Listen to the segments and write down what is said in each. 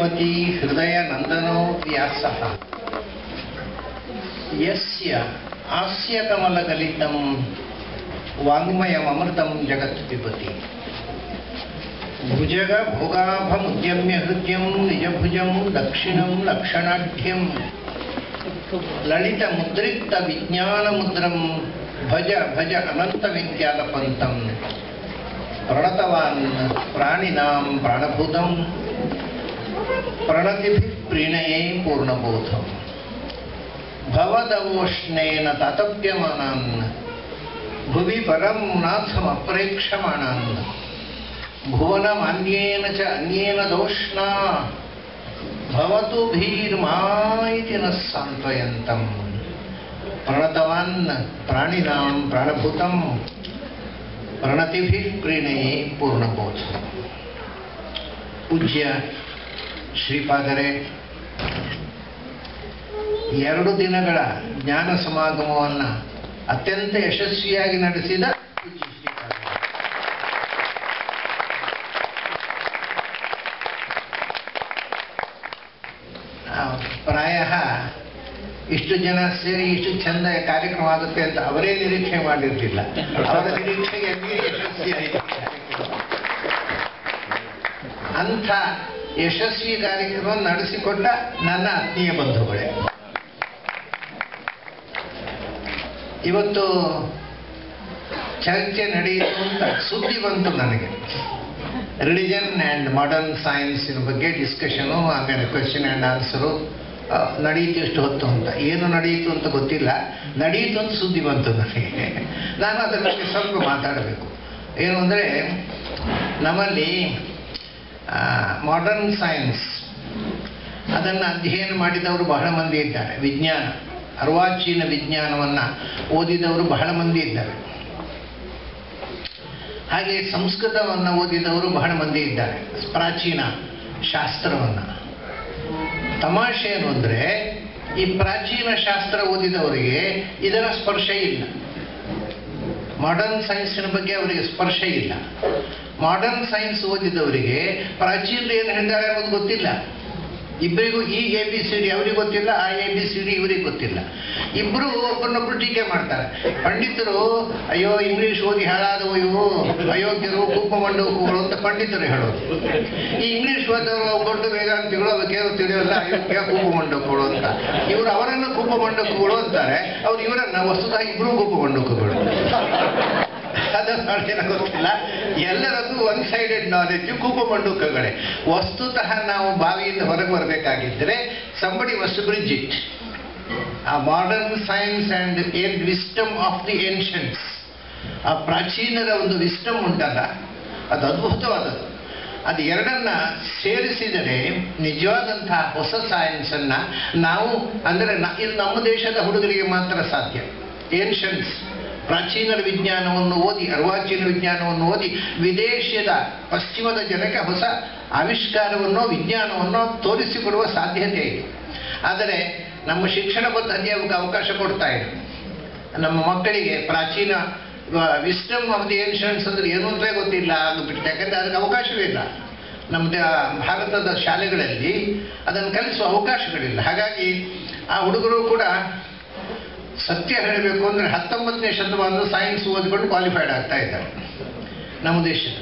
ದೇವಕೀ ಹೃದಯ ನಂದನೋ ವ್ಯಾಸಃ ಯಸ್ಯ ಹಾಸ್ಯಕಮಲಗಲಿತಂ ವಾङ्मयममृतं ಜಗತ್ ಪಿಬತಿ ಭುಜಗ ಭೋಗಾಭಮುದ್ಯಮ್ಯ ಹೃದ್ಯಂ ನಿಜಭುಜಂ ದಕ್ಷಿಣಂ ಲಕ್ಷಣಾಢ್ಯಂ ಲಲಿತ ಮುದ್ರಿಕ್ತ ವಿಜ್ಞಾನ ಮುದ್ರಂ ಭಜ ಭಜ ಅನಂತ ವಿದ್ಯಾಲಪಂತಂ ಪ್ರಣತವಾನ್ ಪ್ರಾಣಿನಾಂ ಪ್ರಾಣಭೂತಂ ಪ್ರಣತಿಭಿ ಪ್ರೀಣಯೇ ಪೂರ್ಣಬೋಧಂ ಭವದವೋಷ್ಣೇನ ತಾತಪ್ಯಮಾನಾನ್ ಭುವಿ ಪರಂ ನಾಥಮಪ್ರೇಕ್ಷಮಾಣಾನ್ ಭುವನಮಾನ್ಯೇನ ಚ ಅನ್ಯೇನ ದೋಷ್ಣಾ ಭವತು ಭೀರ್ಮಾ ಇತಿ ನ ಸಾಂತ್ವಯಂತಂ ಪ್ರಣತವಾನ್ ಪ್ರಾಣಿನಾಂ ಪ್ರಾಣಭೂತಂ ಪ್ರಣತಿಭಿ ಪ್ರೀಣಯೇ ಪೂರ್ಣಬೋಧ ಪೂಜ್ಯ ಶ್ರೀಪಾದರೇ ಎರಡು ದಿನಗಳ ಜ್ಞಾನ ಸಮಾಗಮವನ್ನು ಅತ್ಯಂತ ಯಶಸ್ವಿಯಾಗಿ ನಡೆಸಿದ ಪೂಜ್ಯ ಶ್ರೀಪಾದರು ಆ, ಪ್ರಾಯ ಇಷ್ಟು ಜನ ಸೇರಿ ಇಷ್ಟು ಚಂದ ಕಾರ್ಯಕ್ರಮ ಆಗುತ್ತೆ ಅಂತ ಅವರೇ ನಿರೀಕ್ಷೆ ಮಾಡಿರಲಿಲ್ಲ ಅವರ ನಿರೀಕ್ಷೆಗೆ ಮೀರಿ ಯಶಸ್ವಿಯಾಯಿತು ಕಾರ್ಯಕ್ರಮ. ಅಂಥ ಯಶಸ್ವಿ ಕಾರ್ಯಕ್ರಮ ನಡೆಸಿಕೊಟ್ಟ ನನ್ನ ಆತ್ಮೀಯ ಬಂಧುಗಳೇ ಇವತ್ತು ಚರ್ಚೆ ನಡೆಯಿತು ಅಂತ ಸುದ್ದಿ ಬಂತು ನನಗೆ ರಿಲಿಜನ್ ಆ್ಯಂಡ್ ಮಾಡರ್ನ್ ಸೈನ್ಸಿನ ಬಗ್ಗೆ ಡಿಸ್ಕಷನು ಆಮೇಲೆ ಕ್ವೆಶನ್ ಆ್ಯಂಡ್ ಆನ್ಸರು ನಡೆಯಿತು ಎಷ್ಟು ಹೊತ್ತು ಅಂತ ಏನು ನಡೆಯಿತು ಅಂತ ಗೊತ್ತಿಲ್ಲ ನಡೆಯಿತು ಅಂತ ಸುದ್ದಿ ಬಂತು ನನಗೆ ನಾನು ಅದರ ಬಗ್ಗೆ ಸ್ವಲ್ಪ ಮಾತಾಡಬೇಕು ಏನು ಅಂದರೆ ನಮ್ಮಲ್ಲಿ ಮಾಡರ್ನ್ ಸೈನ್ಸ್ ಅದನ್ನು ಅಧ್ಯಯನ ಮಾಡಿದವರು ಬಹಳ ಮಂದಿ ಇದ್ದಾರೆ ವಿಜ್ಞಾನ ಅರ್ವಾಚೀನ ವಿಜ್ಞಾನವನ್ನು ಓದಿದವರು ಬಹಳ ಮಂದಿ ಇದ್ದಾರೆ ಹಾಗೆ ಸಂಸ್ಕೃತವನ್ನು ಓದಿದವರು ಬಹಳ ಮಂದಿ ಇದ್ದಾರೆ ಪ್ರಾಚೀನ ಶಾಸ್ತ್ರವನ್ನು ತಮಾಷೆ ಏನು ಅಂದರೆ ಈ ಪ್ರಾಚೀನ ಶಾಸ್ತ್ರ ಓದಿದವರಿಗೆ ಇದರ ಸ್ಪರ್ಶ ಇಲ್ಲ ಮಾಡರ್ನ್ ಸೈನ್ಸಿನ ಬಗ್ಗೆ ಅವರಿಗೆ ಸ್ಪರ್ಶ ಇಲ್ಲ ಮಾಡರ್ನ್ ಸೈನ್ಸ್ ಓದಿದವರಿಗೆ ಪ್ರಾಚೀನರು ಏನು ಹೇಳಿದ್ದಾರೆ ಅನ್ನೋದು ಗೊತ್ತಿಲ್ಲ ಇಬ್ಬರಿಗೂ ಈ ಎ ಬಿ ಸಿ ಡಿ ಅವ್ರಿಗೆ ಗೊತ್ತಿಲ್ಲ ಆ ಎ ಬಿ ಸಿ ಡಿ ಇವರಿಗೆ ಗೊತ್ತಿಲ್ಲ ಇಬ್ಬರು ಒಬ್ಬರನ್ನೊಬ್ಬರು ಟೀಕೆ ಮಾಡ್ತಾರೆ ಪಂಡಿತರು ಅಯ್ಯೋ ಇಂಗ್ಲಿಷ್ ಓದಿ ಹಾಳಾದವು ಇವು ಅಯೋಗ್ಯರು ಕೂಪ ಮಂಡೋಕುಗಳು ಅಂತ ಪಂಡಿತರು ಹೇಳೋದು ಈ ಇಂಗ್ಲಿಷ್ ಓದವರು ಒಬ್ಬಟ್ಟು ವೇದಾಂತಿಗಳು ಅವಕ್ಕೇನು ತಿಳಿಯೋಲ್ಲ ಅಯೋಗ್ಯ ಕೂಪ ಮಂಡೋಕುಗಳು ಅಂತ ಇವರು ಅವರನ್ನು ಕೂಪ ಮಂಡೋಕುಗಳು ಅಂತಾರೆ ಅವ್ರು ಇವರನ್ನ ವಸ್ತುತಃ ಇಬ್ಬರು ಕೂಪ ಮಂಡೋಕುಗಳು ಅದು ನನಗೇನು ಗೊತ್ತಿಲ್ಲ ಎಲ್ಲರದ್ದು ಒನ್ ಸೈಡೆಡ್ ನಾಲೆಡ್ಜು ಕೂಪ ಮಂಡೂಕಗಳೇ ವಸ್ತುತಃ ನಾವು ಬಾವಿಯಿಂದ ಹೊರಗೆ ಬರಬೇಕಾಗಿದ್ದರೆ somebody must bridge it uh modern science and ಏನ್ wisdom of the ancients uh ಪ್ರಾಚೀನರ ಒಂದು ವಿಸ್ಟಮ್ ಉಂಟಲ್ಲ ಅದು ಅದ್ಭುತವಾದದ್ದು ಅದು ಎರಡನ್ನ ಸೇರಿಸಿದರೆ ನಿಜವಾದಂತಹ ಹೊಸ ಸೈನ್ಸನ್ನು ನಾವು ಅಂದರೆ ನ- ಇದು ನಮ್ಮ ದೇಶದ ಹುಡುಗರಿಗೆ ಮಾತ್ರ ಸಾಧ್ಯ ಏನ್ಷಂಟ್ಸ್ ಪ್ರಾಚೀನರ ವಿಜ್ಞಾನವನ್ನು ಓದಿ ಅರ್ವಾಚೀನ ವಿಜ್ಞಾನವನ್ನು ಓದಿ ವಿದೇಶದ ಪಶ್ಚಿಮದ ಜನಕ್ಕೆ ಹೊಸ ಆವಿಷ್ಕಾರವನ್ನು ವಿಜ್ಞಾನವನ್ನು ತೋರಿಸಿಕೊಡುವ ಸಾಧ್ಯತೆ ಇದೆ ಆದರೆ ನಮ್ಮ ಶಿಕ್ಷಣ ಪದ್ಧತಿ ಅವಕ್ಕೆ ಅವಕಾಶ ಕೊಡ್ತಾ ಇದೆ ನಮ್ಮ ಮಕ್ಕಳಿಗೆ ಪ್ರಾಚೀನ ವಿಸ್ಟಮ್ ಆಫ್ ದಿ ಏನ್ಷನ್ಸ್ ಅಂದ್ರೆ ಏನು ಅಂತಲೇ ಗೊತ್ತಿಲ್ಲ ಆಗಿಬಿಟ್ಟು ಯಾಕಂದರೆ ಅದಕ್ಕೆ ಅವಕಾಶವೇ ಇಲ್ಲ ನಮ್ಮ ದ- ಭಾರತದ ಶಾಲೆಗಳಲ್ಲಿ ಅದನ್ನು ಕಲಿಸುವ ಅವಕಾಶಗಳಿಲ್ಲ ಹಾಗಾಗಿ ಆ ಹುಡುಗರು ಕೂಡ ಸತ್ಯ ಹೇಳಬೇಕು ಅಂದರೆ ಹತ್ತೊಂಬತ್ತನೇ ಶತಮಾನದ ಸೈನ್ಸ್ ಓದಿಕೊಂಡು ಕ್ವಾಲಿಫೈಡ್ ಆಗ್ತಾ ಇದ್ದಾರೆ ನಮ್ಮ ದೇಶದಲ್ಲಿ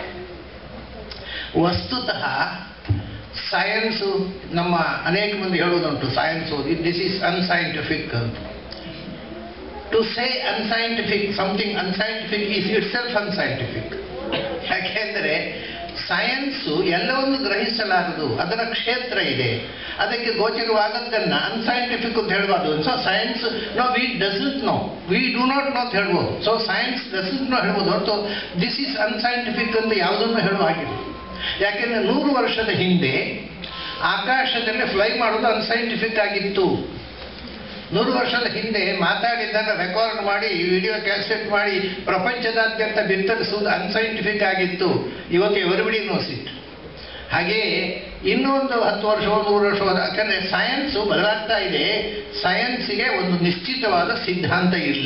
ವಸ್ತುತಃ ಸೈನ್ಸು ನಮ್ಮ ಅನೇಕ ಮಂದಿ ಹೇಳೋದುಂಟು ಸೈನ್ಸ್ ಓದಿ ದಿಸ್ ಈಸ್ ಅನ್ಸೈಂಟಿಫಿಕ್ ಅಂತ to say unscientific something unscientific is itself unscientific ಯಾಕೆಂದರೆ ಸೈನ್ಸು ಎಲ್ಲವನ್ನು ಗ್ರಹಿಸಲಾರದು ಅದರ ಕ್ಷೇತ್ರ ಇದೆ ಅದಕ್ಕೆ ಗೋಚರವಾದದ್ದನ್ನು ಅನ್ಸೈಂಟಿಫಿಕ್ ಅಂತ ಹೇಳ್ಬಾರ್ದು so science know we doesn't know we do not know ಅಂತ ಹೇಳ್ಬೋದು ಸೊ ಸೈನ್ಸ್ ಡಸಂಟ್ ನೋ ಹೇಳ್ಬೋದು ಹೊರತು ದಿಸ್ ಈಸ್ ಅನ್ಸೈಂಟಿಫಿಕ್ ಅಂತ ಯಾವುದನ್ನು ಹೇಳುವ ಹಾಗಿಲ್ಲ ಯಾಕೆಂದರೆ ನೂರು ವರ್ಷದ ಹಿಂದೆ ಆಕಾಶದಲ್ಲಿ ಫ್ಲೈ ಮಾಡೋದು ಅನ್ಸೈಂಟಿಫಿಕ್ ಆಗಿತ್ತು ನೂರು ವರ್ಷದ ಹಿಂದೆ ಮಾತಾಡಿದ್ದನ್ನು ರೆಕಾರ್ಡ್ ಮಾಡಿ ವಿಡಿಯೋ ಕ್ಯಾಸೆಟ್ ಮಾಡಿ ಪ್ರಪಂಚದಾದ್ಯಂತ ಬಿತ್ತರಿಸುವುದು ಅನ್ಸೈಂಟಿಫಿಕ್ ಆಗಿತ್ತು ಇವತ್ತು ಎವರಿಬಡಿ ನೋಸ್ ಇಟ್ ಹಾಗೆಯೇ ಇನ್ನೊಂದು ಹತ್ತು ವರ್ಷ ನೂರು ವರ್ಷ ಹೋದ ಯಾಕಂದರೆ ಸೈನ್ಸು ಬದಲಾಗ್ತಾ ಇದೆ ಸೈನ್ಸಿಗೆ ಒಂದು ನಿಶ್ಚಿತವಾದ ಸಿದ್ಧಾಂತ ಇಲ್ಲ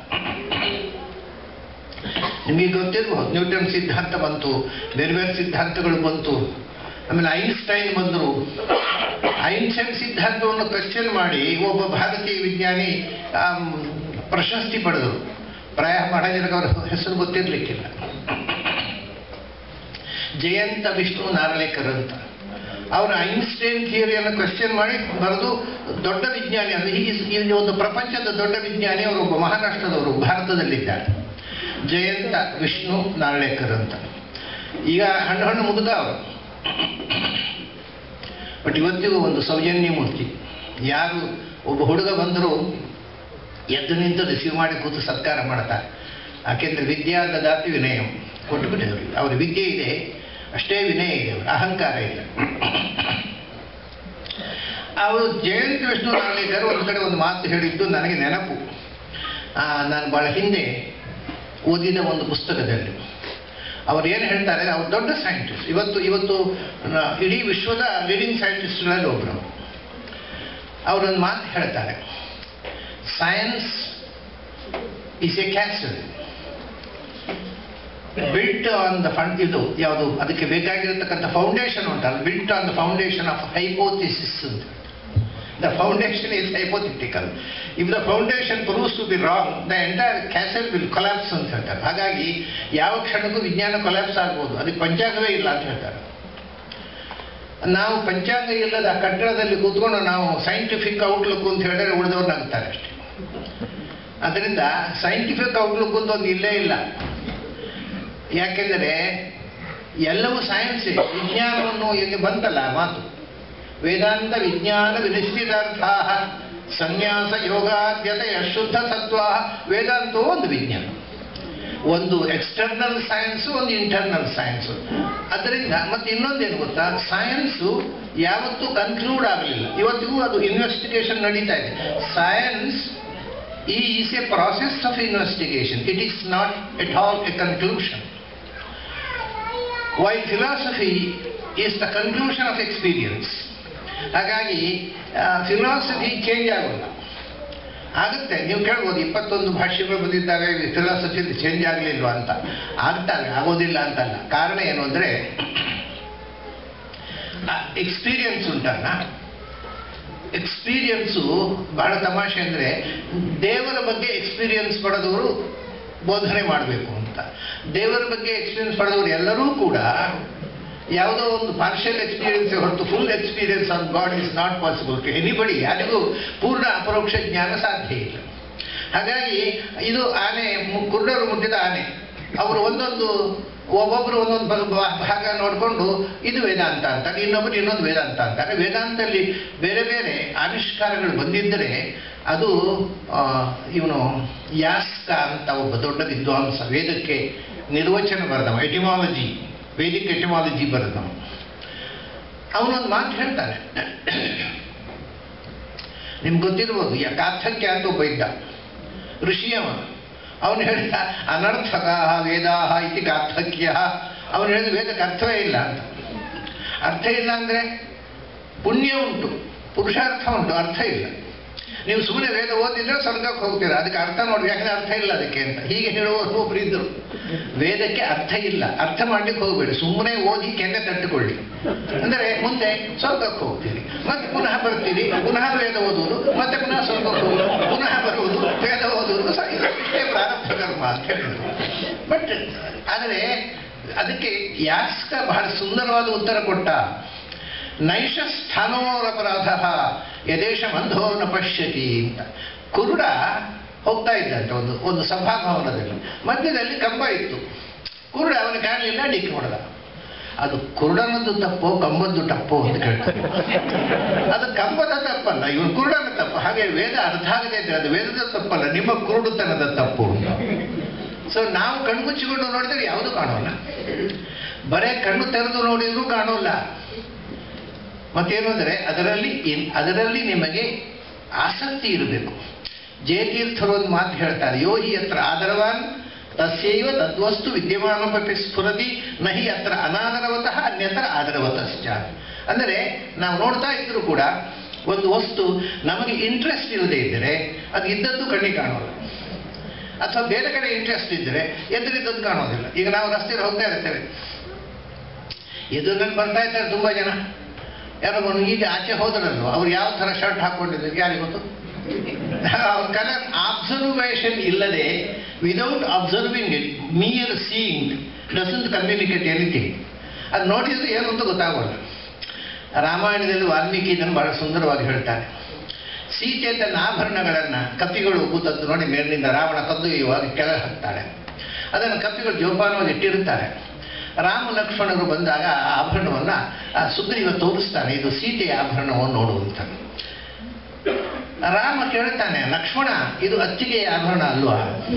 ನಿಮಗೆ ಗೊತ್ತಿರಬಹುದು ನ್ಯೂಟನ್ ಸಿದ್ಧಾಂತ ಬಂತು ಬೇರೆ ಬೇರೆ ಸಿದ್ಧಾಂತಗಳು ಬಂತು ಆಮೇಲೆ ಐನ್ಸ್ಟೈನ್ ಬಂದರು ಐನ್ಸ್ಟೈನ್ ಸಿದ್ಧಾಂತವನ್ನು ಕ್ವಶನ್ ಮಾಡಿ ಒಬ್ಬ ಭಾರತೀಯ ವಿಜ್ಞಾನಿ ಆಮ್, ಪ್ರಶಸ್ತಿ ಪಡೆದರು ಪ್ರಾಯ ಬಹಳ ಜನಕ್ಕೆ ಅವರ ಹೆಸರು ಗೊತ್ತಿರಲಿಕ್ಕಿಲ್ಲ ಜಯಂತ ವಿಷ್ಣು ನಾರಳೇಕರ್ ಅಂತ ಅವರು ಐನ್ಸ್ಟೈನ್ ಥಿಯರಿಯನ್ನು ಕ್ವಶನ್ ಮಾಡಿ ಬರೆದು ದೊಡ್ಡ ವಿಜ್ಞಾನಿ ಅಂದರೆ ಈ ಈ ಒಂದು ಪ್ರಪಂಚದ ದೊಡ್ಡ ವಿಜ್ಞಾನಿ ಅವರು ಒಬ್ಬ ಮಹಾರಾಷ್ಟ್ರದವರು ಭಾರತದಲ್ಲಿದ್ದಾರೆ ಜಯಂತ ವಿಷ್ಣು ನಾರಳೇಕರ್ ಅಂತ ಈಗ ಹಣ್ಣು ಹಣ್ಣು ಮುದುಕ ಅವರು ಬಟ್ ಇವತ್ತಿಗೂ ಒಂದು ಸೌಜನ್ಯ ಮೂರ್ತಿ ಯಾರು ಒಬ್ಬ ಹುಡುಗ ಬಂದರೂ ಎದ್ದು ನಿಂತು ರಿಸೀವ್ ಮಾಡಿ ಕೂತು ಸತ್ಕಾರ ಮಾಡ್ತಾರೆ ಯಾಕೆಂದ್ರೆ ವಿದ್ಯಾ ದದಾತಿ ವಿನಯಂ ಕೊಟ್ಟುಬಿಟ್ಟಿದ್ರು ಅವರ ವಿದ್ಯೆ ಇದೆ ಅಷ್ಟೇ ವಿನಯ ಇದೆ ಅವ್ರ ಅಹಂಕಾರ ಇಲ್ಲ ಅವರು ಜಯಂತ ವಿಷ್ಣು ನಾಗಲೇಕರ್ ಒಂದು ಕಡೆ ಒಂದು ಮಾತು ಹೇಳಿದ್ದು ನನಗೆ ನೆನಪು ಆ, ನಾನು ಭಾಳ ಹಿಂದೆ ಓದಿದ ಒಂದು ಪುಸ್ತಕದಲ್ಲಿ ಅವ್ರು ಏನು ಹೇಳ್ತಾರೆ ಅವ್ರು ದೊಡ್ಡ ಸೈಂಟಿಸ್ಟ್ ಇವತ್ತು ಇವತ್ತು ನ- ಇಡೀ ವಿಶ್ವದ ಲೀಡಿಂಗ್ ಸೈಂಟಿಸ್ಟ್ಗಳಲ್ಲಿ ಒಬ್ಬರು ಅವರೊಂದು ಮಾತು ಹೇಳ್ತಾರೆ science is a cancer built on the fund ಇದು ಯಾವುದು ಅದಕ್ಕೆ ಬೇಕಾಗಿರತಕ್ಕಂಥ ಫೌಂಡೇಶನ್ ಉಂಟಲ್ಲ built on the foundation of hypothesis ಅಂತ the foundation is hypothetical if the foundation proves to be wrong the entire castle will collapse ಅಂತ ಹೇಳ್ತಾರೆ ಹಾಗಾಗಿ ಯಾವ ಕ್ಷಣಕ್ಕೂ ವಿಜ್ಞಾನ ಕೊಲ್ಯಾಪ್ಸ್ ಆಗ್ಬೋದು ಅದಕ್ಕೆ ಪಂಚಾಂಗವೇ ಇಲ್ಲ ಅಂತ ಹೇಳ್ತಾರೆ ನಾವು ಪಂಚಾಂಗ ಇಲ್ಲದ ಕಟ್ಟಡದಲ್ಲಿ ಕೂತ್ಕೊಂಡು ನಾವು ಸೈಂಟಿಫಿಕ್ ಔಟ್ಲುಕ್ ಅಂತ ಹೇಳಿದ್ರೆ ಉಳಿದವ್ರು ನಗ್ತಾರೆ ಅಷ್ಟೇ ಅದರಿಂದ ಸೈಂಟಿಫಿಕ್ ಔಟ್ಲುಕ್ ಅಂತ ಒಂದು ಇಲ್ಲೇ ಇಲ್ಲ ಯಾಕೆಂದರೆ ಎಲ್ಲವೂ ಸೈನ್ಸ್ ವಿಜ್ಞಾನವನ್ನು ಇಲ್ಲಿ ಬಂತಲ್ಲ ಮಾತು ವೇದಾಂತ ವಿಜ್ಞಾನ ವಿನಿಶ್ಚಿತಾರ್ಥ ಸನ್ಯಾಸ ಯೋಗಾದ್ಯತೆಯ ಶುದ್ಧ ಸತ್ವ ವೇದಾಂತವೂ ಒಂದು ವಿಜ್ಞಾನ ಒಂದು ಎಕ್ಸ್ಟರ್ನಲ್ ಸೈನ್ಸು ಒಂದು ಇಂಟರ್ನಲ್ ಸೈನ್ಸು ಅದರಿಂದ ಮತ್ತೆ ಇನ್ನೊಂದೇನು ಗೊತ್ತಾ ಸೈನ್ಸು ಯಾವತ್ತೂ ಕನ್ಕ್ಲೂಡ್ ಆಗಲಿಲ್ಲ ಇವತ್ತಿಗೂ ಅದು ಇನ್ವೆಸ್ಟಿಗೇಷನ್ ನಡೀತಾ ಇದೆ science is a process of investigation it is not at all a conclusion why philosophy is the conclusion of experience ಹಾಗಾಗಿ ಫಿಲಾಸಫಿ ಚೇಂಜ್ ಆಗೋಲ್ಲ ಆಗುತ್ತೆ ನೀವು ಕೇಳ್ಬೋದು ಇಪ್ಪತ್ತೊಂದು ಭಾಷೆಗಳು ಬಂದಿದ್ದಾವೆ ಫಿಲಾಸಫಿ ಚೇಂಜ್ ಆಗಲಿಲ್ವಾ ಅಂತ ಆಗ್ತವೆ ಆಗೋದಿಲ್ಲ ಅಂತಲ್ಲ ಕಾರಣ ಏನು ಅಂದರೆ ಎಕ್ಸ್ಪೀರಿಯನ್ಸ್ ಉಂಟಲ್ಲ ಎಕ್ಸ್ಪೀರಿಯನ್ಸು ಬಹಳ ತಮಾಷೆ ಅಂದರೆ ದೇವರ ಬಗ್ಗೆ ಎಕ್ಸ್ಪೀರಿಯನ್ಸ್ ಪಡೆದವರು ಬೋಧನೆ ಮಾಡಬೇಕು ಅಂತ ದೇವರ ಬಗ್ಗೆ ಎಕ್ಸ್ಪೀರಿಯನ್ಸ್ ಪಡೆದವರು ಎಲ್ಲರೂ ಕೂಡ ಯಾವುದೋ ಒಂದು ಪಾರ್ಷಿಯಲ್ ಎಕ್ಸ್ಪೀರಿಯನ್ಸ್ ಹೊರತು full experience on God is not possible to anybody ಯಾರಿಗೂ ಪೂರ್ಣ ಅಪರೋಕ್ಷ ಜ್ಞಾನ ಸಾಧ್ಯ ಇಲ್ಲ ಹಾಗಾಗಿ ಇದು ಆನೆ ಮು- ಕುರುಡರು ಮುಟ್ಟಿದ ಆನೆ ಅವರು ಒಂದೊಂದು ಒಬ್ಬೊಬ್ಬರು ಒಂದೊಂದು ಬ- ಬ- ಭಾಗ ನೋಡಿಕೊಂಡು ಇದು ವೇದಾಂತ ಅಂತಾರೆ ಇನ್ನೊಬ್ಬರು ಇನ್ನೊಂದು ವೇದಾಂತ ಅಂತಾರೆ ವೇದಾಂತದಲ್ಲಿ ಬೇರೆ ಬೇರೆ ಆವಿಷ್ಕಾರಗಳು ಬಂದಿದ್ದರೆ ಅದು ಇವನು ಯಾಸ್ಕ ಅಂತ ಒಬ್ಬ ದೊಡ್ಡ ವಿದ್ವಾಂಸ ವೇದಕ್ಕೆ ನಿರ್ವಚನ ಬರೆದವ ಎಟಿಮಾಲಜಿ ವೇದಿಕ್ ಎಟಿಮಾಲಜಿ ಬರೆದವ ಅವನೊಂದು ಮಾತು ಹೇಳ್ತಾನೆ ನಿಮ್ಗೆ ಗೊತ್ತಿರ್ಬೋದು ಯಾ ಕಾರ್ಥಕ್ಯ ಅಂತ ಒಬ್ಬ ಇದ್ದ ಋಷಿಯವ ಅವನು ಹೇಳಿದ ಅನರ್ಥಕ ವೇದಾಹ ಇತಿ ಕಾರ್ಥಕ್ಯ ಅವನು ಹೇಳಿದ ವೇದಕ್ಕೆ ಅರ್ಥವೇ ಇಲ್ಲ ಅಂತ ಅರ್ಥ ಇಲ್ಲ ಅಂದರೆ ಪುಣ್ಯ ಉಂಟು ಪುರುಷಾರ್ಥ ಉಂಟು ಅರ್ಥ ಇಲ್ಲ ನೀವು ಸುಮ್ಮನೆ ವೇದ ಓದಿದ್ರೆ ಸ್ವರ್ಗಕ್ಕೆ ಹೋಗ್ತೀರಾ ಅದಕ್ಕೆ ಅರ್ಥ ನೋಡಿ ಯಾಕಂದ್ರೆ ಅರ್ಥ ಇಲ್ಲ ಅದಕ್ಕೆ ಅಂತ ಹೀಗೆ ಹೇಳುವವರು ಒಬ್ರು ಇದ್ದರು ವೇದಕ್ಕೆ ಅರ್ಥ ಇಲ್ಲ ಅರ್ಥ ಮಾಡ್ಲಿಕ್ಕೆ ಹೋಗಬೇಡಿ ಸುಮ್ಮನೆ ಓದಿ ಕೆನ್ನೆ ತಟ್ಟುಕೊಳ್ಳಿ ಅಂದರೆ ಮುಂದೆ ಸ್ವರ್ಗಕ್ಕೆ ಹೋಗ್ತೀರಿ ಮತ್ತೆ ಪುನಃ ಬರ್ತೀರಿ ಪುನಃ ವೇದ ಓದುವುದು ಮತ್ತೆ ಪುನಃ ಸ್ವರ್ಗಕ್ಕೆ ಹೋಗುವುದು ಪುನಃ ಬರುವುದು ವೇದ ಓದುವುದು ಸ- ಇಷ್ಟೇ ಪ್ರಾರಬ್ಧ ಕರ್ಮ ಅಂತ ಹೇಳಿದ್ರು ಬಟ್ ಆದರೆ ಅದಕ್ಕೆ ಯಾಸ್ಕ ಬಹಳ ಸುಂದರವಾದ ಉತ್ತರ ಕೊಟ್ಟ ನೈಷ ಸ್ಥಾನೋರಪರಾಧ ಯದೇಶ ಮಂಧೋ ನ ಪಶ್ಯತಿ ಅಂತ ಕುರುಡ ಹೋಗ್ತಾ ಇದ್ದಂತೆ ಒಂದು ಒಂದು ಸಭಾಭವನದಲ್ಲಿ ಮಧ್ಯದಲ್ಲಿ ಕಂಬ ಇತ್ತು ಕುರುಡ ಅವನು ಕಾಣಲಿಲ್ಲ ಡಿಕ್ಕಿ ಹೊಡೆದ ಅದು ಕುರುಡನದ್ದು ತಪ್ಪು ಕಂಬದ್ದು ತಪ್ಪು ಅಂತ ಕೇಳ್ತಾರೆ ಅದು ಕಂಬದ ತಪ್ಪಲ್ಲ ಇವನು ಕುರುಡನ ತಪ್ಪು ಹಾಗೆ ವೇದ ಅರ್ಥ ಆಗದೆ ಇದ್ರೆ ಅದು ವೇದದ ತಪ್ಪಲ್ಲ ನಿಮ್ಮ ಕುರುಡುತನದ ತಪ್ಪು ಸೊ ನಾವು ಕಣ್ಮುಚ್ಚಿಕೊಂಡು ನೋಡಿದ್ರೆ ಯಾವುದು ಕಾಣೋಲ್ಲ ಬರೇ ಕಣ್ಣು ತೆರೆದು ನೋಡಿದ್ರು ಕಾಣೋಲ್ಲ ಮತ್ತೇನು ಅಂದರೆ ಅದರಲ್ಲಿ ಇನ್- ಅದರಲ್ಲಿ ನಿಮಗೆ ಆಸಕ್ತಿ ಇರಬೇಕು ಜಯತೀರ್ಥರು ಒಂದು ಮಾತು ಹೇಳ್ತಾರೆ ಯೋ ಹಿ ಅತ್ರ ಆದರವಾನ್ ತಸ್ಯೈವ ತದ್ವಸ್ತು ವಿದ್ಯಮಾನಪತಿ ಸ್ಫುರತಿ ನಹಿ ಅತ್ರ ಅನಾದರವತಃ ಅನ್ಯತ್ರ ಆದರವತಶ್ಚ ಅಂದರೆ ನಾವು ನೋಡ್ತಾ ಇದ್ದರೂ ಕೂಡ ಒಂದು ವಸ್ತು ನಮಗೆ ಇಂಟ್ರೆಸ್ಟ್ ಇಲ್ಲದೆ ಇದ್ದರೆ ಅದು ಇದ್ದದ್ದು ಕಣ್ಣಿಗೆ ಕಾಣೋಲ್ಲ ಅಥವಾ ಬೇರೆ ಕಡೆ ಇಂಟ್ರೆಸ್ಟ್ ಇದ್ದರೆ ಎದುರಿದ್ದದ್ದು ಕಾಣೋದಿಲ್ಲ ಈಗ ನಾವು ರಸ್ತೆಯಲ್ಲಿ ಹೋಗ್ತಾ ಇರ್ತೇವೆ ಎದುರಿನಲ್ಲಿ ಬರ್ತಾ ಇರ್ತಾರೆ ತುಂಬ ಜನ ಯಾರೋ ಈಗ ಆಚೆ ಹೋದ್ರಲ್ವ ಅವ್ರು ಯಾವ ಥರ ಶರ್ಟ್ ಹಾಕ್ಕೊಂಡಿದ್ರು ಯಾರಿಗೆ ಗೊತ್ತು ಅವ್ರ ಕಲರ್ ಅಬ್ಸರ್ವೇಷನ್ ಇಲ್ಲದೆ without observing it mere seeing doesn't communicate anything ಅದು ನೋಡಿದ್ರೆ ಏನು ಅಂತ ಗೊತ್ತಾಗೋಲ್ಲ ರಾಮಾಯಣದಲ್ಲಿ ವಾಲ್ಮೀಕಿ ಇದನ್ನು ಬಹಳ ಸುಂದರವಾಗಿ ಹೇಳ್ತಾರೆ ಸೀತೆ ತನ್ನ ಆಭರಣಗಳನ್ನು ಕಪಿಗಳು ಕೂತದ್ದು ನೋಡಿ ಮೇಲಿನಿಂದ ರಾವಣ ಕದ್ದೊಯ್ಯುವಾಗ ಕೆಳಗೆ ಹಾಕ್ತಾಳೆ ಅದನ್ನು ಕಪಿಗಳು ಜೋಪಾನವಾಗಿ ಇಟ್ಟಿರುತ್ತಾರೆ ರಾಮ ಲಕ್ಷ್ಮಣರು ಬಂದಾಗ ಆ ಆಭರಣವನ್ನು ಆ ಸುಗ್ರೀವ ತೋರಿಸ್ತಾನೆ ಇದು ಸೀತೆಯ ಆಭರಣವನ್ನು ನೋಡುವಂತ ರಾಮ ಕೇಳ್ತಾನೆ ಲಕ್ಷ್ಮಣ ಇದು ಅತ್ತಿಗೆಯ ಆಭರಣ ಅಲ್ವಾ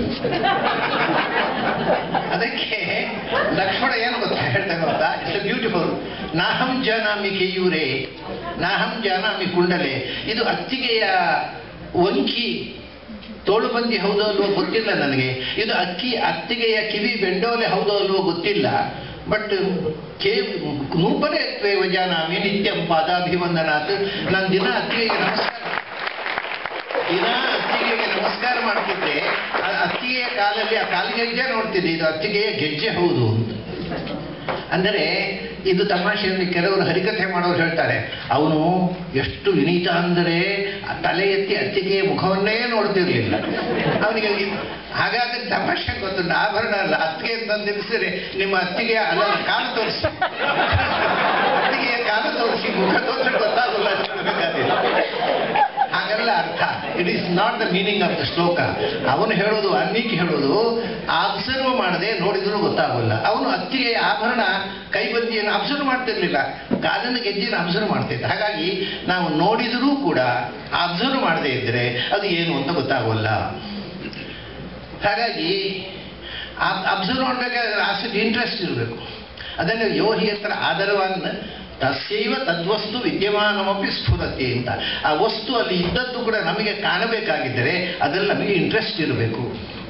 ಅದಕ್ಕೆ ಲಕ್ಷ್ಮಣ ಏನು ಗೊತ್ತಾ ಹೇಳ್ತಾನೆ ಗೊತ್ತಾ ಇಟ್ಸ್ ಬ್ಯೂಟಿಫುಲ್ ನಾಹಂ ಜಾನಾಮಿ ಕೆಯೂರೆ ನಾಹಂ ಜಾನಾಮಿ ಕುಂಡಲೆ ಇದು ಅತ್ತಿಗೆಯ ವಂಕಿ ತೋಳು ಬಂದಿ ಹೌದೋ ಅಲ್ವೋ ಗೊತ್ತಿಲ್ಲ ನನಗೆ ಇದು ಅಕ್ಕಿ ಅತ್ತಿಗೆಯ ಕಿವಿ ಬೆಂಡೋಲೆ ಹೌದೋ ಅಲ್ವೋ ಗೊತ್ತಿಲ್ಲ ಬಟ್ ಕೇ ನೂಪನೇ ತ್ವೇವ ಜಾನಾಮಿ ನಿತ್ಯಂ ಪಾದಾಭಿವಂದನಾತ್ ನಾನು ದಿನ ಅತ್ತಿಗೆಗೆ ನಮಸ್ಕಾರ ದಿನ ಅತ್ತಿಗೆಗೆ ನಮಸ್ಕಾರ ಮಾಡ್ತಿದ್ದೆ ಆ ಅತ್ತಿಗೆಯ ಕಾಲಲ್ಲಿ ಆ ಕಾಲ್ಗೆಜ್ಜೆ ನೋಡ್ತಿದ್ದೆ ಇದು ಅತ್ತಿಗೆಯ ಗೆಜ್ಜೆ ಹೌದು ಅಂತ ಅಂದರೆ ಇದು ತಮಾಷೆಯಲ್ಲಿ ಕೆಲವರು ಹರಿಕಥೆ ಮಾಡೋರು ಹೇಳ್ತಾರೆ ಅವನು ಎಷ್ಟು ವಿನೀತ ಅಂದರೆ ಆ ತಲೆ ಎತ್ತಿ ಅತ್ತಿಗೆಯ ಮುಖವನ್ನೇ ನೋಡ್ತಿರ್ಲಿಲ್ಲ ಅವನಿಗೆ ಇದು- ಹಾಗಾದ್ರೆ ತಮಾಷೆ ಗೊತ್ತು ಆಭರಣ ಅಲ್ಲ ಅತ್ತಿಗೆ ಅಂತ ನಿಲ್ಲಿಸಿದ್ರೆ ನಿಮ್ಮ ಅತ್ತಿಗೆಯ ಅಲ್ಲ ಕಾಲು ತೋರಿಸಿ ಅತ್ತಿಗೆಯ ಕಾಲು ತೋರಿಸಿ ಮುಖ ತೋರಿಸಿ ಗೊತ್ತಾಗಲ್ಲ ಅಂತ ನನಗದಿಲ್ಲ. ಹಾಗಲ್ಲ ಅರ್ಥ it is not the meaning of the shloka ಅವನು ಹೇಳೋದು ವಾಲ್ಮೀಕಿ ಹೇಳೋದು ಅಬ್ಸರ್ವ್ ಮಾಡದೆ ನೋಡಿದ್ರು ಗೊತ್ತಾಗಲ್ಲ ಅವನು ಅತ್ತಿಗೆ ಆಭರಣ ಕೈಬಂದಿಯನ್ನು ಅಬ್ಸರ್ವ್ ಮಾಡ್ತಿರ್ಲಿಲ್ಲ ಕಾಲಿನ ಗೆಜ್ಜೆಯನ್ನು ಅಬ್ಸರ್ವ್ ಮಾಡ್ತಿದ್ದ ಹಾಗಾಗಿ ನಾವು ನೋಡಿದರೂ ಕೂಡ ಅಬ್ಸರ್ವ್ ಮಾಡದೇ ಇದ್ದರೆ ಅದು ಏನು ಅಂತ ಗೊತ್ತಾಗಲ್ಲ ಹಾಗಾಗಿ ಅಬ್ಸರ್ವ್ ಮಾಡಬೇಕಾದ್ರೆ ಆಸಕ್ತಿ ಇಂಟ್ರೆಸ್ಟ್ ಇರಬೇಕು ಅದನ್ನು ಯೋಹಿ ಹತ್ರ ಆದರವನ್ ತಸ್ಯೈವ ತದ್ವಸ್ತು ವಿದ್ಯಮಾನಮಪಿ ಸ್ಫುರತಿ ಅಂತ ಆ ವಸ್ತು ಅಲ್ಲಿ ಇದ್ದದ್ದು ಕೂಡ ನಮಗೆ ಕಾಣಬೇಕಾಗಿದ್ದರೆ ಅದರಲ್ಲಿ ನಮಗೆ ಇಂಟ್ರೆಸ್ಟ್ ಇರಬೇಕು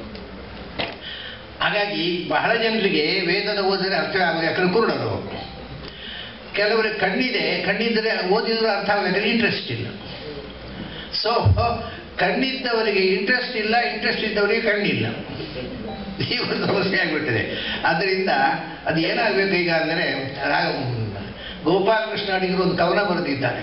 ಹಾಗಾಗಿ ಬಹಳ ಜನರಿಗೆ ವೇದದ ಓದಿದ್ರೆ ಅರ್ಥ ಆಗಲ್ಲ ಯಾಕಂದ್ರೆ ಕುರುಡರು ಕೆಲವರಿಗೆ ಕಣ್ಣಿದೆ ಕಣ್ಣಿದ್ದರೆ ಓದಿದ್ರು ಅರ್ಥ ಆಗಬೇಕಾದ್ರೆ ಇಂಟ್ರೆಸ್ಟ್ ಇಲ್ಲ ಸೊ ಕಣ್ಣಿದ್ದವರಿಗೆ ಇಂಟ್ರೆಸ್ಟ್ ಇಲ್ಲ ಇಂಟ್ರೆಸ್ಟ್ ಇದ್ದವರಿಗೆ ಕಣ್ಣಿಲ್ಲ ಈ ಒಂದು ಸಮಸ್ಯೆ ಆಗಿಬಿಟ್ಟಿದೆ ಆದ್ದರಿಂದ ಅದು ಏನಾಗಬೇಕು ಈಗ ಅಂದರೆ ಗೋಪಾಲಕೃಷ್ಣ ಅಡಿಗರು ಒಂದು ಕವನ ಬರೆದಿದ್ದಾರೆ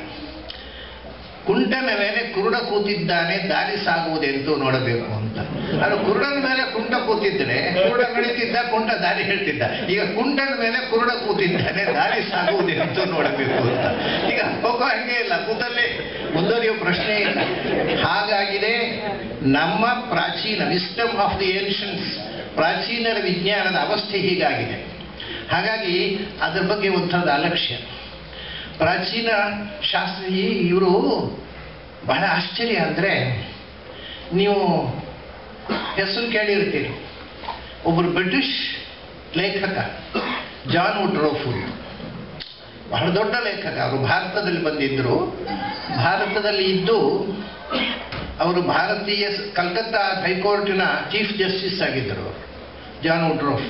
ಕುಂಟನ ಮೇಲೆ ಕುರುಡ ಕೂತಿದ್ದಾನೆ ದಾರಿ ಸಾಗುವುದೆಂದು ನೋಡಬೇಕು ಅಂತ ಅದು ಕುರುಡನ ಮೇಲೆ ಕುಂಟ ಕೂತಿದ್ರೆ ಕುರುಡ ನಡೀತಿದ್ದ ಕುಂಟ ದಾರಿ ಹೇಳ್ತಿದ್ದ ಈಗ ಕುಂಟನ ಮೇಲೆ ಕುರುಡ ಕೂತಿದ್ದಾನೆ ದಾರಿ ಸಾಗುವುದೆಂದು ನೋಡಬೇಕು ಅಂತ ಈಗ ಹೋಗೋ ಹಂಗೆ ಇಲ್ಲ ಕೂತಲ್ಲೇ ಮುಂದುವರಿಯುವ ಪ್ರಶ್ನೆ ಇಲ್ಲ ಹಾಗಾಗಿದೆ ನಮ್ಮ ಪ್ರಾಚೀನ ವಿಸ್ಟಮ್ ಆಫ್ ದಿ ಏನ್ಷನ್ಸ್ ಪ್ರಾಚೀನರ ವಿಜ್ಞಾನದ ಅವಸ್ಥೆ ಹೀಗಾಗಿದೆ ಹಾಗಾಗಿ ಅದರ ಬಗ್ಗೆ ಒಂಥರದ ಅಲಕ್ಷ್ಯ ಪ್ರಾಚೀನ ಶಾಸ್ತ್ರಿ ಇವರು ಬಹಳ ಆಶ್ಚರ್ಯ ಅಂದರೆ ನೀವು ಹೆಸರು ಕೇಳಿರ್ತೀರಿ ಒಬ್ಬರು ಬ್ರಿಟಿಷ್ ಲೇಖಕ ಜಾನ್ ವುಡ್ರೋಫ್ ಬಹಳ ದೊಡ್ಡ ಲೇಖಕ ಅವರು ಭಾರತದಲ್ಲಿ ಬಂದಿದ್ದರು ಭಾರತದಲ್ಲಿ ಇದ್ದು ಅವರು ಭಾರತೀಯ ಸ- ಕಲ್ಕತ್ತಾ ಹೈಕೋರ್ಟಿನ ಚೀಫ್ ಜಸ್ಟಿಸ್ ಆಗಿದ್ದರು ಅವರು ಜಾನ್ ವುಡ್ರೋಫ್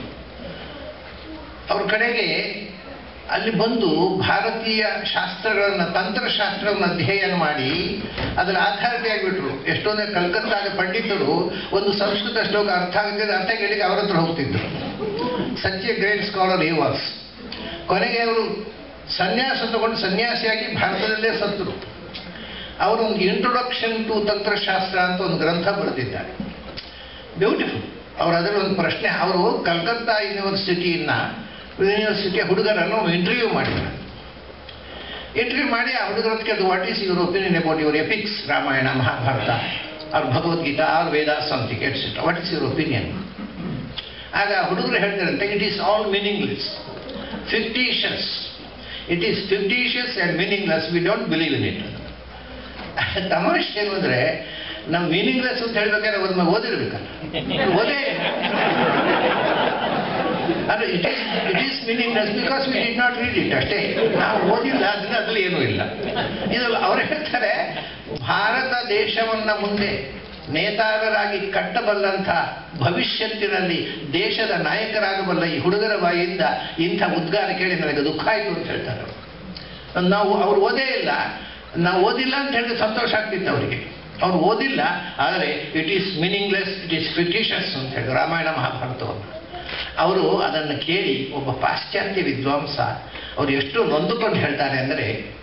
ಅವ್ರ ಕಡೆಗೆ ಅಲ್ಲಿ ಬಂದು ಭಾರತೀಯ ಶಾಸ್ತ್ರಗಳನ್ನು ತಂತ್ರಶಾಸ್ತ್ರವನ್ನು ಅಧ್ಯಯನ ಮಾಡಿ ಅದರ ಆಧಾರಿತ ಆಗಿಬಿಟ್ರು ಎಷ್ಟೊಂದೇ ಕಲ್ಕತ್ತಾದ ಪಂಡಿತರು ಒಂದು ಸಂಸ್ಕೃತ ಶ್ಲೋಕ ಅರ್ಥ ಆಗುತ್ತೆ ಅರ್ಥ ಕೇಳಿಗೆ ಅವ್ರ ಹತ್ರ ಹೋಗ್ತಿದ್ರು such a great scholar he was ಕೊನೆಗೆ ಅವರು ಸನ್ಯಾಸ ತಗೊಂಡು ಸನ್ಯಾಸಿಯಾಗಿ ಭಾರತದಲ್ಲೇ ಸತ್ತರು ಅವರು ಒಂದು ಇಂಟ್ರೊಡಕ್ಷನ್ ಟು ತಂತ್ರಶಾಸ್ತ್ರ ಅಂತ ಒಂದು ಗ್ರಂಥ ಬರೆದಿದ್ದಾರೆ ಬ್ಯೂಟಿಫುಲ್ ಅವರು ಅದರಲ್ಲಿ ಒಂದು ಪ್ರಶ್ನೆ ಅವರು ಕಲ್ಕತ್ತಾ ಯೂನಿವರ್ಸಿಟಿಯನ್ನ ಯೂನಿವರ್ಸಿಟಿಯ ಹುಡುಗರನ್ನು ಇಂಟರ್ವ್ಯೂ ಮಾಡಿದ್ದಾರೆ ಇಂಟರ್ವ್ಯೂ ಮಾಡಿ ಆ ಹುಡುಗರ ಕೇಳಿದ್ರು what is your opinion about your epics Ramayana Mahabharata ಅವ್ರ Bhagavad Gita or Veda something etcetera what is your opinion ಆಗ ಹುಡುಗರು ಹೇಳ್ತಾರಂತೆ it is all meaningless fictitious it is fictitious and meaningless we don't believe in it ತಮಾಷೆ ಏನು ಅಂದರೆ ನಮ್ಮ ಮೀನಿಂಗ್ಲೆಸ್ ಅಂತ ಹೇಳ್ಬೇಕಾದ್ರೆ ಒಂದು ಓದಿರ್ಬೇಕಲ್ಲ ಓದೇ ಅದು it is it is meaningless because we did not read it ಅಷ್ಟೇ ನಾವು ಓದಿಲ್ಲ ಅದನ್ನ ಅದ್ರಲ್ಲಿ ಏನೂ ಇಲ್ಲ ಇದು ಅವ್ರು ಹೇಳ್ತಾರೆ ಭಾರತ ದೇಶವನ್ನ ಮುಂದೆ ನೇತಾರರಾಗಿ ಕಟ್ಟಬಲ್ಲಂಥ ಭವಿಷ್ಯತ್ತಿನಲ್ಲಿ ದೇಶದ ನಾಯಕರಾಗಬಲ್ಲ ಈ ಹುಡುಗರ ಬಾಯಿಯಿಂದ ಇಂಥ ಉದ್ಗಾರ ಕೇಳಿ ನನಗೆ ದುಃಖ ಆಯಿತು ಅಂತ ಹೇಳ್ತಾರೆ ಅವರು ನಾವು ಅವ್ರು ಓದೇ ಇಲ್ಲ ನಾವು ಓದಿಲ್ಲ ಅಂತ ಹೇಳಿದ್ರೆ ಸಂತೋಷ ಆಗ್ತಿತ್ತು ಅವರಿಗೆ ಅವ್ರು ಓದಿಲ್ಲ ಆದರೆ it is meaningless it is fictitious ಅಂತ ಹೇಳಿ ರಾಮಾಯಣ ಮಹಾಭಾರತವನ್ನು ಅವರು ಅದನ್ನು ಕೇಳಿ ಒಬ್ಬ ಪಾಶ್ಚಾತ್ಯ ವಿದ್ವಾಂಸ ಅವರು ಎಷ್ಟು ನೊಂದುಕೊಂಡು ಹೇಳ್ತಾರೆ ಅಂದರೆ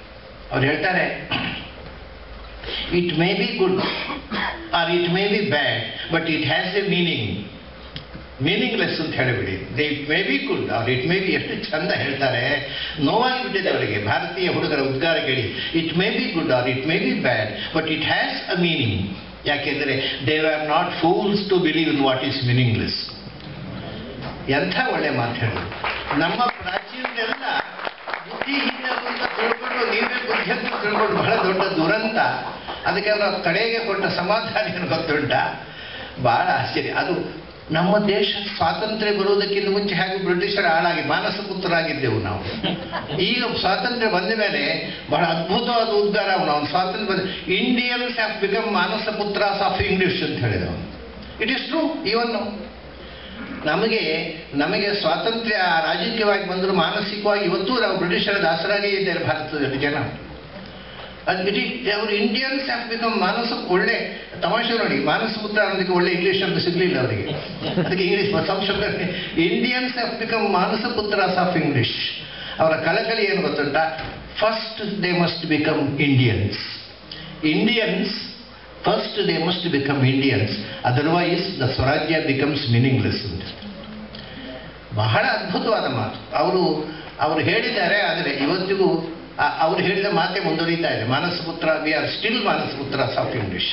ಅವ್ರು ಹೇಳ್ತಾರೆ it may be good or it may be bad but it has a meaning meaningless ಅಂತ ಹೇಳಿಬಿಡಿ they it may be good ಅವ್ರು ಇಟ್ ಮೇ ಬಿ ಎಷ್ಟು ಚಂದ ಹೇಳ್ತಾರೆ ನೋವಾಗಿಬಿಟ್ಟಿದೆ ಅವರಿಗೆ ಭಾರತೀಯ ಹುಡುಗರ ಉದ್ಗಾರ ಕೇಳಿ it may be good or it may be bad but it has a meaning ಯಾಕೆಂದರೆ they are not fools to believe in what is meaningless ಎಂಥ ಒಳ್ಳೆ ಮಾತು ಹೇಳಿದ್ರು ನಮ್ಮ ಪ್ರಾಚೀನರೆಲ್ಲ ಬುದ್ಧಿಹೀನರು ಅಂತ ತಿಳ್ಕೊಂಡು ನೀವೇ ಬುದ್ಧಿ ಅಂತ ತಿಳ್ಕೊಂಡು ಬಹಳ ದೊಡ್ಡ ದುರಂತ ಅದಕ್ಕೆ ಅವರು ಕಡೆಗೆ ಕೊಟ್ಟ ಸಮಾಧಾನ ಏನು ಗೊತ್ತುಂಟ ಬಹಳ ಆಶ್ಚರ್ಯ ಅದು ನಮ್ಮ ದೇಶ ಸ್ವಾತಂತ್ರ್ಯ ಬರುವುದಕ್ಕಿಂತ ಮುಂಚೆ ಹಾಗೆ ಬ್ರಿಟಿಷರ ಹಾಳಾಗಿ ಮಾನಸ ಪುತ್ರರಾಗಿದ್ದೆವು ನಾವು ಈಗ ಸ್ವಾತಂತ್ರ್ಯ ಬಂದ ಮೇಲೆ ಬಹಳ ಅದ್ಭುತವಾದ ಉದ್ಗಾರ ಅವನು ಅವನು ಸ್ವಾತಂತ್ರ್ಯ ಬಂದ Indians have become manasa putras of English ಅಂತ ಹೇಳಿದವನು ಇಟ್ ಇಸ್ ಟ್ರೂ ಇವನ್ ನಮಗೆ ನಮಗೆ ಸ್ವಾತಂತ್ರ್ಯ ರಾಜಕೀಯವಾಗಿ ಬಂದರೂ ಮಾನಸಿಕವಾಗಿ ಇವತ್ತು ನಾವು ಬ್ರಿಟಿಷರ ದಾಸರಾಗೇ ಇದ್ದಾರೆ ಭಾರತದಲ್ಲಿ ಜನ ಅದು ಇಡೀ ಅವರು ಇಂಡಿಯನ್ಸ್ ಹ್ಯಾವ್ ಬಿಕಮ್ ಮಾನಸ ಒಳ್ಳೆ ತಮಾಷೆ ನೋಡಿ ಮಾನಸ ಪುತ್ರ ಅನ್ನೋದಕ್ಕೆ ಒಳ್ಳೆ ಇಂಗ್ಲೀಷ್ ಅಂತ ಸಿಗಲಿಲ್ಲ ಅವರಿಗೆ ಅದಕ್ಕೆ ಇಂಗ್ಲೀಷ್ ಸಂಶೋಧನೆ Indians have become manasa putras of English ಅವರ ಕಳಕಳಿ ಏನು ಗೊತ್ತುಂಟ first they must become Indians Indians first they must become Indians otherwise the swarajya becomes meaningless ಅಂತ ಬಹಳ ಅದ್ಭುತವಾದ ಮಾತು ಅವರು ಅವರು ಹೇಳಿದ್ದಾರೆ ಆದರೆ ಇವತ್ತಿಗೂ ಆ- ಅವರು ಹೇಳಿದ ಮಾತೆ ಮುಂದುವರಿತಾ ಇದೆ ಮಾನಸಪುತ್ರ we are still manasaputra of English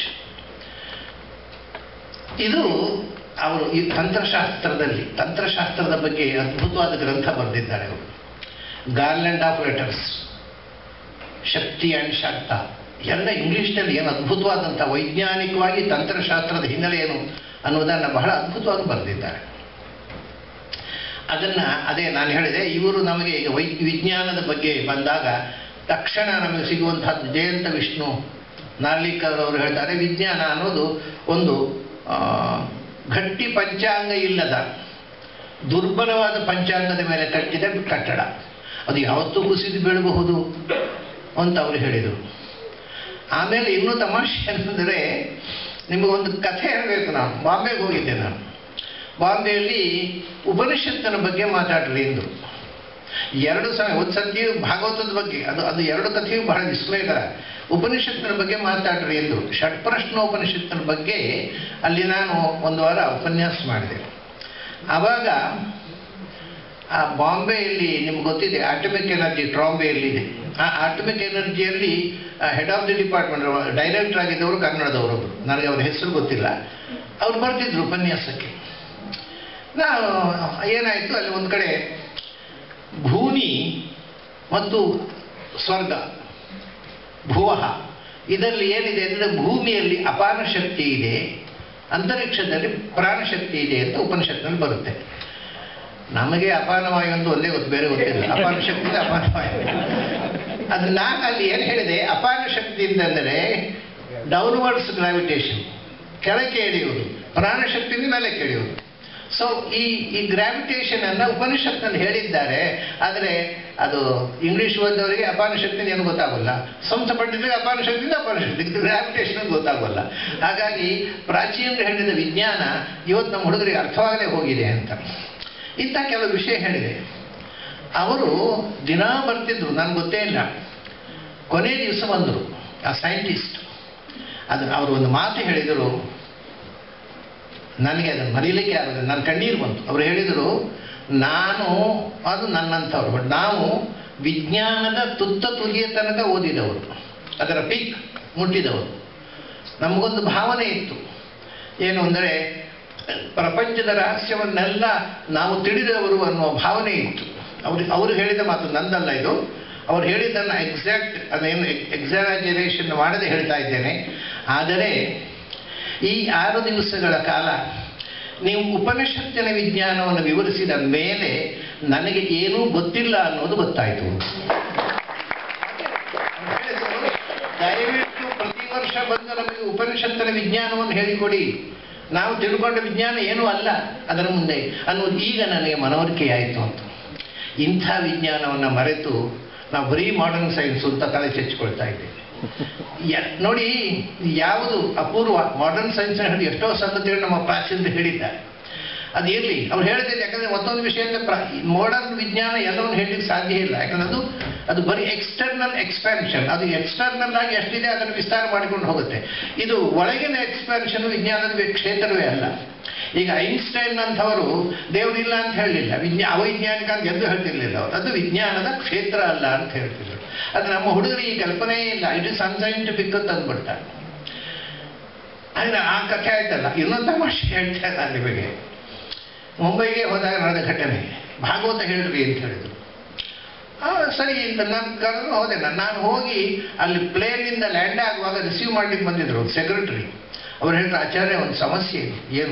ಇದು ಅವರು ಈ ತಂತ್ರಶಾಸ್ತ್ರದಲ್ಲಿ ತಂತ್ರಶಾಸ್ತ್ರದ ಬಗ್ಗೆ ಅದ್ಭುತವಾದ ಗ್ರಂಥ ಬರೆದಿದ್ದಾರೆ ಅವರು garland of letters Shakti and Shakta ಎಲ್ಲ ಇಂಗ್ಲೀಷ್ನಲ್ಲಿ ಏನು ಅದ್ಭುತವಾದಂಥ ವೈಜ್ಞಾನಿಕವಾಗಿ ತಂತ್ರಶಾಸ್ತ್ರದ ಹಿನ್ನೆಲೆ ಏನು ಅನ್ನೋದನ್ನು ಬಹಳ ಅದ್ಭುತವಾಗಿ ಬರೆದಿದ್ದಾರೆ ಅದನ್ನು ಅದೇ ನಾನು ಹೇಳಿದೆ ಇವರು ನಮಗೆ ಈಗ ವೈ ವಿಜ್ಞಾನದ ಬಗ್ಗೆ ಬಂದಾಗ ತಕ್ಷಣ ನಮಗೆ ಸಿಗುವಂತಹದ್ದು ಜಯಂತ ವಿಷ್ಣು ನಾರ್ಲಿಕರ್ ಅವರು ಹೇಳ್ತಾರೆ ವಿಜ್ಞಾನ ಅನ್ನೋದು ಒಂದು ಆ, ಗಟ್ಟಿ ಪಂಚಾಂಗ ಇಲ್ಲದ ದುರ್ಬಲವಾದ ಪಂಚಾಂಗದ ಮೇಲೆ ಕಟ್ಟಿದ ಕಟ್ಟಡ ಅದು ಯಾವತ್ತೂ ಕುಸಿದು ಬೀಳಬಹುದು ಅಂತ ಅವರು ಹೇಳಿದರು ಆಮೇಲೆ ಇನ್ನೂ ತಮಾಷೆ ಅಂತಂದರೆ ನಿಮಗೊಂದು ಕಥೆ ಹೇಳಬೇಕು ನಾನು ಬಾಂಬೆಗೆ ಹೋಗಿದ್ದೆ ನಾನು ಬಾಂಬೆಯಲ್ಲಿ ಉಪನಿಷತ್ತಿನ ಬಗ್ಗೆ ಮಾತಾಡಲಿ ಎಂದರು ಎರಡು ಸಮಯ ಒಂದು ಸತಿ ಭಾಗವತದ ಬಗ್ಗೆ ಅದು ಅದು ಎರಡು ಕಥೆಯು ಬಹಳ ವಿಸ್ಮಯಕರ ಉಪನಿಷತ್ತಿನ ಬಗ್ಗೆ ಮಾತಾಡ್ರಿ ಎಂದರು ಷಟ್ಪ್ರಶ್ನೋಪನಿಷತ್ತಿನ ಬಗ್ಗೆ ಅಲ್ಲಿ ನಾನು ಒಂದು ವಾರ ಉಪನ್ಯಾಸ ಮಾಡಿದೆ ಆವಾಗ ಆ ಬಾಂಬೆಯಲ್ಲಿ ನಿಮ್ಗೆ ಗೊತ್ತಿದೆ ಆಟಮಿಕ್ ಎನರ್ಜಿ ಟ್ರಾಂಬೆಯಲ್ಲಿದೆ ಆ ಆಟಮಿಕ್ ಎನರ್ಜಿಯಲ್ಲಿ head of the department director ಆಗಿದ್ದವರು ಕನ್ನಡದವರೊಬ್ಬರು ನನಗೆ ಅವ್ರ ಹೆಸರು ಗೊತ್ತಿಲ್ಲ ಅವ್ರು ಬರ್ತಿದ್ರು ಉಪನ್ಯಾಸಕ್ಕೆ ನಾವು ಏನಾಯಿತು ಅಲ್ಲಿ ಒಂದು ಕಡೆ ಭೂಮಿ ಮತ್ತು ಸ್ವರ್ಗ ಭುವಃ ಇದರಲ್ಲಿ ಏನಿದೆ ಅಂದರೆ ಭೂಮಿಯಲ್ಲಿ ಅಪಾರ ಶಕ್ತಿ ಇದೆ ಅಂತರಿಕ್ಷದಲ್ಲಿ ಪ್ರಾಣಶಕ್ತಿ ಇದೆ ಅಂತ ಉಪನಿಷತ್ನಲ್ಲಿ ಬರುತ್ತೆ ನಮಗೆ ಅಪಾನವಾಯು ಅಂತ ಒಂದೇ ಗೊತ್ತು ಬೇರೆ ಗೊತ್ತಿಲ್ಲ ಅಪಾನ ಶಕ್ತಿ ಇದೆ, ಅಪಾನವಾಯು ಅದು ನಾನು ಅಲ್ಲಿ ಏನು ಹೇಳಿದೆ ಅಪಾನ ಶಕ್ತಿ ಅಂತಂದರೆ ಡೌನ್ವರ್ಡ್ಸ್ ಗ್ರಾವಿಟೇಷನ್ ಕೆಳಕ್ಕೆ ಎಳೆಯುವುದು ಪ್ರಾಣಶಕ್ತಿಯಿಂದ ಮೇಲೆ ಕೆಳೆಯುವುದು ಸೊ ಈ ಈ ಗ್ರಾವಿಟೇಷನ್ ಅನ್ನ ಉಪನಿಷತ್ನಲ್ಲಿ ಹೇಳಿದ್ದಾರೆ ಆದರೆ ಅದು ಇಂಗ್ಲಿಷ್ ಓದೋರಿಗೆ ಅಪಾನ ಶಕ್ತಿ ಏನು ಗೊತ್ತಾಗಲ್ಲ ಸಂಸ್ಥ ಪಂಡಿತರಿಗೆ ಅಪಾನ ಶಕ್ತಿಯಿಂದ ಅಪಾನ ಶಕ್ತಿ ಗ್ರಾವಿಟೇಷನ್ ಗೊತ್ತಾಗಲ್ಲ ಹಾಗಾಗಿ ಪ್ರಾಚೀನರು ಹೇಳಿದ ವಿಜ್ಞಾನ ಇವತ್ತು ನಮ್ಮ ಹುಡುಗರಿಗೆ ಅರ್ಥವಾಗದೆ ಹೋಗಿದೆ ಅಂತ ಇಂಥ ಕೆಲವು ವಿಷಯ ಹೇಳಿದೆ ಅವರು ದಿನ ಬರ್ತಿದ್ರು ನನಗೆ ಗೊತ್ತೇ ಇಲ್ಲ ಕೊನೆ ದಿವಸ ಬಂದರು ಆ ಸೈಂಟಿಸ್ಟ್ ಅದು ಅವರು ಒಂದು ಮಾತು ಹೇಳಿದರು ನನಗೆ ಅದನ್ನು ಮರೀಲಿಕ್ಕೆ ಆಗೋದಿಲ್ಲ ನನ್ನ ಕಣ್ಣೀರು ಬಂತು ಅವರು ಹೇಳಿದರು ನಾನು ಅದು ನನ್ನಂಥವ್ರು ಬಟ್ ನಾವು ವಿಜ್ಞಾನದ ತುತ್ತ ತುದಿಯ ತನಕ ಓದಿದವರು ಅದರ ಪೀಕ್ ಮುಟ್ಟಿದವರು ನಮಗೊಂದು ಭಾವನೆ ಇತ್ತು ಏನು ಅಂದರೆ ಪ್ರಪಂಚದ ರಹಸ್ಯವನ್ನೆಲ್ಲ ನಾವು ತಿಳಿದವರು ಅನ್ನುವ ಭಾವನೆ ಇತ್ತು ಅವರು ಅವರು ಹೇಳಿದ ಮಾತು ನಂದಲ್ಲ ಇದು ಅವ್ರು ಹೇಳಿದ್ದನ್ನು ಎಕ್ಸಾಕ್ಟ್ ಅದೇನು ಎಕ್ಸಾಜರೇಷನ್ ಮಾಡದೆ ಹೇಳ್ತಾ ಇದ್ದೇನೆ ಆದರೆ ಈ ಆರು ದಿವಸಗಳ ಕಾಲ ನೀವು ಉಪನಿಷತ್ತಿನ ವಿಜ್ಞಾನವನ್ನು ವಿವರಿಸಿದ ಮೇಲೆ ನನಗೆ ಏನೂ ಗೊತ್ತಿಲ್ಲ ಅನ್ನೋದು ಗೊತ್ತಾಯಿತು ದಯವಿಟ್ಟು ಪ್ರತಿ ವರ್ಷ ಬಂದು ನಮಗೆ ಉಪನಿಷತ್ತಿನ ವಿಜ್ಞಾನವನ್ನು ಹೇಳಿಕೊಡಿ ನಾವು ತಿಳ್ಕೊಂಡ ವಿಜ್ಞಾನ ಏನೂ ಅಲ್ಲ ಅದರ ಮುಂದೆ ಅನ್ನೋದು ಈಗ ನನಗೆ ಮನವರಿಕೆಯಾಯಿತು ಅಂತ ಇಂಥ ವಿಜ್ಞಾನವನ್ನು ಮರೆತು ನಾವು ಬರೀ ಮಾಡರ್ನ್ ಸೈನ್ಸ್ ಅಂತ ತಲೆ ಚೆಚ್ಚಿಕೊಳ್ತಾ ಇದ್ದೇವೆ ಯ- ನೋಡಿ ಯಾವುದು ಅಪೂರ್ವ ಮಾಡರ್ನ್ ಸೈನ್ಸ್ ಹೇಳಿ ಎಷ್ಟೋ ಸಂಗತಿಗಳು ನಮ್ಮ ಪ್ರಾಚೀನರು ಹೇಳಿದ್ದಾರೆ ಅದು ಇರಲಿ ಅವ್ರು ಹೇಳಿದ್ರೆ ಯಾಕಂದ್ರೆ ಮತ್ತೊಂದು ವಿಷಯ ಅಂದರೆ ಪ್ರಾ ಮಾಡರ್ನ್ ವಿಜ್ಞಾನ ಎಲ್ಲವನ್ನು ಹೇಳಲಿಕ್ಕೆ ಸಾಧ್ಯ ಇಲ್ಲ ಯಾಕಂದ್ರೆ ಅದು ಅದು ಬರೀ ಎಕ್ಸ್ಟರ್ನಲ್ ಎಕ್ಸ್ಪ್ಯಾನ್ಷನ್ ಅದು ಎಕ್ಸ್ಟರ್ನಲ್ ಆಗಿ ಎಷ್ಟಿದೆ ಅದನ್ನು ವಿಸ್ತಾರ ಮಾಡಿಕೊಂಡು ಹೋಗುತ್ತೆ ಇದು ಒಳಗಿನ ಎಕ್ಸ್ಪ್ಯಾನ್ಷನ್ ವಿಜ್ಞಾನದ ವ್ಯ- ಕ್ಷೇತ್ರವೇ ಅಲ್ಲ ಈಗ ಐನ್ಸ್ಟೈನ್ ಅಂಥವರು ದೇವರಿಲ್ಲ ಅಂತ ಹೇಳಲಿಲ್ಲ ವಿಜ್ಞಾ ಅವೈಜ್ಞಾನಿಕ ಅಂತ ಎಂದು ಹೇಳ್ತಿರ್ಲಿಲ್ಲ ಅವರು ಅದು ವಿಜ್ಞಾನದ ಕ್ಷೇತ್ರ ಅಲ್ಲ ಅಂತ ಹೇಳ್ತಿದ್ರು ಅದು ನಮ್ಮ ಹುಡುಗರಿಗೆ ಈ ಕಲ್ಪನೆಯೇ ಇಲ್ಲ ಇಟ್ ಇಸ್ ಅನ್ಸೈಂಟಿಫಿಕ್ ಅಂತ ಅಂದ್ಬಿಡ್ತಾರೆ ಆದರೆ ಆ ಕಥೆ ಆಯ್ತಲ್ಲ ಇನ್ನೊಂದು ತಮಾಷೆ ಹೇಳ್ತಾ ನಾನು ನಿಮಗೆ ಮುಂಬೈಗೆ ಹೋದಾಗ ನಡೆದ ಘಟನೆ ಭಾಗವತ ಹೇಳ್ರಿ ಅಂತ ಹೇಳಿದ್ರು ಆ, ಸರಿ ಅಂತ ನಾನು ಕರೆದು ಹೋದೆ ನಾನು ನಾನು ಹೋಗಿ ಅಲ್ಲಿ ಪ್ಲೇನಿಂದ ಲ್ಯಾಂಡ್ ಆಗುವಾಗ ರಿಸೀವ್ ಮಾಡ್ಲಿಕ್ಕೆ ಬಂದಿದ್ರು ಸೆಕ್ರೆಟರಿ ಅವ್ರು ಹೇಳಿದ್ರು ಆಚಾರ್ಯ ಒಂದು ಸಮಸ್ಯೆ ಇದೆ ಏನು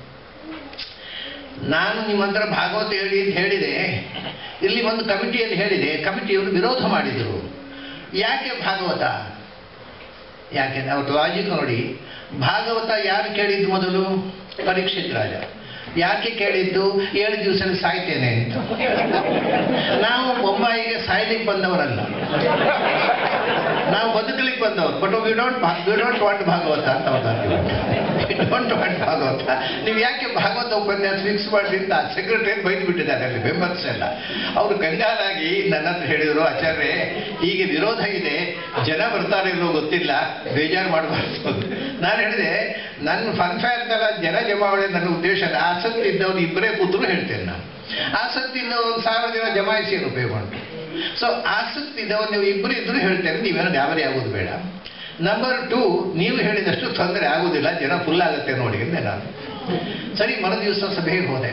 ನಾನು ನಿಮ್ಮ ಹತ್ರ ಭಾಗವತ ಹೇಳಿ ಅಂತ ಹೇಳಿದೆ ಇಲ್ಲಿ ಒಂದು ಕಮಿಟಿಯಲ್ಲಿ ಹೇಳಿದೆ ಕಮಿಟಿಯವರು ವಿರೋಧ ಮಾಡಿದರು ಯಾಕೆ ಭಾಗವತ ಯಾಕೆ ಅವ್ರ ಲಾಜಿಕ್ ನೋಡಿ ಭಾಗವತ ಯಾರು ಕೇಳಿದ್ದು ಮೊದಲು ಪರೀಕ್ಷಿತ್ ರಾಜ ಯಾಕೆ ಕೇಳಿದ್ದು ಏಳು ದಿವಸದಲ್ಲಿ ಸಾಯ್ತೇನೆ ಅಂತ ನಾವು ಬೊಂಬಾಯಿಗೆ ಸಾಯ್ಲಿಕ್ಕೆ ಬಂದವರಲ್ಲ ನಾವು ಬದುಕಲಿಕ್ಕೆ ಬಂದವರು but we don't we don't want Bhagavata ಅಂತ ಡೋಂಟ್ ವಾಂಟ್ ಭಾಗವತ ನೀವು ಯಾಕೆ ಭಾಗವತ ಉಪನ್ಯಾಸ ಫಿಕ್ಸ್ ಮಾಡಿ ಅಂತ ಸೆಕ್ರೆಟರಿ ಬೈದು ಬಿಟ್ಟಿದ್ದಾರೆ ಅಲ್ಲಿ ಮೆಂಬರ್ಸ್ ಎಲ್ಲ ಅವರು ಕಂಗಾಲಾಗಿ ನನ್ನ ಹತ್ರ ಹೇಳಿದರು ಆಚಾರ್ಯ ಹೀಗೆ ವಿರೋಧ ಇದೆ ಜನ ಬರ್ತಾರೆ ಇಲ್ಲೋ ಗೊತ್ತಿಲ್ಲ ಬೇಜಾರು ಮಾಡಬಾರ್ದು ಅಂತ. ನಾನು ಹೇಳಿದೆ ನನ್ನ ಫನ್ಫೇರ್ದಲ್ಲ ಜನ ಜಮಾವಣೆ ನನ್ನ ಉದ್ದೇಶ ಅಲ್ಲ ಆಸಕ್ತಿ ಇದ್ದವ್ರು ಇಬ್ಬರೇ ಕೂತರು ಹೇಳ್ತೇನೆ ನಾನು ಆಸಕ್ತಿ ಇದ್ದವ್ರು ಒಂದು ಸಾವಿರ ಜನ ಜಮಾಯಿಸಿ ಏನು ಉಪಯೋಗ ಉಂಟು ಸೊ ಆಸಕ್ತಿ ಇದ್ದವ್ರು ನೀವು ಇಬ್ಬರು ಇದ್ರು ಹೇಳ್ತೇನೆ ನೀವೇನೋ ಗಾಬರಿ ಆಗೋದು ಬೇಡ ನಂಬರ್ ಟು ನೀವು ಹೇಳಿದಷ್ಟು ತೊಂದರೆ ಆಗುವುದಿಲ್ಲ ಜನ ಫುಲ್ ಆಗುತ್ತೆ ನೋಡಿ ಅಂದೆ ನಾನು ಸರಿ ಮರುದಿವಸ ಸಭೆಗೆ ಹೋದೆ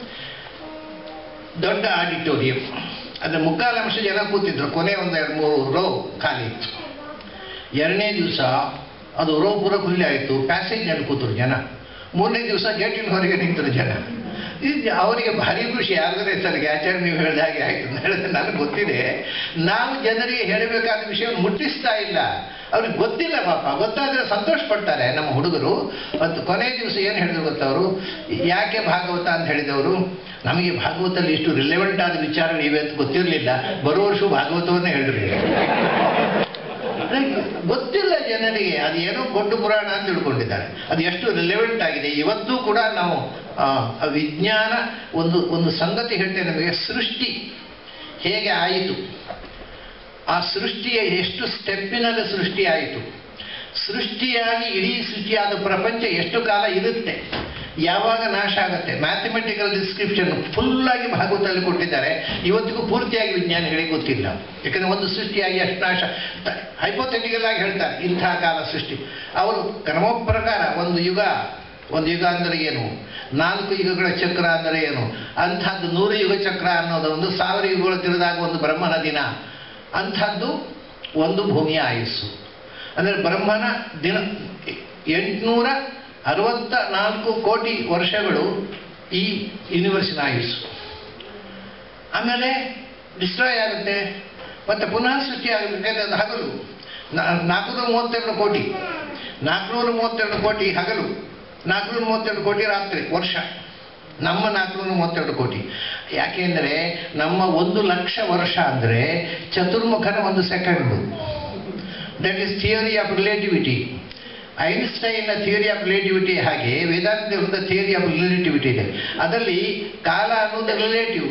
ದೊಡ್ಡ ಆಡಿಟೋರಿಯಂ ಅದ್ರ ಮುಕ್ಕಾಲಂಶ ಜನ ಕೂತಿದ್ರು ಕೊನೆ ಒಂದು ಎರಡು ಮೂರು ರೋ ಖಾಲಿ ಇತ್ತು ಎರಡನೇ ದಿವಸ ಅದು ರೋ ಪೂರ ಖುಲ್ಲಿ ಆಯಿತು ಪ್ಯಾಸೇಜ್ನಲ್ಲಿ ಕೂತರು ಜನ ಮೂರನೇ ದಿವಸ ಗೇಟಿನ ಹೊರಗೆ ನಿಂತರು ಜನ ಇದು ಅವರಿಗೆ ಭಾರಿ ಖುಷಿ ಆದರೆ ಸರಿಗೆ ಆಚಾರ್ಯ ನೀವು ಹೇಳಿದ ಹಾಗೆ ಆಯಿತು ಅಂತ ಹೇಳಿದ್ರೆ ನನಗೆ ಗೊತ್ತಿದೆ ನಾವು ಜನರಿಗೆ ಹೇಳಬೇಕಾದ ವಿಷಯವನ್ನು ಮುಟ್ಟಿಸ್ತಾ ಇಲ್ಲ ಅವ್ರಿಗೆ ಗೊತ್ತಿಲ್ಲ ಪಾಪ ಗೊತ್ತಾದರೆ ಸಂತೋಷ ಪಡ್ತಾರೆ ನಮ್ಮ ಹುಡುಗರು ಮತ್ತು ಕೊನೆ ದಿವಸ ಏನು ಹೇಳಿದ್ರು ಗೊತ್ತವರು ಯಾಕೆ ಭಾಗವತ ಅಂತ ಹೇಳಿದವರು ನಮಗೆ ಭಾಗವತದಲ್ಲಿ ಇಷ್ಟು ರಿಲೆವೆಂಟ್ ಆದ ವಿಚಾರಗಳು ಇವೆ ಅಂತ ಗೊತ್ತಿರಲಿಲ್ಲ ಬರೋ ವರ್ಷ ಭಾಗವತವನ್ನೇ ಹೇಳ್ರಿ ಅದಕ್ಕೆ ಗೊತ್ತಿಲ್ಲ ಜನರಿಗೆ ಅದು ಏನೋ ದೊಡ್ಡ ಪುರಾಣ ಅಂತ ತಿಳ್ಕೊಂಡಿದ್ದಾರೆ ಅದು ಎಷ್ಟು ರಿಲೆವೆಂಟ್ ಆಗಿದೆ ಇವತ್ತೂ ಕೂಡ ನಾವು ಆ, ಆ ವಿಜ್ಞಾನ ಒಂದು ಒಂದು ಸಂಗತಿ ಹೇಳ್ತೇನೆ ನಮಗೆ ಸೃಷ್ಟಿ ಹೇಗೆ ಆಯಿತು ಆ ಸೃಷ್ಟಿಯ ಎಷ್ಟು ಸ್ಟೆಪ್ಪಿನಲ್ಲಿ ಸೃಷ್ಟಿ ಆಯಿತು ಸೃಷ್ಟಿಯಾಗಿ ಇಡೀ ಸೃಷ್ಟಿಯಾದ ಪ್ರಪಂಚ ಎಷ್ಟು ಕಾಲ ಇರುತ್ತೆ ಯಾವಾಗ ನಾಶ ಆಗುತ್ತೆ ಮ್ಯಾಥಮೆಟಿಕಲ್ ಡಿಸ್ಕ್ರಿಪ್ಷನ್ ಫುಲ್ಲಾಗಿ ಭಾಗವತದಲ್ಲಿ ಕೊಟ್ಟಿದ್ದಾರೆ ಇವತ್ತಿಗೂ ಪೂರ್ತಿಯಾಗಿ ವಿಜ್ಞಾನಿಗಳಿಗೆ ಗೊತ್ತಿಲ್ಲ ಯಾಕಂದರೆ ಒಂದು ಸೃಷ್ಟಿಯಾಗಿ ಎಷ್ಟು ನಾಶ ಹೈಪೋಥೆಟಿಕಲ್ ಆಗಿ ಹೇಳ್ತಾರೆ ಇಂಥ ಕಾಲ ಸೃಷ್ಟಿ ಅವರು ಕ್ರಮ ಪ್ರಕಾರ ಒಂದು ಯುಗ ಒಂದು ಯುಗ ಅಂದರೆ ಏನು ನಾಲ್ಕು ಯುಗಗಳ ಚಕ್ರ ಅಂದರೆ ಏನು ಅಂಥದ್ದು ನೂರು ಯುಗ ಚಕ್ರ ಅನ್ನೋದು ಒಂದು ಸಾವಿರ ಯುಗಗಳು ತಿಳಿದಾಗ ಒಂದು ಬ್ರಹ್ಮನ ದಿನ ಅಂಥದ್ದು ಒಂದು ಭೂಮಿಯ ಆಯುಸ್ಸು ಅಂದರೆ ಬ್ರಹ್ಮನ ದಿನ ಎಂಟುನೂರ ಅರವತ್ತ ನಾಲ್ಕು ಕೋಟಿ ವರ್ಷಗಳು ಈ ಯೂನಿವರ್ಸಿನ ಆಯುಸ್ಸು ಆಮೇಲೆ ಡಿಸ್ಟ್ರಾಯ್ ಆಗುತ್ತೆ ಮತ್ತೆ ಪುನಃ ಸೃಷ್ಟಿ ಆಗುತ್ತೆ ಅದು ಹಗಲು ನಾಲ್ಕುನೂರ ಮೂವತ್ತೆರಡು ಕೋಟಿ ನಾಲ್ಕುನೂರ ಮೂವತ್ತೆರಡು ಕೋಟಿ ಹಗಲು ನಾಲ್ಕುನೂರ ಮೂವತ್ತೆರಡು ಕೋಟಿ ರಾತ್ರಿ ವರ್ಷ ನಮ್ಮ ನಾಲ್ಕುನೂರ ಮೂವತ್ತೆರಡು ಕೋಟಿ ಯಾಕೆಂದರೆ ನಮ್ಮ ಒಂದು ಲಕ್ಷ ವರ್ಷ ಅಂದರೆ ಚತುರ್ಮುಖನ ಒಂದು second that is theory of relativity ಐನ್ಸ್ಟೈನ್ನ ಥಿಯರಿ ಆಫ್ ರಿಲೇಟಿವಿಟಿ ಹಾಗೆ ವೇದಾಂತ ಒಂದು ಥಿಯರಿ ಆಫ್ ರಿಲೇಟಿವಿಟಿ ಇದೆ ಅದರಲ್ಲಿ ಕಾಲ ಅನ್ನೋದು ರಿಲೇಟಿವ್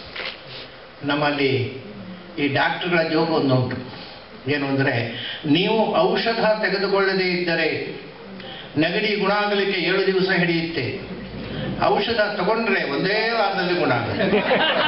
ನಮ್ಮಲ್ಲಿ ಈ ಡಾಕ್ಟರ್ಗಳ ಜೋಗ ಒಂದುಂಟು ಏನು ಅಂದರೆ ನೀವು ಔಷಧ ತೆಗೆದುಕೊಳ್ಳದೇ ಇದ್ದರೆ ನೆಗಡಿ ಗುಣ ಆಗಲಿಕ್ಕೆ ಏಳು ದಿವಸ ಹಿಡಿಯುತ್ತೆ ಔಷಧ ತಗೊಂಡ್ರೆ ಒಂದೇ ವಾರದಲ್ಲಿ ಗುಣ ಆಗುತ್ತೆ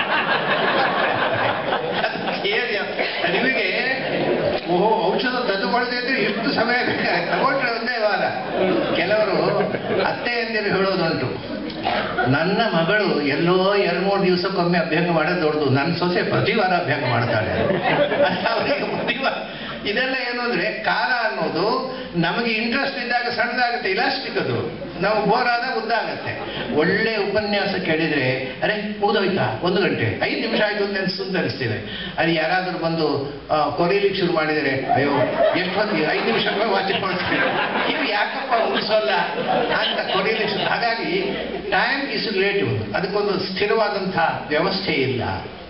theory of- ನಿಮಗೆ ಓಹೋ ಔಷಧ ತೆಗೆದುಕೊಳ್ಳದೆ ಇದ್ರೆ ಎಷ್ಟು ಸಮಯ ಬೇಕಾಗುತ್ತೆ ತಗೊಂಡ್ರೆ ಒಂದೇ ವಾರ ಕೆಲವರು ಅತ್ತೆಯಂದಿರು ಹೇಳೋದುಂಟು ನನ್ನ ಮಗಳು ಎಲ್ಲೋ ಎರಡು ಮೂರು ದಿವಸಕ್ಕೊಮ್ಮೆ ಅಭ್ಯಂಗ ಮಾಡೋದು ದೊಡ್ಡದು ನನ್ನ ಸೊಸೆ ಪ್ರತಿ ವಾರ ಅಭ್ಯಂಗ ಮಾಡ್ತಾಳೆ ಅವರಿಗೆ ಪ್ರತಿ ವಾರ ಇದೆಲ್ಲ ಏನು ಅಂದರೆ ಕಾಲ ಅನ್ನೋದು ನಮಗೆ ಇಂಟ್ರೆಸ್ಟ್ ಇದ್ದಾಗ ಸಣ್ಣದಾಗುತ್ತೆ ಇಲಾಸ್ಟಿಕ್ ಅದು ನಾವು ಬೋರ್ ಆದಾಗ ಉದ್ದ ಆಗುತ್ತೆ ಒಳ್ಳೆ ಉಪನ್ಯಾಸ ಕೇಳಿದರೆ ಅರೆ ಮುಗಿದೋಯ್ತಾ ಒಂದು ಗಂಟೆ ಐದು ನಿಮಿಷ ಆಯಿತು ಅಂತ ಅನ್ಸುತ್ತೆ ಅನಿಸ್ತೇವೆ ಅದು ಯಾರಾದರೂ ಬಂದು ಆ, ಕೊರೀಲಿಕ್ಕೆ ಶುರು ಮಾಡಿದರೆ ಅಯ್ಯೋ ಎಷ್ಟು ಹೊತ್ತಿಗೆ ಐದು ನಿಮಿಷ ವಾಚ್ ಮಾಡ್ತೀವಿ ನೀವು ಯಾಕಪ್ಪ ಮುಗಿಸೋಲ್ಲ ಅಂತ ಕೊರೀಲಿಕ್ಕೆ ಶುರು ಹಾಗಾಗಿ ಟೈಮ್ ಇಸ್ ರಿಲೇಟಿವ್ ಅದಕ್ಕೊಂದು ಸ್ಥಿರವಾದಂಥ ವ್ಯವಸ್ಥೆ ಇಲ್ಲ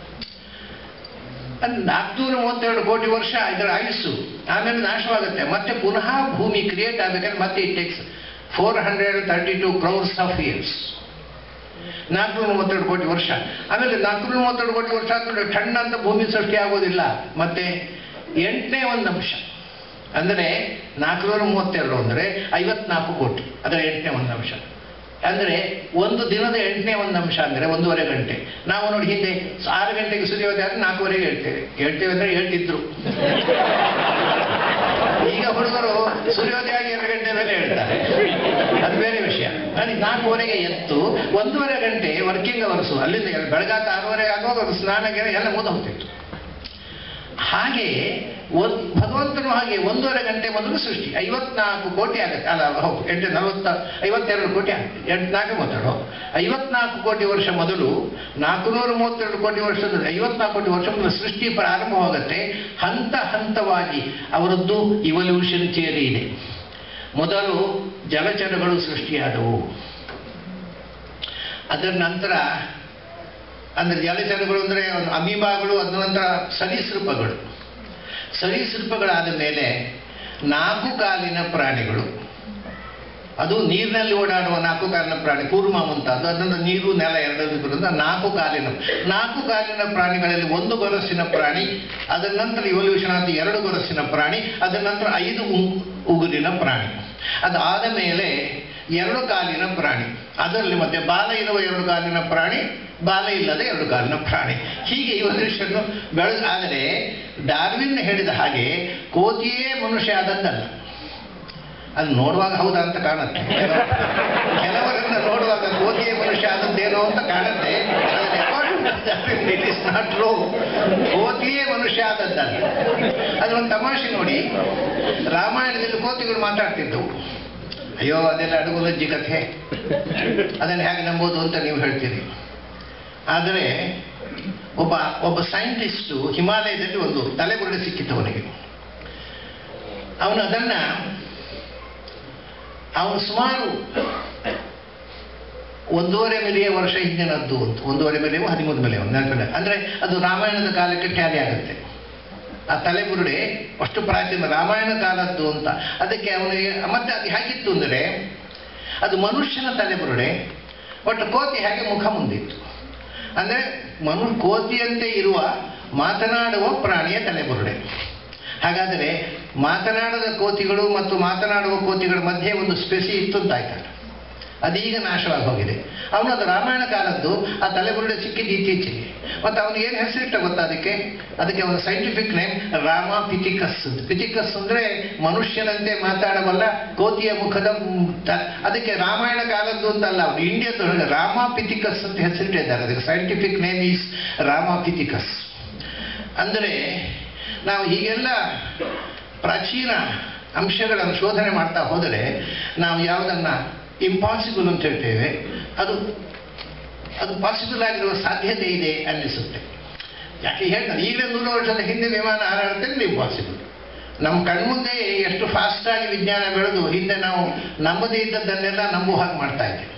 ಅದು ನಾಲ್ಕುನೂರ ಮೂವತ್ತೆರಡು ಕೋಟಿ ವರ್ಷ ಇದರ ಆಯುಸ್ಸು ಆಮೇಲೆ ನಾಶವಾಗುತ್ತೆ ಮತ್ತೆ ಪುನಃ ಭೂಮಿ ಕ್ರಿಯೇಟ್ ಆಗಬೇಕಾದ್ರೆ ಮತ್ತೆ it takes four hundred thirty two crores of years ನಾಲ್ಕುನೂರ ಮೂವತ್ತೆರಡು ಕೋಟಿ ವರ್ಷ ಆಮೇಲೆ ನಾಲ್ಕುನೂರ ಮೂವತ್ತೆರಡು ಕೋಟಿ ವರ್ಷ ಆದ್ಮೇಲೆ ಠಣ್ಣ ಅಂತ ಭೂಮಿ ಸೃಷ್ಟಿ ಆಗೋದಿಲ್ಲ ಮತ್ತೆ ಎಂಟನೇ ಒಂದು ಅಂಶ ಅಂದರೆ ನಾಲ್ಕುನೂರ ಮೂವತ್ತೆರಡು ಅಂದರೆ ಐವತ್ನಾಲ್ಕು ಕೋಟಿ ಅದರ ಎಂಟನೇ ಒಂದು ಅಂಶ ಅಂದರೆ ಒಂದು ದಿನದ ಎಂಟನೇ ಒಂದು ಅಂಶ ಅಂದರೆ ಒಂದೂವರೆ ಗಂಟೆ ನಾವು ನೋಡಿ ಹಿಂದೆ ಆರು ಗಂಟೆಗೆ ಸೂರ್ಯೋದಯ ಆದರೆ ನಾಲ್ಕುವರೆಗೆ ಹೇಳ್ತೇವೆ ಹೇಳ್ತೇವೆ ಅಂದರೆ ಹೇಳ್ತಿದ್ರು ಈಗ ಹುಡುಗರು ಸೂರ್ಯೋದಯ ಆಗಿ ಎರಡು ಗಂಟೆ ಮೇಲೆ ಹೇಳ್ತಾರೆ ಅದು ಬೇರೆ ವಿಷಯ ಅಲ್ಲಿ ನಾಲ್ಕುವರೆಗೆ ಎತ್ತು ಒಂದೂವರೆ ಗಂಟೆ ವರ್ಕಿಂಗ್ ಅವರ್ಸು ಅಲ್ಲಿಂದ ಎಲ್ಲಿ ಬೆಳಗಾತ ಆರೂವರೆಗೆ ಆಗುವಾಗ ಅದು ಸ್ನಾನ ಗಿನ ಎಲ್ಲ ಮುದ ಹೋಗ್ತಿತ್ತು ಹಾಗೆ ಒಂದ್ ಭಗವಂತನು ಹಾಗೆ ಒಂದೂವರೆ ಗಂಟೆ ಮೊದಲು ಸೃಷ್ಟಿ ಐವತ್ನಾಲ್ಕು ಕೋಟಿ ಆಗುತ್ತೆ ಅಲ್ಲ ಹೌದು ಎಂಟು ನಲವತ್ತ ಐವತ್ತೆರಡು ಕೋಟಿ ಆಗುತ್ತೆ ಎಂಟು ನಾಲ್ಕು ಮೂವತ್ತೆರಡು ಐವತ್ನಾಲ್ಕು ಕೋಟಿ ವರ್ಷ ಮೊದಲು ನಾಲ್ಕುನೂರ ಮೂವತ್ತೆರಡು ಕೋಟಿ ವರ್ಷದ ಐವತ್ನಾಲ್ಕು ಕೋಟಿ ವರ್ಷ ಮೊದಲು ಸೃಷ್ಟಿ ಪ್ರಾರಂಭವಾಗುತ್ತೆ ಹಂತ ಹಂತವಾಗಿ ಅವರದ್ದು ಇವಲ್ಯೂಷನ್ ಥಿಯರಿ ಇದೆ ಮೊದಲು ಜಲಚರಗಳು ಸೃಷ್ಟಿಯಾದವು ಅದರ ನಂತರ ಅಂದರೆ ಜಲಚರಗಳು ಅಂದರೆ ಅಮೀಬಾಗಳು ಅದ ನಂತರ ಸರೀಸೃಪಗಳು ಸರೀಸೃಪಗಳಾದ ಮೇಲೆ ನಾಲ್ಕು ಕಾಲಿನ ಪ್ರಾಣಿಗಳು ಅದು ನೀರಿನಲ್ಲಿ ಓಡಾಡುವ ನಾಲ್ಕು ಕಾಲಿನ ಪ್ರಾಣಿ ಕೂರ್ಮ ಮುಂತಾದ ಅದನ್ನು ನೀರು ನೆಲ ಎರಡನ್ನು ಬರೋದು ನಾಲ್ಕು ಕಾಲಿನ ನಾಲ್ಕು ಕಾಲಿನ ಪ್ರಾಣಿಗಳಲ್ಲಿ ಒಂದು ಗೊರಸಿನ ಪ್ರಾಣಿ ಅದರ ನಂತರ ಇವಲ್ಯೂಷನ್ ಆದ ಎರಡು ಗೊರಸಿನ ಪ್ರಾಣಿ ಅದರ ನಂತರ ಐದು ಉ- ಉಗುರಿನ ಪ್ರಾಣಿ ಅದಾದ ಮೇಲೆ ಎರಡು ಕಾಲಿನ ಪ್ರಾಣಿ ಅದರಲ್ಲಿ ಮತ್ತೆ ಬಾಲ ಇರುವ ಎರಡು ಕಾಲಿನ ಪ್ರಾಣಿ ಬಾಲ ಇಲ್ಲದೆ ಎರಡು ಕಾಲಿನ ಪ್ರಾಣಿ ಹೀಗೆ ಇವಲ್ಯೂಷನ್ ಬೆಳೆ ಆದರೆ ಡಾರ್ವಿನ್ ಹೇಳಿದ ಹಾಗೆ ಕೋತಿಯೇ ಮನುಷ್ಯ ಆದದ್ದಲ್ಲ ಅದು ನೋಡುವಾಗ ಹೌದಾ ಅಂತ ಕಾಣುತ್ತೆ ಕೆಲವರನ್ನ ನೋಡುವಾಗ ಕೋತಿಯೇ ಮನುಷ್ಯ ಆದದ್ದೇನೋ ಅಂತ ಕಾಣುತ್ತೆ ಇಟ್ ಇಸ್ ನಾಟ್ ಟ್ರೂ ಕೋತಿಯೇ ಮನುಷ್ಯ ಆದದ್ದಲ್ಲ ಅದು ಒಂದು ತಮಾಷೆ ನೋಡಿ ರಾಮಾಯಣದಲ್ಲಿ ಕೋತಿಗಳು ಮಾತಾಡ್ತಿದ್ದವು ಅಯ್ಯೋ ಅದೆಲ್ಲ ಅಡುಗುಲಜ್ಜಿ ಕಥೆ ಅದನ್ನು ಹೇಗೆ ನಂಬೋದು ಅಂತ ನೀವು ಹೇಳ್ತೀರಿ ಆದರೆ ಒಬ್ಬ ಒಬ್ಬ ಸೈಂಟಿಸ್ಟು ಹಿಮಾಲಯದಲ್ಲಿ ಒಂದು ತಲೆಬುರುಡೆ ಸಿಕ್ಕಿತ್ತು ಅವನಿಗೆ ಅವನು ಅದನ್ನ ಅವನು ಸುಮಾರು ಒಂದೂವರೆ ಮಿಲಿಯ ವರ್ಷ ಹಿಂದಿನದ್ದು ಅಂತ ಒಂದೂವರೆ ಮಿಲಿಯೋ ಹದಿಮೂರು ಮಿಲಿಯೋ ನೆನಪಿಲ್ಲ ಅಂದರೆ ಅದು ರಾಮಾಯಣದ ಕಾಲಕ್ಕೆ ಟ್ಯಾಲಿ ಆಗುತ್ತೆ ಆ ತಲೆಬುರುಡೆ ಅಷ್ಟು ಪ್ರಾಚೀನ ರಾಮಾಯಣ ಕಾಲದ್ದು ಅಂತ ಅದಕ್ಕೆ ಅವನಿಗೆ ಮತ್ತೆ ಅದು ಹೇಗಿತ್ತು ಅಂದರೆ ಅದು ಮನುಷ್ಯನ ತಲೆಬುರುಡೆ ಬಟ್ ಕೋತಿ ಹಾಗೆ ಮುಖ ಮುಂದಿತ್ತು ಅಂದರೆ ಮನು ಕೋತಿಯಂತೆ ಇರುವ ಮಾತನಾಡುವ ಪ್ರಾಣಿಯ ತಲೆಬುರುಡೆ ಹಾಗಾದರೆ ಮಾತನಾಡದ ಕೋತಿಗಳು ಮತ್ತು ಮಾತನಾಡುವ ಕೋತಿಗಳ ಮಧ್ಯೆ ಒಂದು ಸ್ಪೆಸಿ ಇತ್ತು ಅಂತ ಆಯ್ತಲ್ಲ ಅದೀಗ ನಾಶವಾಗಿ ಹೋಗಿದೆ ಅವನು ಅದು ರಾಮಾಯಣ ಕಾಲದ್ದು ಆ ತಲೆಬುರುಡೆ ಸಿಕ್ಕಿದ್ದು ಇತ್ತೀಚೆಗೆ ಮತ್ತು ಅವನಿಗೆ ಏನು ಹೆಸರಿಟ್ಟ ಗೊತ್ತಾ ಅದಕ್ಕೆ ಅದಕ್ಕೆ ಅವನ ಸೈಂಟಿಫಿಕ್ ನೇಮ್ ರಾಮ ಪಿತಿಕಸ್ ಅಂತ ಪಿತಿಕಸ್ ಅಂದರೆ ಮನುಷ್ಯನಂತೆ ಮಾತಾಡಬಲ್ಲ ಕೋತಿಯ ಮುಖದ ಮ್, ತ- ಅದಕ್ಕೆ ರಾಮಾಯಣ ಕಾಲದ್ದು ಅಂತಲ್ಲ ಅವನು ಇಂಡಿಯಾದೊಳಗೆ ರಾಮ ಪಿತಿಕಸ್ ಅಂತ ಹೆಸರಿಟ್ಟಿದ್ದಾರೆ ಅದಕ್ಕೆ scientific name is Ramapithecus ಅಂದರೆ ನಾವು ಹೀಗೆಲ್ಲ ಪ್ರಾಚೀನ ಅಂಶಗಳನ್ನು ಶೋಧನೆ ಮಾಡ್ತಾ ಹೋದರೆ ನಾವು ಯಾವುದನ್ನು ಇಂಪಾಸಿಬಲ್ ಅಂತ ಹೇಳ್ತೇವೆ ಅದು ಅದು ಪಾಸಿಬಲ್ ಆಗಿರುವ ಸಾಧ್ಯತೆ ಇದೆ ಅನ್ನಿಸುತ್ತೆ ಯಾಕೆ ಹೇಳ್ತಾರೆ ಈಗಲೇ ನೂರು ವರ್ಷದ ಹಿಂದೆ ವಿಮಾನ ಹಾರಾಡುತ್ತೆ ಇಂಪಾಸಿಬಲ್ ನಮ್ಮ ಕಣ್ಮುಂದೆ ಎಷ್ಟು ಫಾಸ್ಟಾಗಿ ವಿಜ್ಞಾನ ಬೆಳೆದು ಹಿಂದೆ ನಾವು ನಂಬದೇ ಇದ್ದದ್ದನ್ನೆಲ್ಲ ನಂಬುವ ಹಾಗೆ ಮಾಡ್ತಾ ಇದ್ದೇವೆ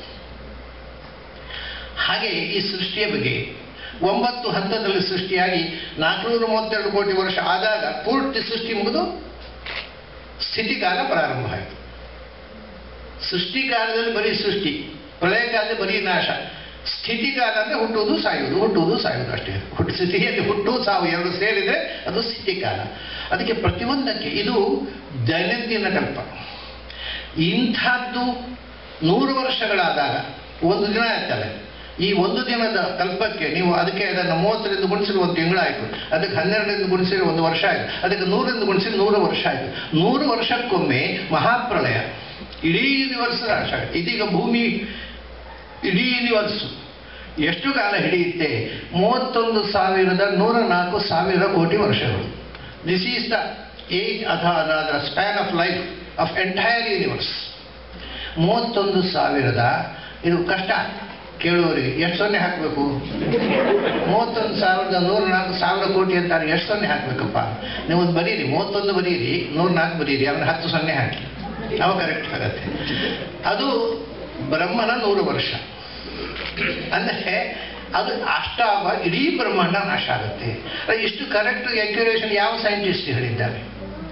ಹಾಗೆ ಈ ಸೃಷ್ಟಿಯ ಬಗ್ಗೆ ಒಂಬತ್ತು ಹಂತದಲ್ಲಿ ಸೃಷ್ಟಿಯಾಗಿ ನಾಲ್ಕುನೂರ ಮೂವತ್ತೆರಡು ಕೋಟಿ ವರ್ಷ ಆದಾಗ ಪೂರ್ತಿ ಸೃಷ್ಟಿ ಮುಗಿದು ಸ್ಥಿತಿಕಾಲ ಪ್ರಾರಂಭ ಆಯಿತು ಸೃಷ್ಟಿಕಾಲದಲ್ಲಿ ಬರೀ ಸೃಷ್ಟಿ ಪ್ರಳಯ ಕಾಲದಲ್ಲಿ ಬರೀ ನಾಶ ಸ್ಥಿತಿಕಾಲ ಅಂದರೆ ಹುಟ್ಟುವುದು ಸಾಯುವುದು ಹುಟ್ಟುವುದು ಸಾಯುವುದು ಅಷ್ಟೇ ಹುಟ್ಟು ಸ್ಥಿತಿಯಲ್ಲಿ ಹುಟ್ಟು ಸಾವು ಎರಡು ಸೇರಿದರೆ ಅದು ಸ್ಥಿತಿಕಾಲ ಅದಕ್ಕೆ ಪ್ರತಿಯೊಂದಕ್ಕೆ ಇದು ದೈನಂದಿನ ಕಲ್ಪ ಇಂಥದ್ದು ನೂರು ವರ್ಷಗಳಾದಾಗ ಒಂದು ದಿನ ಆಯ್ತಲ್ಲ ಈ ಒಂದು ದಿನದ ಕಲ್ಪಕ್ಕೆ ನೀವು ಅದಕ್ಕೆ ಅದನ್ನು ಮೂವತ್ತರಿಂದ ಗುಣಿಸಿದ್ರೆ ಒಂದು ತಿಂಗಳಾಯಿತು ಅದಕ್ಕೆ ಹನ್ನೆರಡರಿಂದ ಗುಣಿಸಿದ್ರೆ ಒಂದು ವರ್ಷ ಆಯಿತು ಅದಕ್ಕೆ ನೂರರಿಂದ ಗುಣಿಸಿದ್ರೆ ನೂರು ವರ್ಷ ಆಯಿತು ನೂರು ವರ್ಷಕ್ಕೊಮ್ಮೆ ಮಹಾಪ್ರಳಯ ಇಡೀ ಯೂನಿವರ್ಸ್ ನಾಶ ಆಗುತ್ತೆ ಇದೀಗ ಭೂಮಿ ಇಡೀ ಯೂನಿವರ್ಸು ಎಷ್ಟು ಕಾಲ ಹಿಡಿಯುತ್ತೆ ಮೂವತ್ತೊಂದು ಸಾವಿರದ ನೂರ ನಾಲ್ಕು ಸಾವಿರ ಕೋಟಿ ವರ್ಷಗಳು ದಿಸ್ ಈಸ್ ದ ಏಜ್ ಅಥವಾ ಅದರ span of life of entire universe ಮೂವತ್ತೊಂದು ಸಾವಿರದ ಇದು ಕಷ್ಟ ಕೇಳುವವರಿಗೆ ಎಷ್ಟು ಸೊನ್ನೆ ಹಾಕಬೇಕು ಮೂವತ್ತೊಂದು ಸಾವಿರದ ನೂರ ನಾಲ್ಕು ಸಾವಿರ ಕೋಟಿ ಅಂತಾರೆ ಎಷ್ಟು ಸೊನ್ನೆ ಹಾಕಬೇಕಪ್ಪ ನೀವು ಒಂದು ಬರೀರಿ ಮೂವತ್ತೊಂದು ಬರೀರಿ ನೂರ ನಾಲ್ಕು ಬರೀರಿ ಆಮೇಲೆ ಹತ್ತು ಸೊನ್ನೆ ಹಾಕಿ ಅವ ಕರೆಕ್ಟ್ ಆಗತ್ತೆ ಅದು ಬ್ರಹ್ಮನ ನೂರು ವರ್ಷ ಅಂದರೆ ಅದು ಅಷ್ಟಾಗ ಇಡೀ ಬ್ರಹ್ಮಾಂಡ ನಾಶ ಆಗುತ್ತೆ ಅದು ಇಷ್ಟು ಕರೆಕ್ಟ್ ಎಕ್ಯುರೇಷನ್ ಯಾವ ಸೈಂಟಿಸ್ಟ್ ಹೇಳಿದ್ದಾರೆ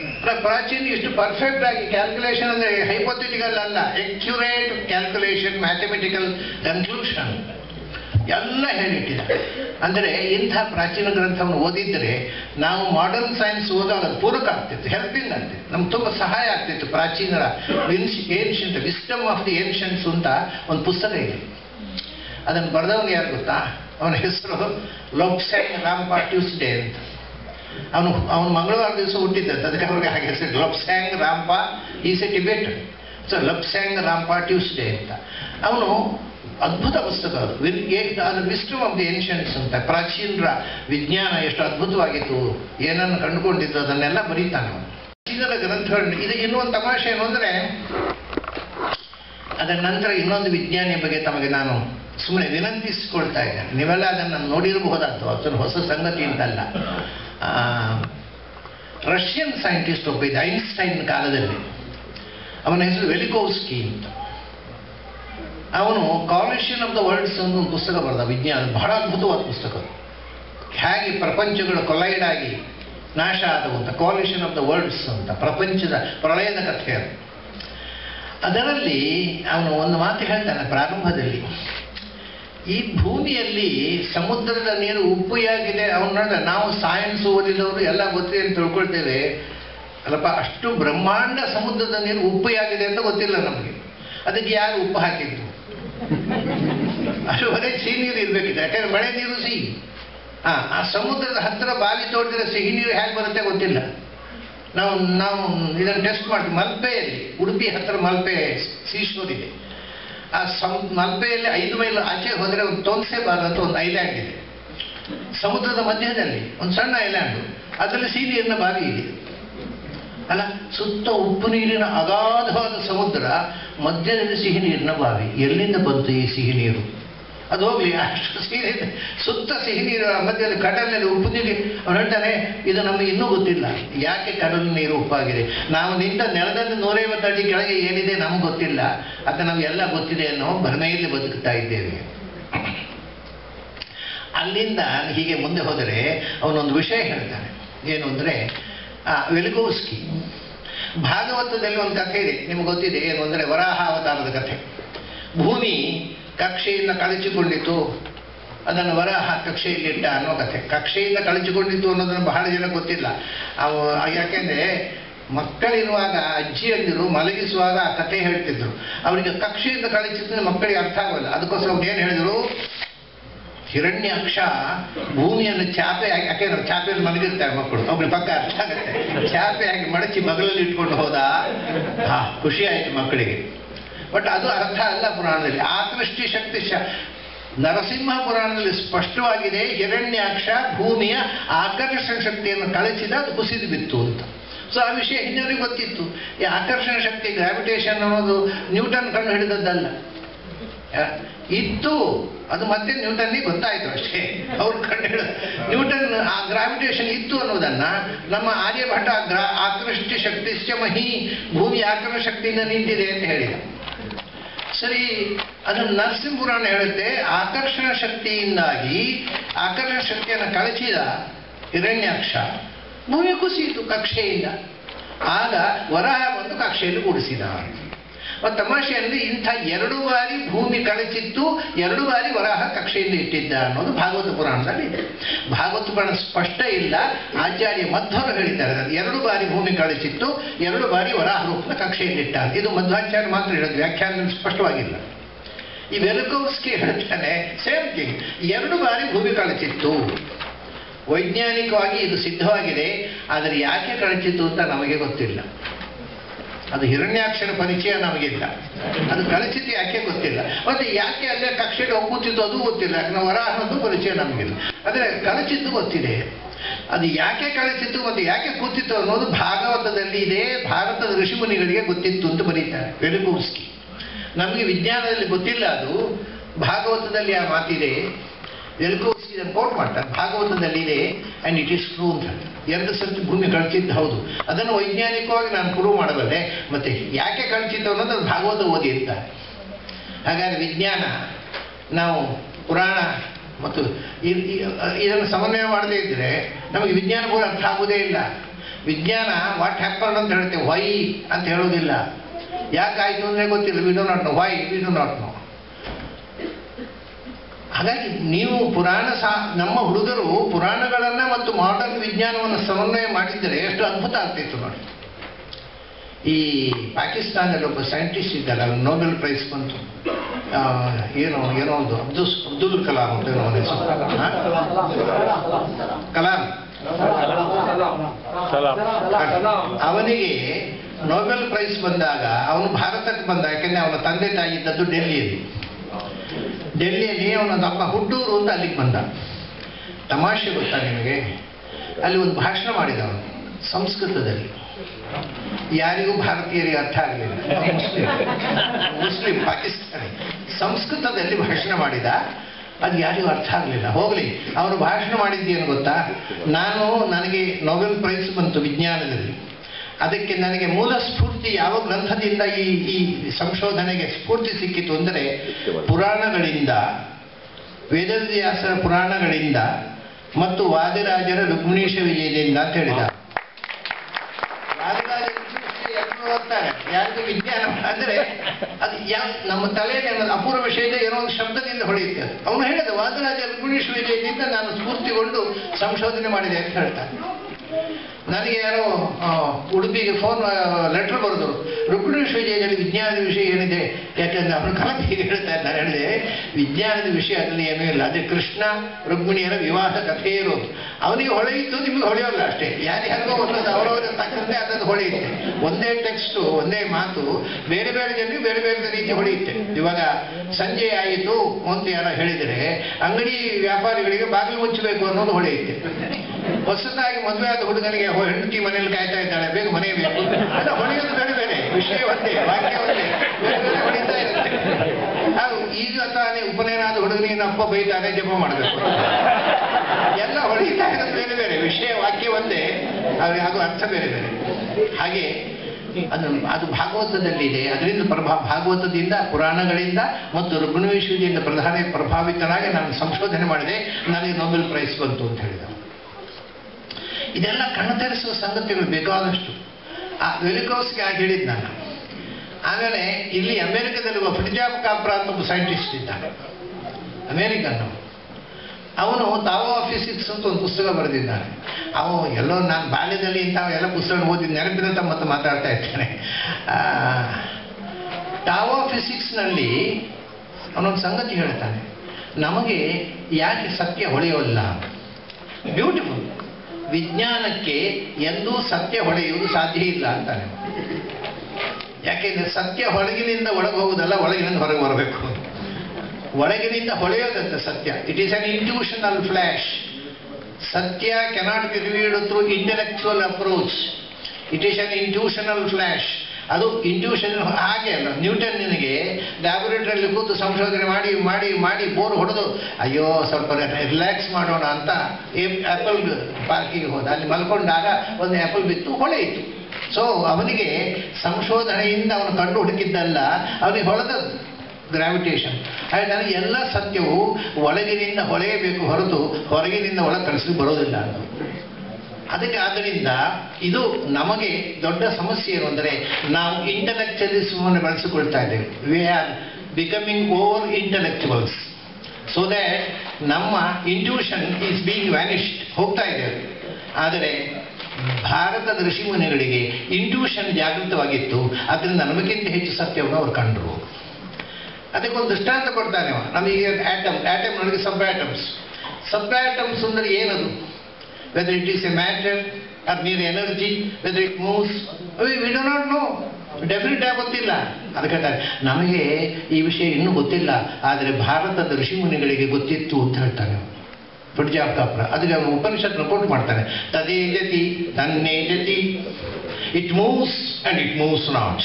ಪ್ರ- ಪ್ರಾಚೀನ ಇಷ್ಟು ಪರ್ಫೆಕ್ಟ್ ಆಗಿ ಕ್ಯಾಲ್ಕುಲೇಷನ್ ಅಂದರೆ ಹೈಪೋಥೆಟಿಕಲ್ ಅಲ್ಲ ಎಕ್ಯುರೇಟ್ ಕ್ಯಾಲ್ಕುಲೇಷನ್ ಮ್ಯಾಥಮೆಟಿಕಲ್ ಕನ್ಕ್ಲೂಷನ್ ಎಲ್ಲ ಹೇಳಿಟ್ಟಿದ್ದಾರೆ ಅಂದರೆ ಇಂಥ ಪ್ರಾಚೀನ ಗ್ರಂಥವನ್ನು ಓದಿದ್ದರೆ ನಾವು ಮಾಡರ್ನ್ ಸೈನ್ಸ್ ಓದುವಾಗ ಅದು ಪೂರಕ ಆಗ್ತಿತ್ತು ಹೆಲ್ಪಿಂಗ್ ಆಗ್ತಿತ್ತು ನಮ್ಗೆ ತುಂಬ ಸಹಾಯ ಆಗ್ತಿತ್ತು ಪ್ರಾಚೀನರ ancient wisdom of the ancients ಅಂತ ಒಂದು ಪುಸ್ತಕ ಇದೆ ಅದನ್ನು ಬರೆದವನು ಯಾರು ಗೊತ್ತಾ ಅವನ ಹೆಸರು ಲೋಕ್ಸೆಂಗ್ ರಾಮ್ಪಾ ಟ್ಯೂಸ್ಡೇ ಅಂತ ಅವನು ಅವನು ಮಂಗಳವಾರ ದಿವಸ ಹುಟ್ಟಿದ್ದಂತೆ ಅದಕ್ಕೆ ಅವ್ರಿಗೆ ಹಾಗೆ ಹೆಸರು Lobsang Rampa is a Tibet so Lobsang Rampa Tuesday ಅಂತ ಅವನು ಅದ್ಭುತ ಪುಸ್ತಕ ಅದು ವಿನ್- ಏ- ಅದು ವಿಸ್ಟಮ್ ಆಫ್ ದಿ ಏನ್ಷಿಯಂಟ್ಸ್ ಅಂತ ಪ್ರಾಚೀನರ ವಿಜ್ಞಾನ ಎಷ್ಟು ಅದ್ಭುತವಾಗಿತ್ತು ಏನನ್ನು ಕಂಡುಕೊಂಡಿದ್ದು ಅದನ್ನೆಲ್ಲ ಬರೀತಾನೆ ಅವನು ಪ್ರಾಚೀನರ ಗ್ರಂಥಗಳನ್ನು ಇದು ಇನ್ನೊಂದು ತಮಾಷೆ ಏನು ಅಂದರೆ ಅದರ ನಂತರ ಇನ್ನೊಂದು ವಿಜ್ಞಾನಿಯ ಬಗ್ಗೆ ತಮಗೆ ನಾನು ಸುಮ್ಮನೆ ವಿನಂತಿಸಿಕೊಳ್ತಾ ಇದ್ದೇನೆ ನೀವೆಲ್ಲ ಅದನ್ನು ನೋಡಿರಬಹುದಾದ್ದು ಅದನ್ನು ಹೊಸ ಸಂಗತಿ ಅಂತಲ್ಲ ಆ, ರಷ್ಯನ್ ಸೈಂಟಿಸ್ಟ್ ಒಬ್ಬ ಇದ್ದ ಐನ್ಸ್ಟೈನ್ ಕಾಲದಲ್ಲಿ ಅವನ ಹೆಸರು ವೆಲಿಕೋವ್ಸ್ಕಿ ಅಂತ ಅವನು ಕಾಲೇಷನ್ ಆಫ್ ದ ವರ್ಲ್ಡ್ಸ್ ಅಂತ ಒಂದು ಪುಸ್ತಕ ಬರೆದ ವಿಜ್ಞಾನ ಬಹಳ ಅದ್ಭುತವಾದ ಪುಸ್ತಕ ಅದು. ಹೇಗೆ ಪ್ರಪಂಚಗಳು ಕೊಲೈಡ್ ಆಗಿ ನಾಶ ಆದವು ಅಂತ ಕಾಲೇಷನ್ ಆಫ್ ದ ವರ್ಲ್ಡ್ಸ್ ಅಂತ ಪ್ರಪಂಚದ ಪ್ರಳಯದ ಕಥೆ ಅದು ಅದರಲ್ಲಿ ಅವನು ಒಂದು ಮಾತು ಹೇಳ್ತಾನೆ ಪ್ರಾರಂಭದಲ್ಲಿ ಈ ಭೂಮಿಯಲ್ಲಿ ಸಮುದ್ರದ ನೀರು ಉಪ್ಪುಯಾಗಿದೆ ಅವನು ನೋಡಿದ ನಾವು ಸೈನ್ಸ್ ಓದಿದವರು ಎಲ್ಲ ಗೊತ್ತಿದೆ ಅಂತ ತಿಳ್ಕೊಳ್ತೇವೆ ಅಲ್ಲಪ್ಪ ಅಷ್ಟು ಬ್ರಹ್ಮಾಂಡ ಸಮುದ್ರದ ನೀರು ಉಪ್ಪುಯಾಗಿದೆ ಅಂತ ಗೊತ್ತಿಲ್ಲ ನಮಗೆ ಅದಕ್ಕೆ ಯಾರು ಉಪ್ಪು ಹಾಕಿದ್ದು ಅಷ್ಟು ಬರೀ ಸಿಹಿ ನೀರು ಇರಬೇಕಿದೆ ಯಾಕಂದ್ರೆ ಮಳೆ ನೀರು ಸಿಹಿ ಆ ಆ ಸಮುದ್ರದ ಹತ್ತಿರ ಬಾವಿ ತೋಡಿದ್ರೆ ಸಿಹಿ ನೀರು ಹೇಗೆ ಬರುತ್ತೆ ಗೊತ್ತಿಲ್ಲ ನಾವು ನಾವು ಇದನ್ನು ಟೆಸ್ಟ್ ಮಾಡ್ತೀವಿ ಮಲ್ಪೆಯಲ್ಲಿ ಉಡುಪಿ ಹತ್ತಿರ ಮಲ್ಪೆ ಸೀಶೋರ್ ಇದೆ ಆ ಸಂ ಮಲ್ಪೆಯಲ್ಲಿ ಐದು ಮೈಲ್ ಆಚೆ ಹೋದರೆ ಒಂದು ತೋನ್ಸೆಬಾಲ್ ಅಂತ ಒಂದು ಐಲ್ಯಾಂಡ್ ಇದೆ ಸಮುದ್ರದ ಮಧ್ಯದಲ್ಲಿ ಒಂದು ಸಣ್ಣ ಐಲ್ಯಾಂಡು ಅದರಲ್ಲಿ ಸಿಹಿ ನೀರಿನ ಬಾವಿ ಇದೆ ಅಲ್ಲ ಸುತ್ತ ಉಪ್ಪು ನೀರಿನ ಅಗಾಧವಾದ ಸಮುದ್ರ ಮಧ್ಯದಲ್ಲಿ ಸಿಹಿ ನೀರಿನ ಬಾವಿ ಎಲ್ಲಿಂದ ಬಂತು ಈ ಸಿಹಿ ನೀರು ಅದು ಹೋಗ್ಲಿ ಅಷ್ಟು ಸಿಹಿ ನೀರು ಸುತ್ತ ಸಿಹಿ ನೀರು ಮಧ್ಯದಲ್ಲಿ ಕಡಲಿನಲ್ಲಿ ಉಪ್ಪು ನೀರು ಅವ್ರು ಹೇಳ್ತಾರೆ ಇದು ನಮಗೆ ಇನ್ನೂ ಗೊತ್ತಿಲ್ಲ ಯಾಕೆ ಕಡಲು ನೀರು ಉಪ್ಪಾಗಿದೆ ನಾವು ನಿಂತ ನೆಲದಲ್ಲಿ ನೂರೈವತ್ತು ಅಡಿ ಕೆಳಗೆ ಏನಿದೆ ನಮ್ಗೆ ಗೊತ್ತಿಲ್ಲ ಅದು ನಮಗೆಲ್ಲ ಗೊತ್ತಿದೆ ಅನ್ನೋ ಭ್ರಮೆಯಲ್ಲಿ ಬದುಕ್ತಾ ಇದ್ದೇವೆ ಅಲ್ಲಿಂದ ಹೀಗೆ ಮುಂದೆ ಹೋದರೆ ಅವನೊಂದು ವಿಷಯ ಹೇಳ್ತಾನೆ ಏನು ಅಂದರೆ ವೆಲಿಗೋಸ್ಕಿ ಭಾಗವತದಲ್ಲಿ ಒಂದು ಕಥೆ ಇದೆ ನಿಮ್ಗೆ ಗೊತ್ತಿದೆ ಏನು ಅಂದರೆ ವರಾಹ ಅವತಾರದ ಕಥೆ ಭೂಮಿ ಕಕ್ಷೆಯಿಂದ ಕಳಚಿಕೊಂಡಿತು ಅದನ್ನು ವರಾಹ ಕಕ್ಷೆಯಲ್ಲಿಟ್ಟ ಅನ್ನೋ ಕಥೆ ಕಕ್ಷೆಯಿಂದ ಕಳಚಿಕೊಂಡಿತ್ತು ಅನ್ನೋದನ್ನು ಬಹಳ ಜನ ಗೊತ್ತಿಲ್ಲ ಅವು ಯಾಕೆಂದರೆ ಮಕ್ಕಳಿರುವಾಗ ಅಜ್ಜಿಯಂದಿರು ಮಲಗಿಸುವಾಗ ಆ ಕಥೆ ಹೇಳ್ತಿದ್ರು ಅವರಿಗೆ ಕಕ್ಷೆಯಿಂದ ಕಳಚಿದ್ರೆ ಮಕ್ಕಳಿಗೆ ಅರ್ಥ ಆಗೋಲ್ಲ ಅದಕ್ಕೋಸ್ಕರ ಅವ್ರು ಏನು ಹೇಳಿದರು ಹಿರಣ್ಯಾಕ್ಷ ಭೂಮಿಯನ್ನು ಚಾಪೆ ಹಾಕಿ ಯಾಕೆಂದ್ರೆ ಚಾಪೆಯಲ್ಲಿ ಮಲಗಿರ್ತಾರೆ ಮಕ್ಕಳು ಅವ್ರ ಪಕ್ಕ ಅರ್ಥ ಆಗುತ್ತೆ ಚಾಪೆ ಹಾಕಿ ಮಡಚಿ ಮಗಳಲ್ಲಿ ಇಟ್ಕೊಂಡು ಹೋದ ಹಾ ಖುಷಿ ಆಯಿತು ಮಕ್ಕಳಿಗೆ ಬಟ್ ಅದು ಅರ್ಥ ಅಲ್ಲ ಪುರಾಣದಲ್ಲಿ ಆಕೃಷ್ಟಿ ಶಕ್ತಿ ಶ ನರಸಿಂಹ ಪುರಾಣದಲ್ಲಿ ಸ್ಪಷ್ಟವಾಗಿದೆ ಹಿರಣ್ಯಾಕ್ಷ ಭೂಮಿಯ ಆಕರ್ಷಣ ಶಕ್ತಿಯನ್ನು ಕಳಚಿದ ಅದು ಕುಸಿದು ಬಿತ್ತು ಅಂತ ಸೊ ಆ ವಿಷಯ ಹಿಂದಿನವರಿಗೆ ಗೊತ್ತಿತ್ತು ಈ ಆಕರ್ಷಣ ಶಕ್ತಿ ಗ್ರಾವಿಟೇಷನ್ ಅನ್ನೋದು ನ್ಯೂಟನ್ ಕಂಡು ಹಿಡಿದದ್ದಲ್ಲ ಆ, ಇತ್ತು ಅದು ಮತ್ತೆ ನ್ಯೂಟನ್ಗೆ ಗೊತ್ತಾಯ್ತು ಅಷ್ಟೇ ಅವ್ರು ಕಂಡು ಹಿಡಿದ ನ್ಯೂಟನ್ ಆ ಗ್ರಾವಿಟೇಷನ್ ಇತ್ತು ಅನ್ನೋದನ್ನ ನಮ್ಮ ಆರ್ಯಭಟ ಗ್ರಾ ಆಕೃಷ್ಟಿ ಶಕ್ತಿಶ್ಚ ಮಹಿ ಭೂಮಿ ಆಕರ್ಷಣ ಶಕ್ತಿಯಿಂದ ನಿಂತಿದೆ ಅಂತ ಹೇಳಿದ ಸರಿ ಅದನ್ನು ನರಸಿಂಹ ಪುರಾಣ ಹೇಳುತ್ತೆ ಆಕರ್ಷಣ ಶಕ್ತಿಯಿಂದಾಗಿ ಆಕರ್ಷಣ ಶಕ್ತಿಯನ್ನು ಕಳಚಿದ ಹಿರಣ್ಯಾಕ್ಷ ಭೂಮಿ ಕುಸಿಯಿತು ಕಕ್ಷೆಯಿಂದ ಆಗ ವರಾಹ ಬಂದು ಕಕ್ಷೆಯಲ್ಲಿ ಕೂಡಿಸಿದ ಮತ್ತು ತಮಾಷೆ ಅಂದರೆ ಇಂಥ ಎರಡು ಬಾರಿ ಭೂಮಿ ಕಳಚಿತ್ತು ಎರಡು ಬಾರಿ ವರಾಹ ಕಕ್ಷೆಯಿಂದ ಇಟ್ಟಿದ್ದ ಅನ್ನೋದು ಭಾಗವತ ಪುರಾಣದಲ್ಲಿ ಇದೆ ಭಾಗವತ ಪುರಾಣ ಸ್ಪಷ್ಟ ಇಲ್ಲ ಆಚಾರ್ಯ ಮಧ್ವರು ಹೇಳಿದ್ದಾರೆ ಅದನ್ನು. ಎರಡು ಬಾರಿ ಭೂಮಿ ಕಳಚಿತ್ತು ಎರಡು ಬಾರಿ ವರಾಹ ರೂಪದ ಕಕ್ಷೆಯಲ್ಲಿ ಇಟ್ಟ ಅಂತ. ಇದು ಮಧ್ವಾಚಾರ್ಯ ಮಾತ್ರ ಹೇಳೋದು ವ್ಯಾಖ್ಯಾನದಲ್ಲಿ ಸ್ಪಷ್ಟವಾಗಿಲ್ಲ ಈ ವೆಲಕೋವ್ಸ್ಕಿ ಹೇಳ್ತಾನೆ ಸೇಮ್ ಥಿಂಗ್ ಎರಡು ಬಾರಿ ಭೂಮಿ ಕಳಚಿತ್ತು ವೈಜ್ಞಾನಿಕವಾಗಿ ಇದು ಸಿದ್ಧವಾಗಿದೆ ಆದರೆ ಯಾಕೆ ಕಳಚಿತ್ತು ಅಂತ ನಮಗೆ ಗೊತ್ತಿಲ್ಲ ಅದು ಹಿರಣ್ಯಾಕ್ಷರ ಪರಿಚಯ ನಮಗಿಲ್ಲ ಅದು ಕಳಿಸಿದ್ದು ಯಾಕೆ ಗೊತ್ತಿಲ್ಲ ಮತ್ತೆ ಯಾಕೆ ಅಲ್ಲೇ ಕಕ್ಷೆಗೆ ಹೋಗಿ ಕೂತಿದ್ದು ಅದು ಗೊತ್ತಿಲ್ಲ ಯಾಕಂದ್ರೆ ವರಾಹನದ್ದು ಪರಿಚಯ ನಮಗಿಲ್ಲ ಆದರೆ ಕಳಚಿದ್ದು ಗೊತ್ತಿದೆ ಅದು ಯಾಕೆ ಕಳಿಸಿತ್ತು ಮತ್ತು ಯಾಕೆ ಕೂತಿತ್ತು ಅನ್ನೋದು ಭಾಗವತದಲ್ಲಿ ಇದೆ ಭಾರತದ ಋಷಿಮುನಿಗಳಿಗೆ ಗೊತ್ತಿತ್ತು ಅಂತ ಬರೀತಾರೆ ವೆಲುಕೋವ್ಸ್ಕಿ ನಮಗೆ ವಿಜ್ಞಾನದಲ್ಲಿ ಗೊತ್ತಿಲ್ಲ ಅದು ಭಾಗವತದಲ್ಲಿ ಆ ಮಾತಿದೆ ವೆಲುಕೋವ್ಸ್ಕಿ ಇದನ್ನು ಕೋಟ್ ಮಾಡ್ತಾರೆ ಭಾಗವತದಲ್ಲಿ ಇದೆ ಆ್ಯಂಡ್ ಇಟ್ ಈಸ್ ಟ್ರೂ ಅಂತ ಎರಡು ಸರ್ತಿ ಭೂಮಿ ಕಳಚಿದ್ದು ಹೌದು ಅದನ್ನು ವೈಜ್ಞಾನಿಕವಾಗಿ ನಾನು ಪ್ರೂವ್ ಮಾಡಬಲ್ಲೆ ಮತ್ತು ಯಾಕೆ ಕಳಚಿತ್ತು ಅನ್ನೋದು ಅದು ಭಾಗವತ ಓದಿ ಇರ್ತಾರೆ ಹಾಗಾಗಿ ವಿಜ್ಞಾನ ನಾವು ಪುರಾಣ ಮತ್ತು ಇ- ಇ- ಇದನ್ನು ಸಮನ್ವಯ ಮಾಡದೇ ಇದ್ದರೆ ನಮಗೆ ವಿಜ್ಞಾನ ಕೂಡ ಅರ್ಥ ಆಗುವುದೇ ಇಲ್ಲ ವಿಜ್ಞಾನ ವಾಟ್ ಹ್ಯಾಪನ್ ಅಂತ ಹೇಳ್ತೇವೆ ವೈ ಅಂತ ಹೇಳೋದಿಲ್ಲ ಯಾಕಾಯ್ತು ಅಂದರೆ ಗೊತ್ತಿಲ್ಲ we do not know why we do not know ಹಾಗಾಗಿ ನೀವು ಪುರಾಣ ಸಾ ನಮ್ಮ ಹುಡುಗರು ಪುರಾಣಗಳನ್ನು ಮತ್ತು ಮಾಡರ್ನ್ ವಿಜ್ಞಾನವನ್ನು ಸಮನ್ವಯ ಮಾಡಿದ್ದರೆ ಎಷ್ಟು ಅದ್ಭುತ ಆಗ್ತಿತ್ತು ನೋಡಿ ಈ ಪಾಕಿಸ್ತಾನದಲ್ಲಿ ಒಬ್ಬ ಸೈಂಟಿಸ್ಟ್ ಇದ್ದಾರೆ ಅವ್ರು ನೋಬೆಲ್ ಪ್ರೈಸ್ ಬಂತು ಆ, ಏನೋ ಏನೋ ಒಂದು ಅಬ್ದುಲ್ ಅಬ್ದುಲ್ ಕಲಾಂ ಅಂತ ಏನೋ ಅವನ ಹೆಸರು. ಹಾ? ಕಲಾಂ ಅವನಿಗೆ ನೋಬೆಲ್ ಪ್ರೈಸ್ ಬಂದಾಗ ಅವನು ಭಾರತಕ್ಕೆ ಬಂದ ಯಾಕೆಂದ್ರೆ ಅವನ ತಂದೆ ತಾಯಿ ಇದ್ದದ್ದು ಡೆಲ್ಲಿಯಲ್ಲಿ ಡೆಲ್ಲಿಯಲ್ಲಿ ಅವನ ನಮ್ಮ ಹುಟ್ಟೂರು ಅಂತ ಅಲ್ಲಿಗೆ ಬಂದ ತಮಾಷೆ ಗೊತ್ತಾ ನಿಮಗೆ ಅಲ್ಲಿ ಒಂದು ಭಾಷಣ ಮಾಡಿದ ಅವನು ಸಂಸ್ಕೃತದಲ್ಲಿ ಯಾರಿಗೂ ಭಾರತೀಯರಿಗೆ ಅರ್ಥ ಆಗಲಿಲ್ಲ ಮುಸ್ಲಿಂ ಮುಸ್ಲಿಂ ಪಾಕಿಸ್ತಾನಿ ಸಂಸ್ಕೃತದಲ್ಲಿ ಭಾಷಣ ಮಾಡಿದ ಅದು ಯಾರಿಗೂ ಅರ್ಥ ಆಗಲಿಲ್ಲ ಹೋಗಲಿ ಅವನು ಭಾಷಣ ಮಾಡಿದ್ದೇನು ಗೊತ್ತಾ ನಾನು ನನಗೆ ನೊಬೆಲ್ ಪ್ರೈಸ್ ಬಂತು ವಿಜ್ಞಾನದಲ್ಲಿ ಅದಕ್ಕೆ ನನಗೆ ಮೂಲ ಸ್ಫೂರ್ತಿ ಯಾವ ಗ್ರಂಥದಿಂದ ಈ ಈ ಸಂಶೋಧನೆಗೆ ಸ್ಫೂರ್ತಿ ಸಿಕ್ಕಿತು ಅಂದರೆ ಪುರಾಣಗಳಿಂದ ವೇದವ್ಯಾಸರ ಪುರಾಣಗಳಿಂದ ಮತ್ತು ವಾದಿರಾಜರ ರುಕ್ಮಿಣೀಶ ವಿಜಯದಿಂದ ಅಂತ ಹೇಳಿದ ವಾದಿರಾಜ ರುಕ್ಮಿಣೀಶ ಎಲ್ಲರೂ ಓದ್ತಾರೆ ಯಾರಿಗೂ ವಿಜ್ಞಾನ ಅಂದರೆ ಅದು ಯಾವ ನಮ್ಮ ತಲೆಯಲ್ಲಿ ಅನ್ನೋದು ಅಪೂರ್ವ ವಿಷಯದ ಏನೋ ಒಂದು ಶಬ್ದದಿಂದ ಹೊಳೆಯುತ್ತೆ ಅದು ಅವನು ಹೇಳಿದ ವಾದಿರಾಜ ರುಕ್ಮಿಣೀಶ ವಿಜಯದಿಂದ ನಾನು ಸ್ಫೂರ್ತಿಗೊಂಡು ಸಂಶೋಧನೆ ಮಾಡಿದೆ ಅಂತ ಹೇಳ್ತಾನೆ ನನಗೆ ಯಾರೋ ಆ, ಉಡುಪಿಗೆ ಫೋನ್ ಲೆಟರ್ ಬರೆದರು ರುಕ್ಮಿಣೇಶ್ ವಿಜಯದಲ್ಲಿ ವಿಜ್ಞಾನದ ವಿಷಯ ಏನಿದೆ ಯಾಕಂದ್ರೆ ಅವನು ಕಲಂಕ ಹೀಗೆ ಹೇಳ್ತಾರೆ ನಾನು ಹೇಳಿದೆ ವಿಜ್ಞಾನದ ವಿಷಯ ಅದರಲ್ಲಿ ಏನೂ ಇಲ್ಲ ಅದೇ ಕೃಷ್ಣ ರುಕ್ಮಿಣಿಯರ ವಿವಾಹ ಕಥೆ ಇರೋದು ಅವನಿಗೆ ಹೊಳೆಯಿತು ನಿಮಗೆ ಹೊಳೆಯೋಲ್ಲ ಅಷ್ಟೇ ಯಾರು ಯಾರಿಗೋ ಒಂದೊಂದು ಅವರವರ ತಕ್ಕಂತೆ ಅದನ್ನು ಹೊಳೆಯುತ್ತೆ ಒಂದೇ ಟೆಕ್ಸ್ಟು ಒಂದೇ ಮಾತು ಬೇರೆ ಬೇರೆ ಜನರಿಗೆ ಬೇರೆ ಬೇರೆ ರೀತಿ ಹೊಳೆಯುತ್ತೆ ಇವಾಗ ಸಂಜೆ ಆಯಿತು ಅಂತ ಯಾರೋ ಹೇಳಿದರೆ ಅಂಗಡಿ ವ್ಯಾಪಾರಿಗಳಿಗೆ ಬಾಗಿಲು ಮುಚ್ಚಬೇಕು ಅನ್ನೋದು ಹೊಳೆಯುತ್ತೆ ಹೊಸದಾಗಿ ಮದುವೆ ಆದ ಹುಡುಗನಿಗೆ ಹೊ- ಹೆಂಡತಿ ಮನೆಯಲ್ಲಿ ಕಾಯ್ತಾ ಇದ್ದಾಳೆ ಬೇಗ ಮನೆ ಬೇಕು ಅಲ್ಲ ಹೊಳೆಯೋದು ಬೇರೆ ಬೇರೆ ವಿಷಯ ಒಂದೇ ವಾಕ್ಯ ಒಂದೇ ಬೇರೆ ಬೇರೆ ಹೊಳಿತಾ ಇರುತ್ತೆ ಹಾಗೂ ಈಗ ತಾನೇ ಉಪನಯನ ಆದ ಹುಡುಗನಿಗೆ ಅಪ್ಪ ಬೈತಾನೆ ಜಪ ಮಾಡಬೇಕು ಎಲ್ಲ ಹೊಳಿತಾ ಇರೋದು ಬೇರೆ ಬೇರೆ ವಿಷಯ ವಾಕ್ಯ ಒಂದೇ ಆದರೆ ಅದು ಅರ್ಥ ಬೇರೆ ಬೇರೆ ಹಾಗೆ ಅದು ಅದು ಭಾಗವತದಲ್ಲಿದೆ ಅದರಿಂದ ಪ್ರಭಾ ಭಾಗವತದಿಂದ ಪುರಾಣಗಳಿಂದ ಮತ್ತು ರುಗ್ಣವೇಶ್ವರಿಯಿಂದ ಪ್ರಧಾನ ಪ್ರಭಾವಿತನಾಗಿ ನಾನು ಸಂಶೋಧನೆ ಮಾಡಿದೆ ನನಗೆ ನೊಬೆಲ್ ಪ್ರೈಸ್ ಬಂತು ಅಂತ ಹೇಳಿದ ಇದೆಲ್ಲ ಕಣ್ಣು ತೆರೆಸುವ ಸಂಗತಿಗಳು ಬೇಕಾದಷ್ಟು ಆ ವೆಲಿಕೋಸ್ಗೆ ಆಗಿ ಹೇಳಿದ್ದು ನಾನು ಆಮೇಲೆ ಇಲ್ಲಿ ಅಮೆರಿಕದಲ್ಲಿ ಒಬ್ಬ ಫಿಟಿಜಾಬ್ ಕಾಪ್ರಾ ಅಂತ ಒಬ್ಬ ಸೈಂಟಿಸ್ಟ್ ಇದ್ದಾನೆ ಅಮೇರಿಕನ್ ಅವನು ತಾವೋ ಫಿಸಿಕ್ಸ್ ಅಂತ ಒಂದು ಪುಸ್ತಕ ಬರೆದಿದ್ದಾನೆ ಅವನು ಎಲ್ಲೋ ನಾನು ಬಾಲ್ಯದಲ್ಲಿ ಇಂಥ ಎಲ್ಲ ಪುಸ್ತಕ ಓದಿದ ನೆನಪಿನ ಮತ್ತು ಮಾತಾಡ್ತಾ ಇದ್ದೇನೆ ಆ, ಟಾವೋ ಫಿಸಿಕ್ಸ್ನಲ್ಲಿ ಅವನೊಂದು ಸಂಗತಿ ಹೇಳ್ತಾನೆ ನಮಗೆ ಯಾಕೆ ಸತ್ಯ ಹೊಳೆಯೋಲ್ಲ ಬ್ಯೂಟಿಫುಲ್ ವಿಜ್ಞಾನಕ್ಕೆ ಎಂದೂ ಸತ್ಯ ಹೊಳೆಯುವುದು ಸಾಧ್ಯ ಇಲ್ಲ ಅಂತಾನೆ ಯಾಕೆಂದ್ರೆ ಸತ್ಯ ಹೊರಗಿನಿಂದ ಒಳಗೆ ಹೋಗುದಲ್ಲ ಒಳಗಿನಿಂದ ಹೊರಗೆ ಬರಬೇಕು ಒಳಗಿನಿಂದ ಹೊಳೆಯೋದಂತೆ ಸತ್ಯ it is an intuitional flash satya cannot be revealed through intellectual approach it is an intuitional flash ಅದು ಇಂಟ್ಯೂಷನ್ ಹಾಗೆ ಅಲ್ಲ ನ್ಯೂಟನ್ ನಿನಗೆ ಲ್ಯಾಬೊರೇಟರಿಯಲ್ಲಿ ಕೂತು ಸಂಶೋಧನೆ ಮಾಡಿ ಮಾಡಿ ಮಾಡಿ ಬೋರ್ ಹೊಡೆದು ಅಯ್ಯೋ ಸ್ವಲ್ಪ ರಿಲ್ಯಾಕ್ಸ್ ಮಾಡೋಣ ಅಂತ ಆ್ಯಪಲ್ ಪಾರ್ಕಿಗೆ ಹೋದ ಅಲ್ಲಿ ಮಲ್ಕೊಂಡಾಗ ಒಂದು ಆ್ಯಪಲ್ ಬಿತ್ತು ಹೊಳೆಯಿತು ಸೊ ಅವನಿಗೆ ಸಂಶೋಧನೆಯಿಂದ ಅವನು ಕಂಡು ಹುಡುಕಿದ್ದಲ್ಲ ಅವನಿಗೆ ಹೊಳೆದದ್ದು ಗ್ರಾವಿಟೇಷನ್ ಹಾಗೆ ನನಗೆ ಎಲ್ಲ ಸತ್ಯವು ಒಳಗಿನಿಂದ ಹೊಳೆಯಬೇಕು ಹೊರತು ಹೊರಗಿನಿಂದ ಒಳಗೆ ಕಳಿಸಿ ಬರೋದಿಲ್ಲ ಅಂತ ಅದಕ್ಕೆ ಆದ್ದರಿಂದ ಇದು ನಮಗೆ ದೊಡ್ಡ ಸಮಸ್ಯೆ ಏನು ಅಂದರೆ ನಾವು ಇಂಟಲೆಕ್ಚುಯಲಿಸಮನ್ನು ಬೆಳೆಸಿಕೊಳ್ತಾ ಇದ್ದೇವೆ we are becoming over intellectuals so that ನಮ್ಮ ಇಂಟ್ಯೂಷನ್ ಈಸ್ ಬೀಯಿಂಗ್ ವ್ಯಾನಿಶ್ಡ್ ಹೋಗ್ತಾ ಇದ್ದೇವೆ ಆದರೆ ಭಾರತದ ಋಷಿಮುನಿಗಳಿಗೆ ಇಂಟ್ಯೂಷನ್ ಜಾಗೃತವಾಗಿತ್ತು ಅದರಿಂದ ನಮಗಿಂತ ಹೆಚ್ಚು ಸತ್ಯವನ್ನು ಅವರು ಕಂಡರು ಅದಕ್ಕೊಂದು ದೃಷ್ಟಾಂತ ಕೊಡ್ತಾನೆ ಅವ ನಮಗೆ ಆಟಮ್ ಆಟಮ್ ನೊಳಗೆ ಸಬ್ ಆಟಮ್ಸ್ ಸಬ್ ಆಟಮ್ಸ್ ಅಂದರೆ ಏನದು whether it is a matter or ನೀರ್ energy whether it moves we do not know definite ಆಗಿ ಗೊತ್ತಿಲ್ಲ ಅದಕ್ಕೆ ಹೇಳ್ತಾರೆ ನಮಗೆ ಈ ವಿಷಯ ಇನ್ನೂ ಗೊತ್ತಿಲ್ಲ ಆದರೆ ಭಾರತದ ಋಷಿಮುನಿಗಳಿಗೆ ಗೊತ್ತಿತ್ತು ಅಂತ ಹೇಳ್ತಾನೆ ಅವನು ಪುಡ್ಜಾಬ್ ಕಾಪ್ರ ಅದಕ್ಕೆ ಅವನು ಉಪನಿಷತ್ ರಿಪೋರ್ಟ್ ಮಾಡ್ತಾನೆ ತದೇ ಜತಿ ತನ್ನೇ ಜತಿ it moves and it moves not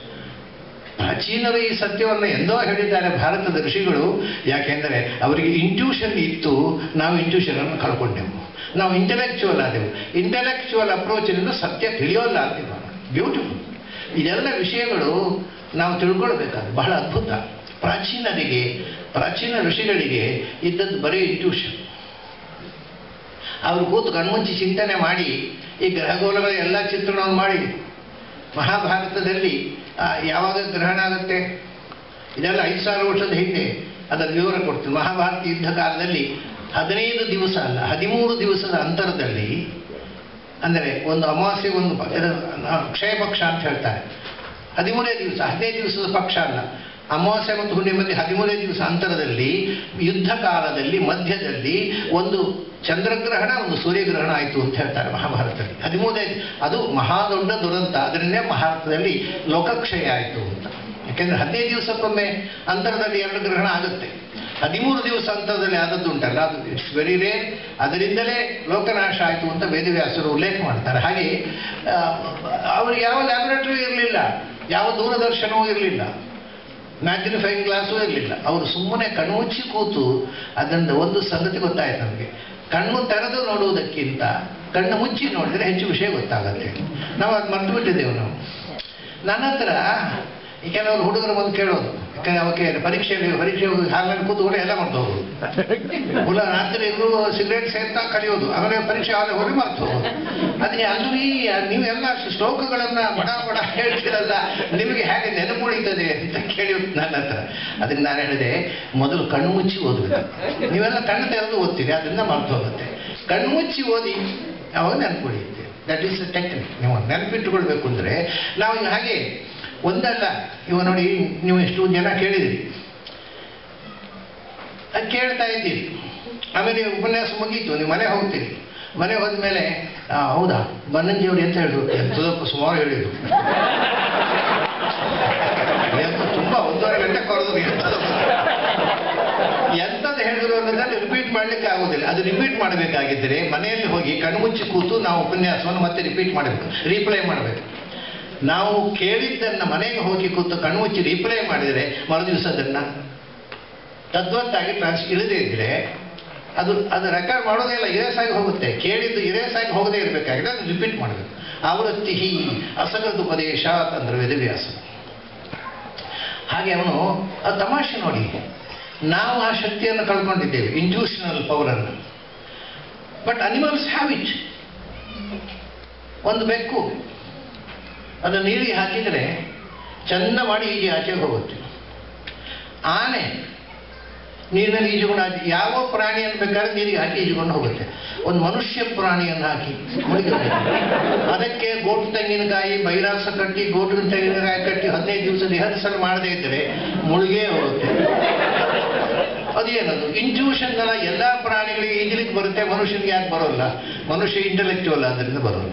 ಪ್ರಾಚೀನರು ಈ ಸತ್ಯವನ್ನು ಎಂದೋ ಹೇಳಿದ್ದಾರೆ ಭಾರತದ ಋಷಿಗಳು ಯಾಕೆಂದರೆ ಅವರಿಗೆ ಇಂಟ್ಯೂಷನ್ ಇತ್ತು ನಾವು ಇಂಟ್ಯೂಷನ್ ಅನ್ನು ಕಳ್ಕೊಂಡೆವು ನಾವು ಇಂಟೆಲೆಕ್ಚುವಲ್ ಆದೆವು ಇಂಟೆಲೆಕ್ಚುವಲ್ ಅಪ್ರೋಚಿನಿಂದ ಸತ್ಯ ತಿಳಿಯೋಲ್ಲ ಅಂತೀವಿ ಬ್ಯೂಟಿಫುಲ್ ಇದೆಲ್ಲ ವಿಷಯಗಳು ನಾವು ತಿಳ್ಕೊಳ್ಬೇಕಾದ ಬಹಳ ಅದ್ಭುತ ಪ್ರಾಚೀನರಿಗೆ ಪ್ರಾಚೀನ ಋಷಿಗಳಿಗೆ ಇದ್ದದ್ದು ಬರೀ ಇಂಟ್ಯೂಷನ್ ಅವರು ಕೂತು ಕಣ್ಮುಂಚಿ ಚಿಂತನೆ ಮಾಡಿ ಈ ಗ್ರಹಗೋಲಗಳ ಎಲ್ಲ ಚಿತ್ರಣವನ್ನು ಮಾಡಿ ಮಹಾಭಾರತದಲ್ಲಿ ಆ, ಯಾವಾಗ ಗ್ರಹಣ ಆಗುತ್ತೆ ಇದೆಲ್ಲ ಐದು ಸಾವಿರ ವರ್ಷದ ಹಿಂದೆ ಅದರ ವಿವರ ಕೊಡ್ತೀನಿ ಮಹಾಭಾರತ ಯುದ್ಧ ಕಾಲದಲ್ಲಿ ಹದಿನೈದು ದಿವಸ ಅಲ್ಲ ಹದಿಮೂರು ದಿವಸದ ಅಂತರದಲ್ಲಿ ಅಂದರೆ ಒಂದು ಅಮಾವಾಸ್ಯೆ ಒಂದು ಪ- ಇದು, ಆ, ಕ್ಷಯ ಪಕ್ಷ ಅಂತ ಹೇಳ್ತಾರೆ ಹದಿಮೂರೇ ದಿವಸ ಹದಿನೈದು ದಿವಸದ ಪಕ್ಷ ಅಲ್ಲ ಅಮಾವಾಸ್ಯೆ ಮತ್ತು ಹುಣ್ಣಿಮೆ ಮಧ್ಯೆ ಹದಿಮೂರೇ ದಿವಸ ಅಂತರದಲ್ಲಿ ಯುದ್ಧ ಕಾಲದಲ್ಲಿ ಮಧ್ಯದಲ್ಲಿ ಒಂದು ಚಂದ್ರಗ್ರಹಣ ಒಂದು ಸೂರ್ಯಗ್ರಹಣ ಆಯಿತು ಅಂತ ಹೇಳ್ತಾರೆ ಮಹಾಭಾರತದಲ್ಲಿ ಹದಿಮೂರೇ ಅದು ಮಹಾದೊಡ್ಡ ದುರಂತ ಅದರಿಂದಲೇ ಮಹಾಭಾರತದಲ್ಲಿ ಲೋಕಕ್ಷಯ ಆಯಿತು ಅಂತ ಯಾಕೆಂದ್ರೆ ಹದಿನೈದು ದಿವಸಕ್ಕೊಮ್ಮೆ ಅಂತರದಲ್ಲಿ ಎರಡು ಗ್ರಹಣ ಆಗುತ್ತೆ ಹದಿಮೂರು ದಿವಸ ಅಂತರದಲ್ಲಿ ಆದದ್ದು ಉಂಟಲ್ಲ ಅದು ಇಟ್ಸ್ ವೆರಿ ರೇರ್ ಅದರಿಂದಲೇ ಲೋಕನಾಶ ಆಯಿತು ಅಂತ ವೇದವ್ಯಾಸರು ಉಲ್ಲೇಖ ಮಾಡ್ತಾರೆ ಹಾಗೆ ಆ, ಅವ್ರಿಗೆ ಯಾವ ಲ್ಯಾಬೊರೇಟರಿ ಇರಲಿಲ್ಲ ಯಾವ ದೂರದರ್ಶನವೂ ಇರಲಿಲ್ಲ ಮ್ಯಾಗ್ನಿಫೈಯಿಂಗ್ ಗ್ಲಾಸೂ ಇರಲಿಲ್ಲ ಅವರು ಸುಮ್ಮನೆ ಕಣ್ಮುಚ್ಚಿ ಕೂತು ಅದರಿಂದ ಒಂದು ಸಂಗತಿ ಗೊತ್ತಾಯ್ತು ನಮಗೆ ಕಣ್ಣು ತೆರೆದು ನೋಡುವುದಕ್ಕಿಂತ ಕಣ್ಣು ಮುಚ್ಚಿ ನೋಡಿದ್ರೆ ಹೆಚ್ಚು ವಿಷಯ ಗೊತ್ತಾಗತ್ತೆ ನಾವು ಅದು ಮರ್ತು ಬಿಟ್ಟಿದ್ದೇವೆ ನಾವು ನನ್ನ ಹತ್ರ ಈ ಕೆಲವರು ಹುಡುಗರು ಬಂದು ಕೇಳೋದು ಯಾಕಂದ್ರೆ ಅವಕ್ಕೆ ಪರೀಕ್ಷೆಯಲ್ಲಿ ಪರೀಕ್ಷೆ ಹೋಗಿ ಹಾಲ್ನಲ್ಲಿ ಕೂತ್ಕೊಂಡು ಎಲ್ಲ ಮಾಡ್ತಾ ಹೋಗೋದು ಹುಲ ರಾತ್ರಿ ಇವರು ಸಿಗರೇಟ್ ಸೇರ್ತಾ ಕಲಿಯೋದು ಆಮೇಲೆ ಪರೀಕ್ಷೆ ಆದ ಹೋಗಿ ಮರ್ತು ಹೋಗೋದು ಅದಕ್ಕೆ ಅಲ್ರಿ ನೀವೆಲ್ಲ ಶ್ಲೋಕಗಳನ್ನ ಬಡ ಬಡ ಹೇಳ್ತೀರಲ್ಲ ನಿಮಗೆ ಹೇಗೆ ನೆನಪು ಉಳಿತದೆ ಅಂತ ಕೇಳಿ ನನ್ನ ಹತ್ರ ಅದಕ್ಕೆ ನಾನು ಹೇಳಿದೆ ಮೊದಲು ಕಣ್ಣು ಮುಚ್ಚಿ ಓದಬೇಕು ನೀವೆಲ್ಲ ಕಣ್ಣು ತೆರೆದು ಓದ್ತೀರಿ ಅದರಿಂದ ಮರ್ತು ಹೋಗುತ್ತೆ ಕಣ್ಣು ಮುಚ್ಚಿ ಓದಿ ಅವಾಗ ನೆನಪು ಉಳಿಯುತ್ತೆ ದಟ್ ಈಸ್ ಟೆಕ್ನಿಕ್ ನೀವು ನೆನಪಿಟ್ಟುಕೊಳ್ಬೇಕು ಅಂದರೆ ನಾವು ಈಗ ಹಾಗೆ ಒಂದಲ್ಲ ಇವ ನೋಡಿ ನೀವು ಎಷ್ಟು ಜನ ಕೇಳಿದಿರಿ ಅದು ಕೇಳ್ತಾ ಇದ್ದೀರಿ ಆಮೇಲೆ ಉಪನ್ಯಾಸ ಮುಗೀತು ನೀವು ಮನೆ ಹೋಗ್ತೀರಿ ಮನೆ ಹೋದ್ಮೇಲೆ ಆ, ಹೌದಾ ಬನ್ನಂಜಿಯವರು ಎಂತ ಹೇಳಿದ್ರು ಎಂಥದಕ್ಕೂ ಸುಮಾರು ಹೇಳಿದ್ರು ಎಂತ ತುಂಬ ಒಂದೂವರೆ ಗಂಟೆ ಕರೆದ್ರು ಎಂಥದಕ್ಕೂ ಎಂಥದ್ದು ಹೇಳಿದ್ರು ಅನ್ನೋದನ್ನು ರಿಪೀಟ್ ಮಾಡಲಿಕ್ಕೆ ಆಗೋದಿಲ್ಲ ಅದು ರಿಪೀಟ್ ಮಾಡಬೇಕಾಗಿದ್ದರೆ ಮನೆಯಲ್ಲಿ ಹೋಗಿ ಕಣ್ಮುಚ್ಚಿ ಕೂತು ನಾವು ಉಪನ್ಯಾಸವನ್ನು ಮತ್ತೆ ರಿಪೀಟ್ ಮಾಡಬೇಕು ರೀಪ್ಲೈ ಮಾಡಬೇಕು ನಾವು ಕೇಳಿದ್ದನ್ನು ಮನೆಗೆ ಹೋಗಿ ಕೂತು ಕಣ್ಮುಚ್ಚಿ ರೀಪ್ಲೈ ಮಾಡಿದರೆ ಮರುದಿವಸ ಅದನ್ನು ತದ್ವತ್ತಾಗಿ ಟ್ರಾನ್ಸ್ ಇಳದೇ ಇದ್ದರೆ ಅದು ಅದು ರೆಕಾರ್ಡ್ ಮಾಡೋದೇ ಇಲ್ಲ ಇರೇಸ್ ಆಗಿ ಹೋಗುತ್ತೆ ಕೇಳಿದ್ದು ಇರೇಸ್ ಆಗಿ ಹೋಗದೇ ಇರಬೇಕಾಗಿದೆ ಅದು ರಿಪೀಟ್ ಮಾಡಬೇಕು ಆವೃತ್ತಿ ಅಸಗದ ಉಪದೇಶ ಅಂತಂದ್ರೆ ವೇದವ್ಯಾಸ ಹಾಗೆ ಅವನು ಅದು ತಮಾಷೆ ನೋಡಿ ನಾವು ಆ ಶಕ್ತಿಯನ್ನು ಕಳ್ಕೊಂಡಿದ್ದೇವೆ ಇಂಟ್ಯೂಷನಲ್ ಪವರನ್ನು ಬಟ್ ಅನಿಮಲ್ಸ್ ಹ್ಯಾವ್ ಇಟ್ ಒಂದು ಬೆಕ್ಕು ಅದು ನೀರಿಗೆ ಹಾಕಿದರೆ ಚಂದ ಮಾಡಿ ಈಜಿ ಆಚೆಗೆ ಹೋಗುತ್ತೆ ಆನೆ ನೀರಿನಲ್ಲಿ ಈಜುಕೊಂಡು ಆಚೆ ಯಾವ ಪ್ರಾಣಿಯನ್ನು ಬೇಕಾದ್ರೆ ನೀರಿಗೆ ಹಾಕಿ ಈಜುಕೊಂಡು ಹೋಗುತ್ತೆ ಒಂದು ಮನುಷ್ಯ ಪ್ರಾಣಿಯನ್ನು ಹಾಕಿ ಮುಳುಗಿ ಹೋಗುತ್ತೆ. ಅದಕ್ಕೆ ಗೋಟು ತೆಂಗಿನಕಾಯಿ ಬೈರಾಸ ಕಟ್ಟಿ ಗೋಟು ತೆಂಗಿನಕಾಯಿ ಕಟ್ಟಿ ಹದಿನೈದು ದಿವಸ ರಿಹರ್ಸಲ್ ಮಾಡದೇ ಇದ್ದರೆ ಮುಳುಗೇ ಹೋಗುತ್ತೆ ಅದೇನದು ಇಂಟ್ಯೂಷನ್ ಅಲ್ಲ ಎಲ್ಲ ಪ್ರಾಣಿಗಳಿಗೆ ಈಜಲಿಕ್ಕೆ ಬರುತ್ತೆ ಮನುಷ್ಯನಿಗೆ ಯಾಕೆ ಬರೋಲ್ಲ ಮನುಷ್ಯ ಇಂಟೆಲೆಕ್ಚುವಲ್ ಅದರಿಂದ ಬರೋಲ್ಲ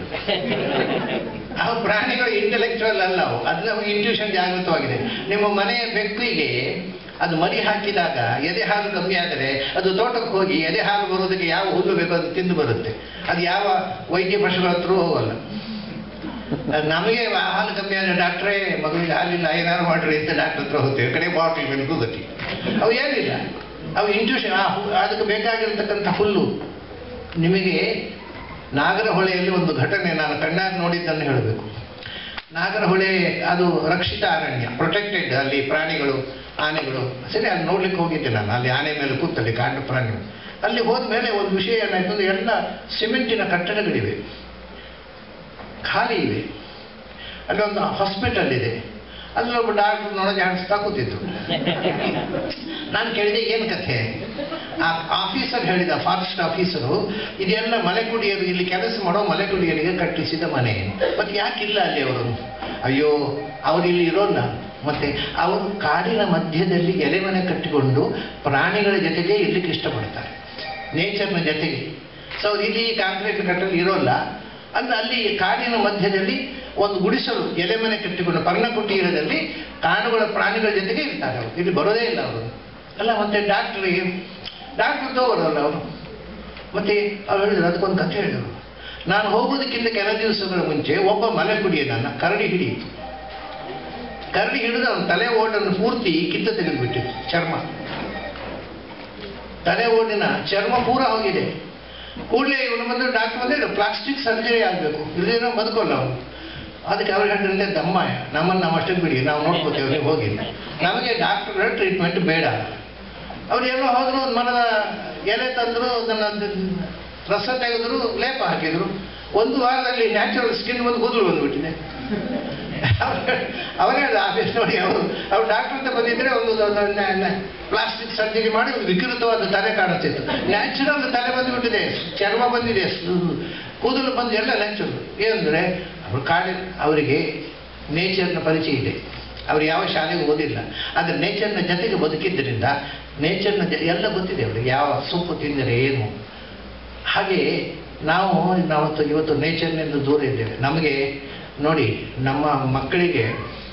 ಆ ಪ್ರಾಣಿಗಳು ಇಂಟೆಲೆಕ್ಚುವಲ್ ಅಲ್ಲ ಅವು ಅದು ನಮಗೆ ಇಂಟ್ಯೂಷನ್ ಜಾಗೃತವಾಗಿದೆ ನಿಮ್ಮ ಮನೆಯ ಬೆಕ್ಕಿಗೆ ಅದು ಮರಿ ಹಾಕಿದಾಗ ಎದೆ ಹಾಲು ಕಮ್ಮಿ ಆದರೆ ಅದು ತೋಟಕ್ಕೆ ಹೋಗಿ ಎದೆ ಹಾಲು ಬರೋದಕ್ಕೆ ಯಾವ ಹುಲ್ಲು ಬೇಕೋ ಅದು ತಿಂದು ಬರುತ್ತೆ ಅದು ಯಾವ ವೈದ್ಯ ಪಶುಗಳ ಹತ್ರ ಹೋಗಲ್ಲ ಅದು ನಮಗೆ ಆ ಹಾಲು ಕಮ್ಮಿ ಆದರೆ ಡಾಕ್ಟ್ರೇ ಮಗುವಿಗೆ ಹಾಲಿಲ್ಲ ಏನಾದ್ರು ಮಾಡ್ರಿ ಅಂತ ಡಾಕ್ಟರ್ ಹತ್ರ ಹೋಗ್ತೇವೆ ಕಡೆ ಬಾಟ್ಲ್ ಮಿಲ್ಕು ಗತಿ ಅವು ಏನಿಲ್ಲ ಅವು ಇಂಟ್ಯೂಷನ್ ಆ ಹು- ಅದಕ್ಕೆ ಬೇಕಾಗಿರ್ತಕ್ಕಂಥ ಹುಲ್ಲು ನಿಮಗೆ ನಾಗರಹೊಳೆಯಲ್ಲಿ ಒಂದು ಘಟನೆ ನಾನು ಕಣ್ಣಾಗಿ ನೋಡಿದ್ದನ್ನು ಹೇಳಬೇಕು ನಾಗರಹೊಳೆ ಅದು ರಕ್ಷಿತ ಅರಣ್ಯ ಪ್ರೊಟೆಕ್ಟೆಡ್ ಅಲ್ಲಿ ಪ್ರಾಣಿಗಳು ಆನೆಗಳು ಸರಿ ಅಲ್ಲಿ ನೋಡ್ಲಿಕ್ಕೆ ಹೋಗಿದ್ದೆ ನಾನು ಅಲ್ಲಿ ಆನೆ ಮೇಲೆ ಕೂತಲ್ಲಿ ಕಾಂಡ ಪ್ರಾಣಿಗಳು ಅಲ್ಲಿ ಹೋದ ಮೇಲೆ ಒಂದು ವಿಷಯ ಏನಾಯ್ತು ಅಂದ್ರೆ ಎಲ್ಲ ಸಿಮೆಂಟಿನ ಕಟ್ಟಡಗಳಿವೆ ಖಾಲಿ ಇವೆ ಅಲ್ಲಿ ಒಂದು ಹಾಸ್ಪಿಟಲ್ ಇದೆ ಅಲ್ಲಿ ಒಬ್ಬ ಡಾಕ್ಟರ್ ನೊಣಗೆ ಹಾಡಿಸ್ತಾ ಕೂತಿದ್ರು ನಾನು ಕೇಳಿದೆ ಏನು ಕಥೆ ಆ ಆಫೀಸರ್ ಹೇಳಿದ ಫಾರೆಸ್ಟ್ ಆಫೀಸರು ಇದೆಲ್ಲ ಮಲೆಕುಡಿಯರು ಇಲ್ಲಿ ಕೆಲಸ ಮಾಡೋ ಮಲೆಕುಡಿಯರಿಗೆ ಕಟ್ಟಿಸಿದ ಮನೆ ಮತ್ತೆ ಯಾಕಿಲ್ಲ ಅಲ್ಲಿ ಅವರು ಅಯ್ಯೋ ಅವರು ಇಲ್ಲಿ ಇರೋಲ್ಲ ಮತ್ತೆ ಅವರು ಕಾಡಿನ ಮಧ್ಯದಲ್ಲಿ ಎಲೆ ಮನೆ ಕಟ್ಟಿಕೊಂಡು ಪ್ರಾಣಿಗಳ ಜೊತೆಗೆ ಇರ್ಲಿಕ್ಕೆ ಇಷ್ಟಪಡ್ತಾರೆ ನೇಚರ್ನ ಜೊತೆಗೆ ಸೊ ಅವ್ರು ಇಲ್ಲಿ ಕಾಂಕ್ರೀಟ್ ಕಟ್ಟಲು ಇರೋಲ್ಲ ಅಂದ್ರೆ ಅಲ್ಲಿ ಕಾಡಿನ ಮಧ್ಯದಲ್ಲಿ ಒಂದು ಗುಡಿಸಲು ಎಲೆ ಮನೆ ಕಟ್ಟಿಕೊಂಡು ಪರ್ಣಕುಟೀರದಲ್ಲಿ ಕಾಡುಗಳ ಪ್ರಾಣಿಗಳ ಜೊತೆಗೆ ಇರ್ತಾರೆ ಅವರು ಇಲ್ಲಿ ಬರೋದೇ ಇಲ್ಲ ಅವರು ಅಲ್ಲ ಮತ್ತೆ ಡಾಕ್ಟ್ರಿಗೆ ಡಾಕ್ಟರ್ ತಗೋರಲ್ಲ ಅವರು ಮತ್ತೆ ಅವ್ರು ಹೇಳಿದ್ರು ಅದಕ್ಕೊಂದು ಕಥೆ ಹೇಳಿದರು ನಾನು ಹೋಗೋದಕ್ಕಿಂತ ಕೆಲ ದಿವಸಗಳ ಮುಂಚೆ ಒಬ್ಬ ಮಲೆಕುಡಿಯನನ್ನ ಕರಡಿ ಹಿಡಿಯಿತು ಕರಡಿ ಹಿಡಿದು ಅವನ ತಲೆ ಓಟನ್ನು ಪೂರ್ತಿ ಕಿತ್ತು ತೆಗೆದುಬಿಟ್ಟಿತ್ತು ಚರ್ಮ ತಲೆ ಓಡಿನ ಚರ್ಮ ಪೂರ ಹೋಗಿದೆ ಕೂಡಲೇ ಇವನು ಬಂದು ಡಾಕ್ಟರ್ ಬಂದ್ರೆ ಪ್ಲಾಸ್ಟಿಕ್ ಸರ್ಜರಿ ಆಗಬೇಕು ಇಲ್ಲದೇನೋ ಬದುಕೋಲ್ಲ ಅವನು ಅದಕ್ಕೆ ಅವ್ರು ಹೇಳಿದ್ರೆ ದಮ್ಮಯ ನಮ್ಮನ್ನು ನಾವು ಅಷ್ಟಕ್ಕೆ ಬಿಡಿ ನಾವು ನೋಡ್ಕೋತೇವೆ ನೀವು ಹೋಗಿ ನಮಗೆ ಡಾಕ್ಟರ್ ಟ್ರೀಟ್ಮೆಂಟ್ ಬೇಡ ಅವ್ರು ಎಲ್ಲೋ ಹೋದ್ರು ಒಂದು ಮರದ ಎಲೆ ತಂದರು ಅದನ್ನು ರಸ ತೆಗೆದ್ರು ಲೇಪ ಹಾಕಿದ್ರು ಒಂದು ವಾರದಲ್ಲಿ ನ್ಯಾಚುರಲ್ ಸ್ಕಿನ್ ಒಂದು ಕೂದಲು ಬಂದ್ಬಿಟ್ಟಿದೆ ಅವರೇ ಆಫೀಸ್ ನೋಡಿ ಅವರು ಅವ್ರು ಡಾಕ್ಟರ್ ಅಂತ ಬಂದಿದ್ರೆ ಒಂದು ಪ್ಲಾಸ್ಟಿಕ್ ಸರ್ಜರಿ ಮಾಡಿ ಒಂದು ವಿಕೃತವಾದ ತಲೆ ಕಾಣಿಸ್ತಿತ್ತು ನ್ಯಾಚುರಲ್ ತಲೆ ಬಂದುಬಿಟ್ಟಿದೆ ಚರ್ಮ ಬಂದಿದೆ ಸ್- ಕೂದಲು ಬಂದು ಎಲ್ಲ ನ್ಯಾಚುರಲ್ ಏನಂದರೆ ಅವ್ರು ಕಾಡಿ ಅವರಿಗೆ ನೇಚರ್ನ ಪರಿಚಯ ಇದೆ ಅವರು ಯಾವ ಶಾಲೆಗೂ ಓದಿಲ್ಲ ಆದರೆ ನೇಚರ್ನ ಜೊತೆಗೆ ಬದುಕಿದ್ದರಿಂದ ನೇಚರ್ನ ಜ ಎಲ್ಲ ಗೊತ್ತಿದೆ ಅವರಿಗೆ ಯಾವ ಸೊಪ್ಪು ತಿಂದರೆ ಏನು ಹಾಗೆ ನಾವು ನಾವು ಇವತ್ತು ನೇಚರ್ನಿಂದ ದೂರ ಇದ್ದೇವೆ ನಮಗೆ ನೋಡಿ ನಮ್ಮ ಮಕ್ಕಳಿಗೆ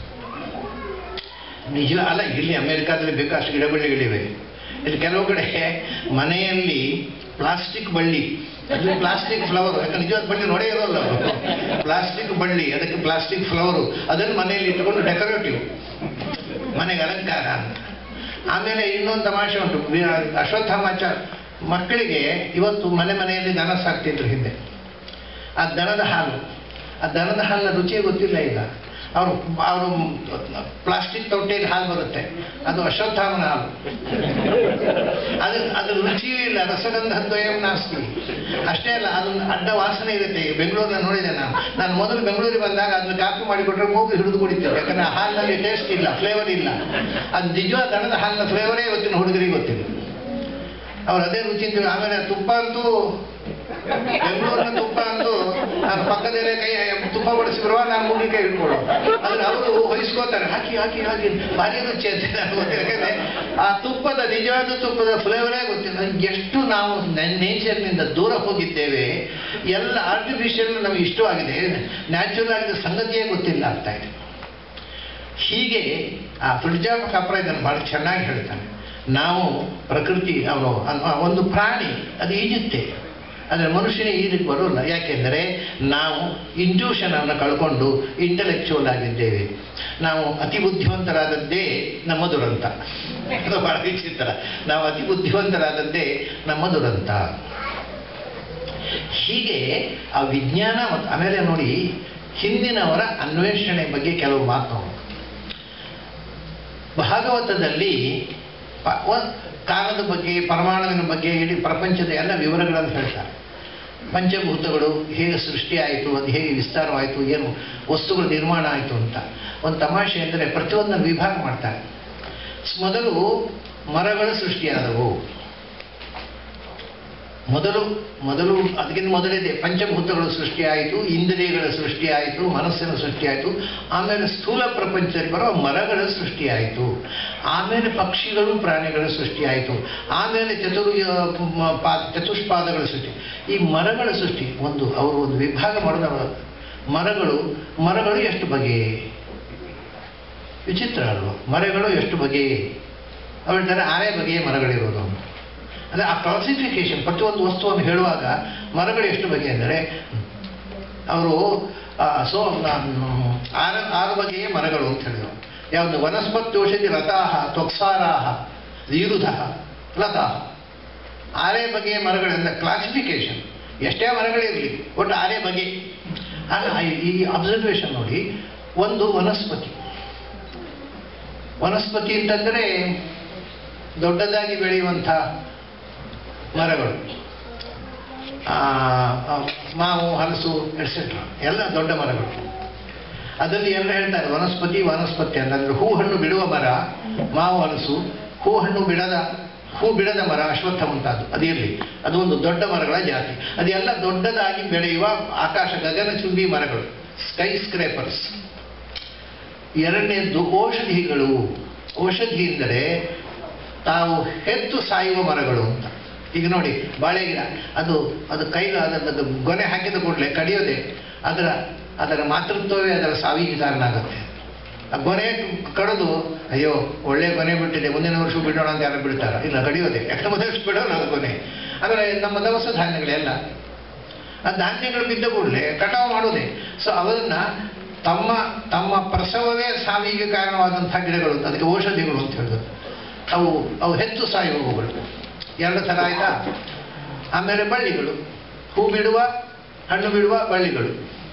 ನಿಜ ಅಲ್ಲ ಇಲ್ಲಿ ಅಮೆರಿಕಾದಲ್ಲಿ ಬೇಕಷ್ಟು ಗಿಡ ಬಳ್ಳಿಗಳಿವೆ ಇಲ್ಲಿ ಕೆಲವು ಕಡೆ ಮನೆಯಲ್ಲಿ ಪ್ಲಾಸ್ಟಿಕ್ ಬಳ್ಳಿ ಅದು ಪ್ಲಾಸ್ಟಿಕ್ ಫ್ಲವರ್ ಯಾಕಂದ್ರೆ ನಿಜವಾದ ಬಳ್ಳಿ ನೋಡೇ ಇರೋಲ್ಲ ಅವರು ಪ್ಲಾಸ್ಟಿಕ್ ಬಳ್ಳಿ ಅದಕ್ಕೆ ಪ್ಲಾಸ್ಟಿಕ್ ಫ್ಲವರು ಅದನ್ನು ಮನೆಯಲ್ಲಿ ಇಟ್ಟುಕೊಂಡು ಡೆಕೋರೇಟಿವ್ ಮನೆಗೆ ಅಲಂಕಾರ ಅಂತ ಆಮೇಲೆ ಇನ್ನೊಂದು ತಮಾಷೆ ಉಂಟು ವಿ- ಅಶ್ವತ್ಥಾಮಾಚಾರ ಮಕ್ಕಳಿಗೆ ಇವತ್ತು ಮನೆ ಮನೆಯಲ್ಲಿ ದನ ಸಾಕ್ತಿದ್ರು ಹಿಂದೆ ಆ ದನದ ಹಾಲು ಆ ದನದ ಹಾಲಿನ ರುಚಿಯೇ ಗೊತ್ತಿಲ್ಲ ಈಗ ಅವರು ಅವರು ಪ್ಲಾಸ್ಟಿಕ್ ತೊಟ್ಟೆಯಲ್ಲಿ ಹಾಲು ಬರುತ್ತೆ ಅದು ಅಶ್ವತ್ಥಾಮನ ಹಾಲು ಅದು ಅದ್ರ ರುಚಿಯೂ ಇಲ್ಲ ರಸಗಂಧ ದ್ವಯಂ ನಾಸ್ತಿ ಅಷ್ಟೇ ಅಲ್ಲ ಅದು ಅಡ್ಡ ವಾಸನೆ ಇರುತ್ತೆ ಈಗ ಬೆಂಗಳೂರಿನ ನೋಡಿದೆ ನಾನು ನಾನು ಮೊದಲು ಬೆಂಗಳೂರಿಗೆ ಬಂದಾಗ ಅದನ್ನ ಕಾಪಿ ಮಾಡಿಕೊಟ್ರೆ ಮೂಗು ಹಿಡಿದು ಕುಡಿತೇವೆ ಯಾಕಂದ್ರೆ ಆ ಹಾಲಿನಲ್ಲಿ ಟೇಸ್ಟ್ ಇಲ್ಲ ಫ್ಲೇವರ್ ಇಲ್ಲ ಅದು ನಿಜವಾದ ದನದ ಹಾಲಿನ ಫ್ಲೇವರೇ ಇವತ್ತಿನ ಹುಡುಗರಿಗೆ ಗೊತ್ತಿಲ್ಲ ಅವ್ರು ಅದೇ ರುಚಿ ಅಂತೀವಿ ಆಮೇಲೆ ತುಪ್ಪ ಅಂತೂ ಬೆಂಗಳೂರಿನ ತುಪ್ಪ ಅಂತೂ ನಾನು ಪಕ್ಕದಲ್ಲೇ ಕೈ ತುಪ್ಪ ಬಡಿಸಿ ಬರುವ ನಾನು ಮುಗಿ ಕೈ ಹಿಡ್ಕೊಳ್ಳೋ ಆದ್ರೆ ಅವರು ಹೊಯ್ಸ್ಕೋತಾರೆ ಹಾಕಿ ಹಾಕಿ ಹಾಕಿ ಭಾರಿ ರುಚಿ ಅಂತ ನನಗೆ ಗೊತ್ತಿಲ್ಲ ಯಾಕಂದ್ರೆ ಆ ತುಪ್ಪದ ನಿಜವಾದ ತುಪ್ಪದ ಫ್ಲೇವರೇ ಗೊತ್ತಿಲ್ಲ ನನ್ಗೆ ಎಷ್ಟು ನಾವು ನೇಚರ್ನಿಂದ ದೂರ ಹೋಗಿದ್ದೇವೆ ಎಲ್ಲ ಆರ್ಟಿಫಿಷಿಯಲ್ ನಮಗೆ ಇಷ್ಟವಾಗಿದೆ ನ್ಯಾಚುರಲ್ ಆಗಿದ್ದ ಸಂಗತಿಯೇ ಗೊತ್ತಿಲ್ಲ ಆಗ್ತಾ ಇದೆ ಹೀಗೆ ಆ ಫ್ರಿಡ್ಜಾಫ್ ಕಪ್ರ ಇದನ್ನು ಭಾಳ ಚೆನ್ನಾಗಿ ಹೇಳ್ತಾನೆ ನಾವು ಪ್ರಕೃತಿ ಅವನು ಅನ್- ಒಂದು ಪ್ರಾಣಿ ಅದು ಈಜುತ್ತೆ ಆದರೆ ಮನುಷ್ಯನೇ ಈಜಕ್ಕೆ ಬರೋಲ್ಲ ಯಾಕೆಂದರೆ ನಾವು ಇಂಟ್ಯೂಷನನ್ನು ಕಳ್ಕೊಂಡು ಇಂಟಲೆಕ್ಚುವಲ್ ಆಗಿದ್ದೇವೆ ನಾವು ಅತಿ ಬುದ್ಧಿವಂತರಾದದ್ದೇ ನಮ್ಮ ದುರಂತ ಅದು ಬಹಳ ವಿಚಿತ್ರ ನಾವು ಅತಿ ಬುದ್ಧಿವಂತರಾದದ್ದೇ ನಮ್ಮ ದುರಂತ ಹೀಗೆ ಆ ವಿಜ್ಞಾನ ಮತ್ತು ಆಮೇಲೆ ನೋಡಿ ಹಿಂದಿನವರ ಅನ್ವೇಷಣೆ ಬಗ್ಗೆ ಕೆಲವು ಮಾತು ಭಾಗವತದಲ್ಲಿ ಪ- ಒ- ಕಾಲದ ಬಗ್ಗೆ ಪರಮಾಣುವಿನ ಬಗ್ಗೆ ಇಡೀ ಪ್ರಪಂಚದ ಎಲ್ಲ ವಿವರಗಳನ್ನು ಹೇಳ್ತಾರೆ ಪಂಚಭೂತಗಳು ಹೇಗೆ ಸೃಷ್ಟಿಯಾಯಿತು ಅದು ಹೇಗೆ ವಿಸ್ತಾರವಾಯಿತು ಏನು ವಸ್ತುಗಳು ನಿರ್ಮಾಣ ಆಯಿತು ಅಂತ ಒಂದು ತಮಾಷೆ ಅಂದರೆ ಪ್ರತಿಯೊಂದನ್ನು ವಿಭಾಗ ಮಾಡ್ತಾರೆ ಮೊದಲು ಮರಗಳು ಸೃಷ್ಟಿಯಾದವು ಮೊದಲು ಮೊದಲು ಅದಕ್ಕಿಂತ ಮೊದಲಿದೆ ಪಂಚಭೂತಗಳು ಸೃಷ್ಟಿಯಾಯಿತು ಇಂದ್ರಿಯಗಳ ಸೃಷ್ಟಿಯಾಯಿತು ಮನಸ್ಸಿನ ಸೃಷ್ಟಿಯಾಯಿತು ಆಮೇಲೆ ಸ್ಥೂಲ ಪ್ರಪಂಚದಲ್ಲಿ ಬರುವ ಮರಗಳ ಸೃಷ್ಟಿಯಾಯಿತು ಆಮೇಲೆ ಪಕ್ಷಿಗಳು ಪ್ರಾಣಿಗಳ ಸೃಷ್ಟಿಯಾಯಿತು ಆಮೇಲೆ ಚತುರ್ ಮ- ಪಾ ಚತುಷ್ಪಾದಗಳ ಸೃಷ್ಟಿ ಈ ಮರಗಳ ಸೃಷ್ಟಿ ಒಂದು ಅವರು ಒಂದು ವಿಭಾಗ ಮಾಡಿದ ಮರಗಳು ಮರಗಳು ಎಷ್ಟು ಬಗೆ ವಿಚಿತ್ರ ಅಲ್ವಾ ಮರಗಳು ಎಷ್ಟು ಬಗೆ ಅವ್ರು ಹೇಳ್ತಾರೆ ಆರೇ ಬಗೆಯ ಮರಗಳಿರೋದು ಅಂತ ಅಂದರೆ ಆ ಕ್ಲಾಸಿಫಿಕೇಶನ್ ಪ್ರತಿಯೊಂದು ವಸ್ತುವನ್ನು ಹೇಳುವಾಗ ಮರಗಳು ಎಷ್ಟು ಬಗೆ ಅಂದರೆ ಅವರು ಸೊ ಆರು ಆರು ಬಗೆಯ ಮರಗಳು ಅಂತ ಹೇಳಿದರು ಯಾವುದು ವನಸ್ಪತಿ ಔಷಧಿ ಲತಾಹ ತ್ವಕ್ಸಾರಾಹ ವೀರುಧ ಲತಾಹ ಆರೇ ಬಗೆಯ ಮರಗಳಿಂದ ಕ್ಲಾಸಿಫಿಕೇಶನ್ ಎಷ್ಟೇ ಮರಗಳಿರಲಿ ಒಟ್ಟು ಆರೇ ಬಗೆ ಆಗ ಈ- ಈ ಅಬ್ಸರ್ವೇಷನ್ ನೋಡಿ ಒಂದು ವನಸ್ಪತಿ ವನಸ್ಪತಿ ಅಂತಂದರೆ ದೊಡ್ಡದಾಗಿ ಬೆಳೆಯುವಂಥ ಮರಗಳು ಆ, ಆ, ಮಾವು ಹಲಸು ಎಟ್ಸೆಟ್ರಾ ಎಲ್ಲ ದೊಡ್ಡ ಮರಗಳು ಅದರಲ್ಲಿ ಎಲ್ಲ ಹೇಳ್ತಾರೆ ವನಸ್ಪತಿ ವನಸ್ಪತಿ ಅಂತಂದ್ರೆ ಹೂ ಹಣ್ಣು ಬಿಡುವ ಮರ ಮಾವು ಹಲಸು ಹೂ ಹಣ್ಣು ಬಿಡದ ಹೂ ಬಿಡದ ಮರ ಅಶ್ವತ್ಥ ಮುಂತಾದ್ದು ಅದಿರಲಿ ಅದು ಒಂದು ದೊಡ್ಡ ಮರಗಳ ಜಾತಿ ಅದೆಲ್ಲ ದೊಡ್ಡದಾಗಿ ಬೆಳೆಯುವ ಆಕಾಶ ಗಗನಚುಂಬಿ ಮರಗಳು ಸ್ಕೈ ಸ್ಕ್ರೇಪರ್ಸ್ ಎರಡನೇದ್ದು ಔಷಧಿಗಳು ಔಷಧಿ ಎಂದರೆ ತಾವು ಹೆತ್ತು ಸಾಯುವ ಮರಗಳು ಅಂತ ಈಗ ನೋಡಿ ಬಾಳೆ ಗಿಡ ಅದು ಅದು ಕೈಲು ಅದರದ್ದು ಗೊನೆ ಹಾಕಿದ ಕೂಡಲೇ ಕಡಿಯೋದೆ ಅದರ ಅದರ ಮಾತೃತ್ವವೇ ಅದರ ಸಾವಿಗೆ ಕಾರಣ ಆಗುತ್ತೆ ಆ ಗೊನೆ ಕಡಿದು ಅಯ್ಯೋ ಒಳ್ಳೆ ಗೊನೆ ಬಿಟ್ಟಿದೆ ಮುಂದಿನ ವರ್ಷ ಬಿಡೋಣ ಅಂತ ಯಾರು ಬಿಡ್ತಾರ ಇಲ್ಲ ಕಡಿಯೋದೆ ಯಾಕಂದ್ರೆ ಮುಂದಿನ ವರ್ಷ ಬಿಡೋಣ ಅದು ಗೊನೆ ಆದರೆ ನಮ್ಮ ದವಸ ಧಾನ್ಯಗಳೆಲ್ಲ ಆ ಧಾನ್ಯಗಳು ಬಿದ್ದ ಕೂಡಲೇ ಕಟಾವು ಮಾಡೋದೇ ಸೊ ಅವರನ್ನ ತಮ್ಮ ತಮ್ಮ ಪ್ರಸವವೇ ಸಾವಿಗೆ ಕಾರಣವಾದಂಥ ಗಿಡಗಳು ಅಂತ ಅದಕ್ಕೆ ಔಷಧಿಗಳು ಅಂತ ಹೇಳಿದ್ರು ಅವು ಅವು ಹೆಚ್ಚು ಸಾಯುವವುಗಳು ಎರಡು ಥರ ಆಯ್ತಾ ಆಮೇಲೆ ಬಳ್ಳಿಗಳು ಹೂ ಬಿಡುವ ಹಣ್ಣು ಬಿಡುವ ಬಳ್ಳಿಗಳು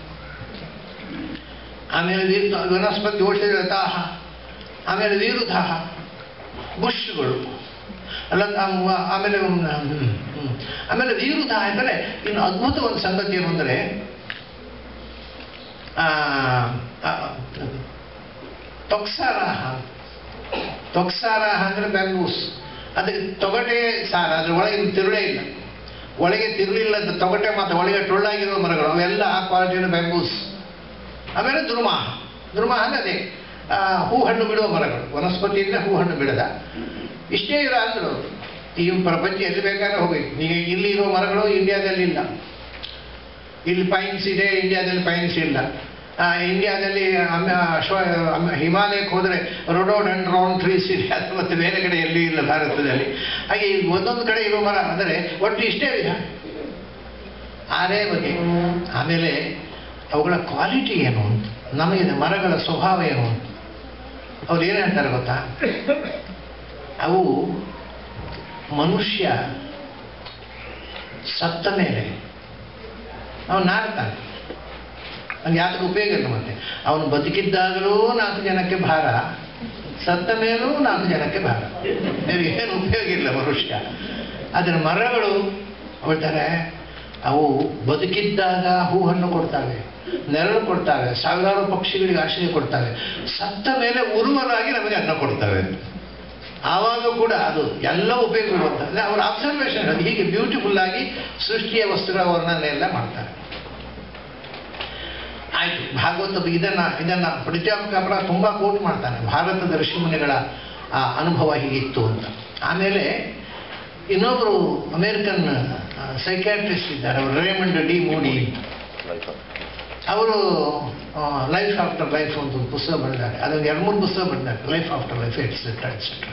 ಆಮೇಲೆ ವೀರ್ ವನಸ್ಪತಿ ಔಷಧಿ ದಾಹ ಆಮೇಲೆ ವೀರುದಾಹ ಬುಷ್ಗಳು ಅಲ್ಲ ಆ- ಆಮೇಲೆ ಹ್ಮ್, ಹ್ಮ್. ಆಮೇಲೆ ವೀರುದಾಹ ಅಂದರೆ ಇನ್ನು ಅದ್ಭುತ ಒಂದು ಸಂಗತಿ ಏನು ಅಂದರೆ ಆ, ಆ, ತೊಕ್ಸಾರಾಹ ತೊಕ್ಸಾರಾಹ ಅಂದರೆ ಬ್ಯಾಂಬೂಸ್ ಅದಕ್ಕೆ ತೊಗಟೆ ಸಾರ ಅದ್ರ ಒಳಗೆ ತಿರುಳೇ ಇಲ್ಲ ಒಳಗೆ ತಿರುಳಿಲ್ಲದ ತೊಗಟೆ ಮತ್ತು ಒಳಗೆ ಟೊಳ್ಳಾಗಿರೋ ಮರಗಳು ಅವೆಲ್ಲ ಆ ಕ್ವಾಲಿಟಿನ ಬ್ಯಾಂಬೂಸ್ ಆಮೇಲೆ ದುರ್ಮಾಹ ದುರ್ಮಾಹ ಅಂದ್ರೆ ಅದೇ ಆ, ಹೂ ಹಣ್ಣು ಬಿಡುವ ಮರಗಳು ವನಸ್ಪತಿಯಿಂದ ಹೂ ಹಣ್ಣು ಬಿಡದ ಇಷ್ಟೇ ಇರೋ ಅಂದ್ರು ಅವರು ಈ ಪ್ರಪಂಚ ಎಲ್ಲಿ ಬೇಕಾದ್ರೆ ಹೋಗ್ಬೇಕು ಈಗ ಇಲ್ಲಿ ಇರೋ ಮರಗಳು ಇಂಡಿಯಾದಲ್ಲಿ ಇಲ್ಲ ಇಲ್ಲಿ ಪೈನ್ಸ್ ಇದೆ ಇಂಡಿಯಾದಲ್ಲಿ ಪೈನ್ಸ್ ಇಲ್ಲ ಆ, ಇಂಡಿಯಾದಲ್ಲಿ ಅಮ- ಅಶ್ವ ಅಮ- ಹಿಮಾಲಯಕ್ಕೆ ಹೋದರೆ ರೊಡೋಡೆಂಡ್ರಾನ್ ಟ್ರೀಸ್ ಇದೆ ಅದು ಮತ್ತೆ ಬೇರೆ ಕಡೆ ಎಲ್ಲಿ ಇಲ್ಲ ಭಾರತದಲ್ಲಿ ಹಾಗೆ ಈ ಒಂದೊಂದು ಕಡೆ ಇರೋ ಮರ ಅಂದರೆ ಒಟ್ಟು ಇಷ್ಟೇ ವಿಧ ಆರೇ ಬಗೆ ಆಮೇಲೆ ಅವುಗಳ ಕ್ವಾಲಿಟಿ ಏನು ಅಂತ ನಮಗೆ ಮರಗಳ ಸ್ವಭಾವ ಏನು ಅಂತ ಅವ್ರು ಏನು ಹೇಳ್ತಾರೆ ಗೊತ್ತಾ ಅವು ಮನುಷ್ಯ ಸತ್ತ ಮೇಲೆ ಅವನು ನಾಡ್ತಾನೆ ಅವ್ನಿಗೆ ಯಾತಕ್ಕೆ ಉಪಯೋಗ ಇಲ್ಲ ಮತ್ತೆ ಅವನು ಬದುಕಿದ್ದಾಗಲೂ ನಾಲ್ಕು ಜನಕ್ಕೆ ಭಾರ ಸತ್ತ ಮೇಲೂ ನಾಲ್ಕು ಜನಕ್ಕೆ ಭಾರ ಬೇರೆ ಏನು ಉಪಯೋಗ ಇಲ್ಲ ಮನುಷ್ಯ ಅದರ ಮರಗಳು ಹೇಳ್ತಾರೆ ಅವು ಬದುಕಿದ್ದಾಗ ಹೂವನ್ನು ಕೊಡ್ತಾವೆ ನೆರಳು ಕೊಡ್ತಾವೆ ಸಾವಿರಾರು ಪಕ್ಷಿಗಳಿಗೆ ಆಶ್ರಯ ಕೊಡ್ತಾವೆ ಸತ್ತ ಮೇಲೆ ಉರುವರಾಗಿ ನಮಗೆ ಅನ್ನ ಕೊಡ್ತವೆ ಆವಾಗ ಕೂಡ ಅದು ಎಲ್ಲ ಉಪಯೋಗ ಬರುತ್ತದೆ ಅವರ ಅಬ್ಸರ್ವೇಷನ್ ಅದು ಹೀಗೆ ಬ್ಯೂಟಿಫುಲ್ ಆಗಿ ಸೃಷ್ಟಿಯ ವಸ್ತುಗಳ ವರ್ಣನೆ ಎಲ್ಲ ಮಾಡ್ತಾರೆ ಆಯ್ತು ಭಾಗವತದ ಇದನ್ನ ಇದನ್ನ ಪಡಿತ್ಯಾಪರ ತುಂಬಾ ಕೋಟ್ ಮಾಡ್ತಾನೆ ಭಾರತದ ಋಷಿಮುನಿಗಳ ಆ ಅನುಭವ ಹೀಗಿತ್ತು ಅಂತ ಆಮೇಲೆ ಇನ್ನೊಬ್ಬರು ಅಮೇರಿಕನ್ ಸೈಕ್ಯಾಟ್ರಿಸ್ಟ್ ಇದ್ದಾರೆ ಅವರು ರೇಮಂಡ್ ಡಿ ಮೂಡಿ ಅವರು ಲೈಫ್ ಆಫ್ಟರ್ ಲೈಫ್ ಅಂತ ಒಂದು ಪುಸ್ತಕ ಬರೆದಿದ್ದಾರೆ ಅದೊಂದು ಎರಡು ಮೂರು ಪುಸ್ತಕ ಬರೆದಿದ್ದಾರೆ life after life etcetera etcetera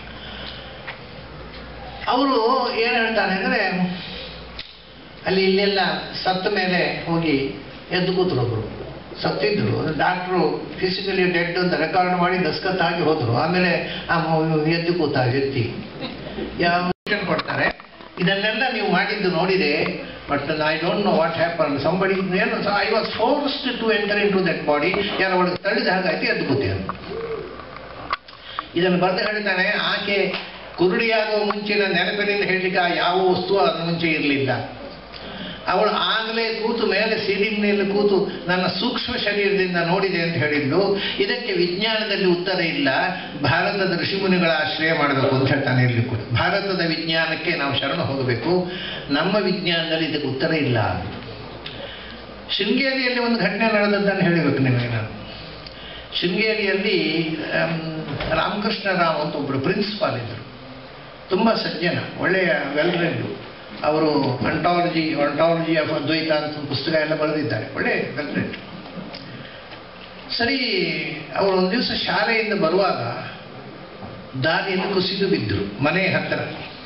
ಅವರು ಏನು ಹೇಳ್ತಾನೆ ಅಂದರೆ ಅಲ್ಲಿ ಇಲ್ಲೆಲ್ಲ ಸತ್ತ ಮೇಲೆ ಹೋಗಿ ಎದ್ದು ಕೂತರು ಒಬ್ರು ಸತ್ತಿದ್ರು ಡಾಕ್ಟ್ರು ಫಿಸಿಕಲಿ ಡೆಡ್ ಅಂತ ರೆಕಾರ್ಡ್ ಮಾಡಿ ದಸ್ಕತ್ ಆಗಿ ಹೋದ್ರು ಆಮೇಲೆ ಆ ಮ- ಎದ್ದು ಕೂತ ವ್ಯಕ್ತಿ ಯಾವ ಟ್ರೀಟ್ಮೆಂಟ್ ಕೊಡ್ತಾರೆ ಇದನ್ನೆಲ್ಲ ನೀವು ಮಾಡಿದ್ದು ನೋಡಿದೆ but I don't know what happen somebody ಏನು I was forced to enter into that body ಯಾರೋ ಒಳಗೆ ತಳ್ಳಿದ ಹಾಗಾಯ್ತು ಎದ್ದು ಕೂತಿದ್ರು ಇದನ್ನು ಬರೆದು ಹೇಳ್ತಾನೆ ಆಕೆ ಕುರುಡಿಯಾಗುವ ಮುಂಚಿನ ನೆನಪಿನಿಂದ ಹೇಳಲಿಕ್ಕೆ ಆ ಯಾವ ವಸ್ತು ಅದ್ರ ಮುಂಚೆ ಇರಲಿಲ್ಲ ಅವಳು ಆಗಲೇ ಕೂತು ಮೇಲೆ ಸೀಲಿಂಗ್ ಮೇಲೆ ಕೂತು ನನ್ನ ಸೂಕ್ಷ್ಮ ಶರೀರದಿಂದ ನೋಡಿದೆ ಅಂತ ಹೇಳಿದ್ಲು ಇದಕ್ಕೆ ವಿಜ್ಞಾನದಲ್ಲಿ ಉತ್ತರ ಇಲ್ಲ ಭಾರತದ ಋಷಿಮುನಿಗಳ ಆಶ್ರಯ ಮಾಡಬೇಕು ಅಂತ ಹೇಳ್ತಾನೆ ಇಲ್ಲಿ ಕೂಡ ಭಾರತದ ವಿಜ್ಞಾನಕ್ಕೆ ನಾವು ಶರಣ ಹೋಗಬೇಕು ನಮ್ಮ ವಿಜ್ಞಾನದಲ್ಲಿ ಇದಕ್ಕೆ ಉತ್ತರ ಇಲ್ಲ ಶೃಂಗೇರಿಯಲ್ಲಿ ಒಂದು ಘಟನೆ ನಡೆದದ್ದನ್ನು ಹೇಳಬೇಕು ನಿಮಗೆ ನಾನು ಶೃಂಗೇರಿಯಲ್ಲಿ ಆಮ್, ರಾಮಕೃಷ್ಣ ರಾವ್ ಅಂತ ಒಬ್ಬರು ಪ್ರಿನ್ಸಿಪಾಲ್ ಇದ್ದರು ತುಂಬ ಸಜ್ಜನ ಒಳ್ಳೆಯ ವೆಲ್ ರೆಡ್ ಅವರು ಅಂಟಾಲಜಿ ಅಂಟಾಲಜಿ ಆಫ್ ಅದ್ವೈತ ಅಂತ ಒಂದು ಪುಸ್ತಕ ಎಲ್ಲ ಬರೆದಿದ್ದಾರೆ ಒಳ್ಳೆ ವೆಲ್ ರೆಡ್ ಸರಿ ಅವರು ಒಂದು ದಿವಸ ಶಾಲೆಯಿಂದ ಬರುವಾಗ ದಾರಿಯಲ್ಲಿ ಕುಸಿದು ಬಿದ್ದರು ಮನೆ ಹತ್ತಿರ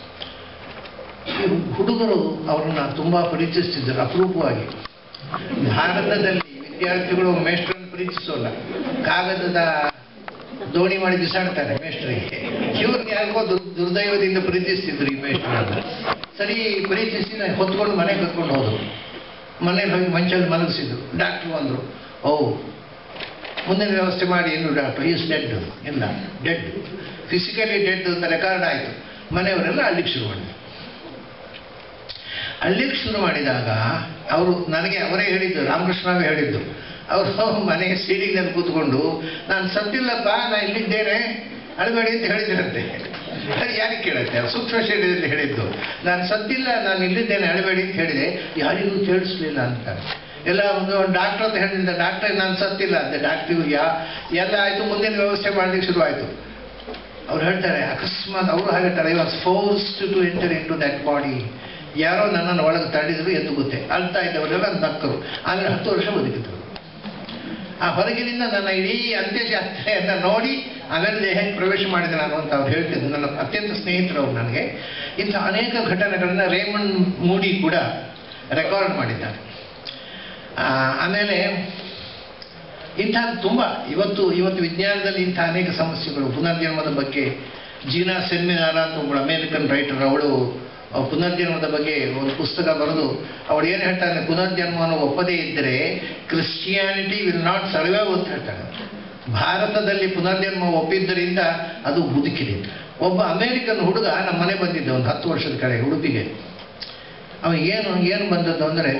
ಈ ಹುಡುಗರು ಅವರನ್ನ ತುಂಬಾ ಪ್ರೀತಿಸ್ತಿದ್ದರು ಅಪರೂಪವಾಗಿ ಭಾರತದಲ್ಲಿ ವಿದ್ಯಾರ್ಥಿಗಳು ಮೇಷ್ಟ್ರನ್ನು ಪ್ರೀತಿಸೋಲ್ಲ ಕಾಗದದ ದೋಣಿ ಮಾಡಿ ಬಿಸಾಡ್ತಾರೆ ಮೇಷ್ಟ್ರಿಗೆ ಇವ್ರಿಗೆ ಯಾಕೋ ದುರ್- ದುರ್ದೈವದಿಂದ ಪ್ರೀತಿಸ್ತಿದ್ರು ಈ ಮೇಷ್ಟ್ರನ್ನ ಸರಿ ಪ್ರೀತಿಸಿ ನಾನು ಹೊತ್ಕೊಂಡು ಮನೆಗೆ ಕರ್ಕೊಂಡು ಹೋದ್ರು ಮನೇಲಿ ಹೋಗಿ ಮಂಚಲ್ಲಿ ಮಲಗಿಸಿದ್ರು ಡಾಕ್ಟ್ರು ಅಂದರು ಓ ಮುಂದಿನ ವ್ಯವಸ್ಥೆ ಮಾಡಿ ಏನು ಡಾಕ್ಟರ್ ಈಸ್ ಡೆಡ್ ಇಲ್ಲ ಡೆಡ್ ಫಿಸಿಕಲಿ ಡೆಡ್ ಅಂತ ರೆಕಾರ್ಡ್ ಆಯಿತು ಮನೆಯವರೆಲ್ಲ ಅಳ್ಲಿಕ್ಕೆ ಶುರು ಮಾಡಿದ್ರು ಅಳ್ಲಿಕ್ಕೆ ಶುರು ಮಾಡಿದಾಗ ಅವರು ನನಗೆ ಅವರೇ ಹೇಳಿದ್ದು ರಾಮಕೃಷ್ಣವೇ ಹೇಳಿದ್ದು ಅವರು ಮನೆಯ ಸೀಡಿನಲ್ಲಿ ಕೂತ್ಕೊಂಡು ನಾನು ಸತ್ತಿಲ್ಲಪ್ಪ ನಾನು ಇಲ್ಲಿದ್ದೇನೆ ಅಳಬೇಡಿ ಅಂತ ಹೇಳಿದ್ರಂತೆ ಅದು ಯಾರಿಗೆ ಕೇಳುತ್ತೆ ಅವ್ರು ಸೂಕ್ಷ್ಮ ಶರೀರದಲ್ಲಿ ಹೇಳಿದ್ದು ನಾನು ಸತ್ತಿಲ್ಲ ನಾನು ಇಲ್ಲಿದ್ದೇನೆ ಅಳಬೇಡಿ ಅಂತ ಹೇಳಿದೆ ಯಾರಿಗೂ ಕೇಳಿಸ್ಲಿಲ್ಲ ಅಂತಾರೆ ಎಲ್ಲ ಒಂದು ಡಾಕ್ಟರ್ ಅಂತ ಹೇಳಿದ ಡಾಕ್ಟರ್ ನಾನು ಸತ್ತಿಲ್ಲ ಅಂತೆ ಡಾಕ್ಟ್ರಿಗೂ ಯಾ ಎಲ್ಲ ಆಯಿತು ಮುಂದಿನ ವ್ಯವಸ್ಥೆ ಮಾಡಲಿಕ್ಕೆ ಶುರು ಆಯಿತು ಅವ್ರು ಹೇಳ್ತಾರೆ ಅಕಸ್ಮಾತ್ ಅವರು ಹೇಳ್ತಾರೆ I was forced to enter into that body ಯಾರೋ ನನ್ನನ್ನು ಒಳಗೆ ತಳ್ಳಿದ್ರು ಎದ್ದು ಗೊತ್ತೆ ಅಳ್ತಾ ಇದ್ದವರೆಲ್ಲ ನಕ್ಕರು ಆಮೇಲೆ ಹತ್ತು ವರ್ಷ ಬದುಕಿದ್ರು ಆ ಹೊರಗಿನಿಂದ ನನ್ನ ಇಡೀ ಅಂತ್ಯಯಾತ್ರೆಯನ್ನು ನೋಡಿ ಆಮೇಲೆ ದೇಹಕ್ಕೆ ಪ್ರವೇಶ ಮಾಡಿದೆ ನಾನು ಅಂತ ಅವ್ರು ಹೇಳ್ತಿದ್ರು ನನ್ನ ಅತ್ಯಂತ ಸ್ನೇಹಿತರು ಅವ್ರು ನನಗೆ ಇಂಥ ಅನೇಕ ಘಟನೆಗಳನ್ನ ರೇಮಂಡ್ ಮೂಡಿ ಕೂಡ ರೆಕಾರ್ಡ್ ಮಾಡಿದ್ದಾರೆ ಆ, ಆಮೇಲೆ ಇಂಥ ತುಂಬ ಇವತ್ತು ಇವತ್ತು ವಿಜ್ಞಾನದಲ್ಲಿ ಇಂಥ ಅನೇಕ ಸಮಸ್ಯೆಗಳು ಪುನರ್ಜನ್ಮದ ಬಗ್ಗೆ ಜೀನಾ ಸೆಮಿನಾರ ಅಂತ ಒಬ್ಬಳು ಅಮೇರಿಕನ್ ರೈಟರ್ ಅವಳು ಆ ಪುನರ್ಜನ್ಮದ ಬಗ್ಗೆ ಒಂದು ಪುಸ್ತಕ ಬರೆದು ಅವಳು ಏನು ಹೇಳ್ತಾಳೆ ಪುನರ್ಜನ್ಮವನ್ನು ಒಪ್ಪದೇ ಇದ್ದರೆ ಕ್ರಿಶ್ಚಿಯಾನಿಟಿ ವಿಲ್ ನಾಟ್ ಸರ್ವೈವ್ ಅಂತ ಹೇಳ್ತಾಳೆ ಭಾರತದಲ್ಲಿ ಪುನರ್ಜನ್ಮ ಒಪ್ಪಿದ್ದರಿಂದ ಅದು ಬದುಕಿದೆ ಒಬ್ಬ ಅಮೇರಿಕನ್ ಹುಡುಗ ನಮ್ಮ ಮನೆ ಬಂದಿದ್ದ ಒಂದು ಹತ್ತು ವರ್ಷದ ಕಡೆ ಉಡುಪಿಗೆ ಅವ ಏನು ಏನು ಬಂದದ್ದು ಅಂದರೆ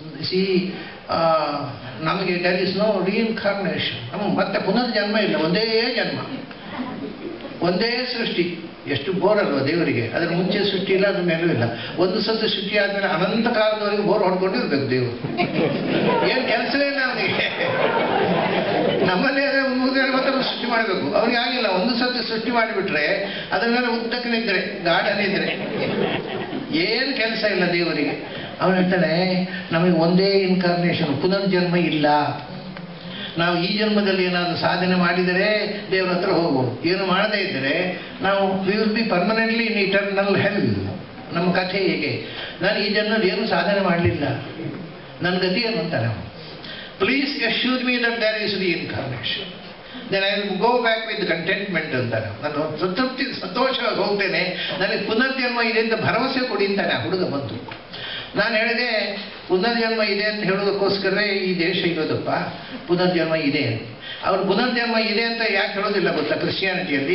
ಸಿ ನಮಗೆ ದರ್ ಇಸ್ ನೋ ರೀಇನ್ಕಾರ್ನೇಷನ್ ನಮ್ಗೆ ಮತ್ತೆ ಪುನರ್ಜನ್ಮ ಇಲ್ಲ ಒಂದೇ ಜನ್ಮ ಒಂದೇ ಸೃಷ್ಟಿ ಎಷ್ಟು ಬೋರ್ ಅಲ್ವಾ ದೇವರಿಗೆ ಅದರ ಮುಂಚೆ ಸೃಷ್ಟಿ ಇಲ್ಲ ಅದ್ರ ಮೇಲೂ ಇಲ್ಲ ಒಂದು ಸತಿ ಸೃಷ್ಟಿ ಆದಮೇಲೆ ಅನಂತ ಕಾಲದವರೆಗೆ ಬೋರ್ ಹೊಡ್ಕೊಂಡಿರ್ಬೇಕು ದೇವರು ಏನು ಕೆಲಸವೇ ಇಲ್ಲ ಅವನಿಗೆ ನಮ್ಮಲ್ಲಿ ಅದೇ ಮೂರು ಮಾತ್ರ ಸೃಷ್ಟಿ ಮಾಡಬೇಕು ಅವ್ರಿಗೆ ಆಗಿಲ್ಲ ಒಂದು ಸತಿ ಸೃಷ್ಟಿ ಮಾಡಿಬಿಟ್ರೆ ಅದರ ಮೇಲೆ ಉದ್ದಕ್ಕೆ ನಿದ್ರೆ ಗಾರ್ಡನ್ ಇದ್ರೆ ಏನು ಕೆಲಸ ಇಲ್ಲ ದೇವರಿಗೆ ಅವನು ಹೇಳ್ತಾನೆ ನಮಗೆ ಒಂದೇ ಇನ್ಕಾರ್ನೇಷನ್ ಪುನರ್ಜನ್ಮ ಇಲ್ಲ ನಾವು ಈ ಜನ್ಮದಲ್ಲಿ ಏನಾದರೂ ಸಾಧನೆ ಮಾಡಿದರೆ ದೇವರ ಹತ್ರ ಹೋಗ್ಬೋದು ಏನು ಮಾಡದೇ ಇದ್ದರೆ ನಾವು we will be permanently in eternal hell ನಮ್ಮ ಕಥೆ ಹೇಗೆ ನಾನು ಈ ಜನ್ಮದಲ್ಲಿ ಏನು ಸಾಧನೆ ಮಾಡಲಿಲ್ಲ ನನ್ನ ಗತಿ ಏನು ಅಂತಾನೆ ಅವನು please assure me that there is the incarnation then I will go back with contentment ಅಂತಾನೆ ನಾನು ಸಂತೃಪ್ತಿ ಸಂತೋಷವಾಗಿ ಹೋಗ್ತೇನೆ ನನಗೆ ಪುನರ್ಜನ್ಮ ಇದೆ ಅಂತ ಭರವಸೆ ಕೊಡಿ ಅಂತಾನೆ ಆ ಹುಡುಗ ಬಂತು ನಾನು ಹೇಳಿದೆ ಪುನರ್ಜನ್ಮ ಇದೆ ಅಂತ ಹೇಳೋದಕ್ಕೋಸ್ಕರವೇ ಈ ದೇಶ ಇರೋದಪ್ಪ ಪುನರ್ಜನ್ಮ ಇದೆ ಅವ್ರು ಪುನರ್ಜನ್ಮ ಇದೆ ಅಂತ ಯಾಕೆ ಹೇಳೋದಿಲ್ಲ ಗೊತ್ತಾ ಕ್ರಿಶ್ಚಿಯಾನಿಟಿಯಲ್ಲಿ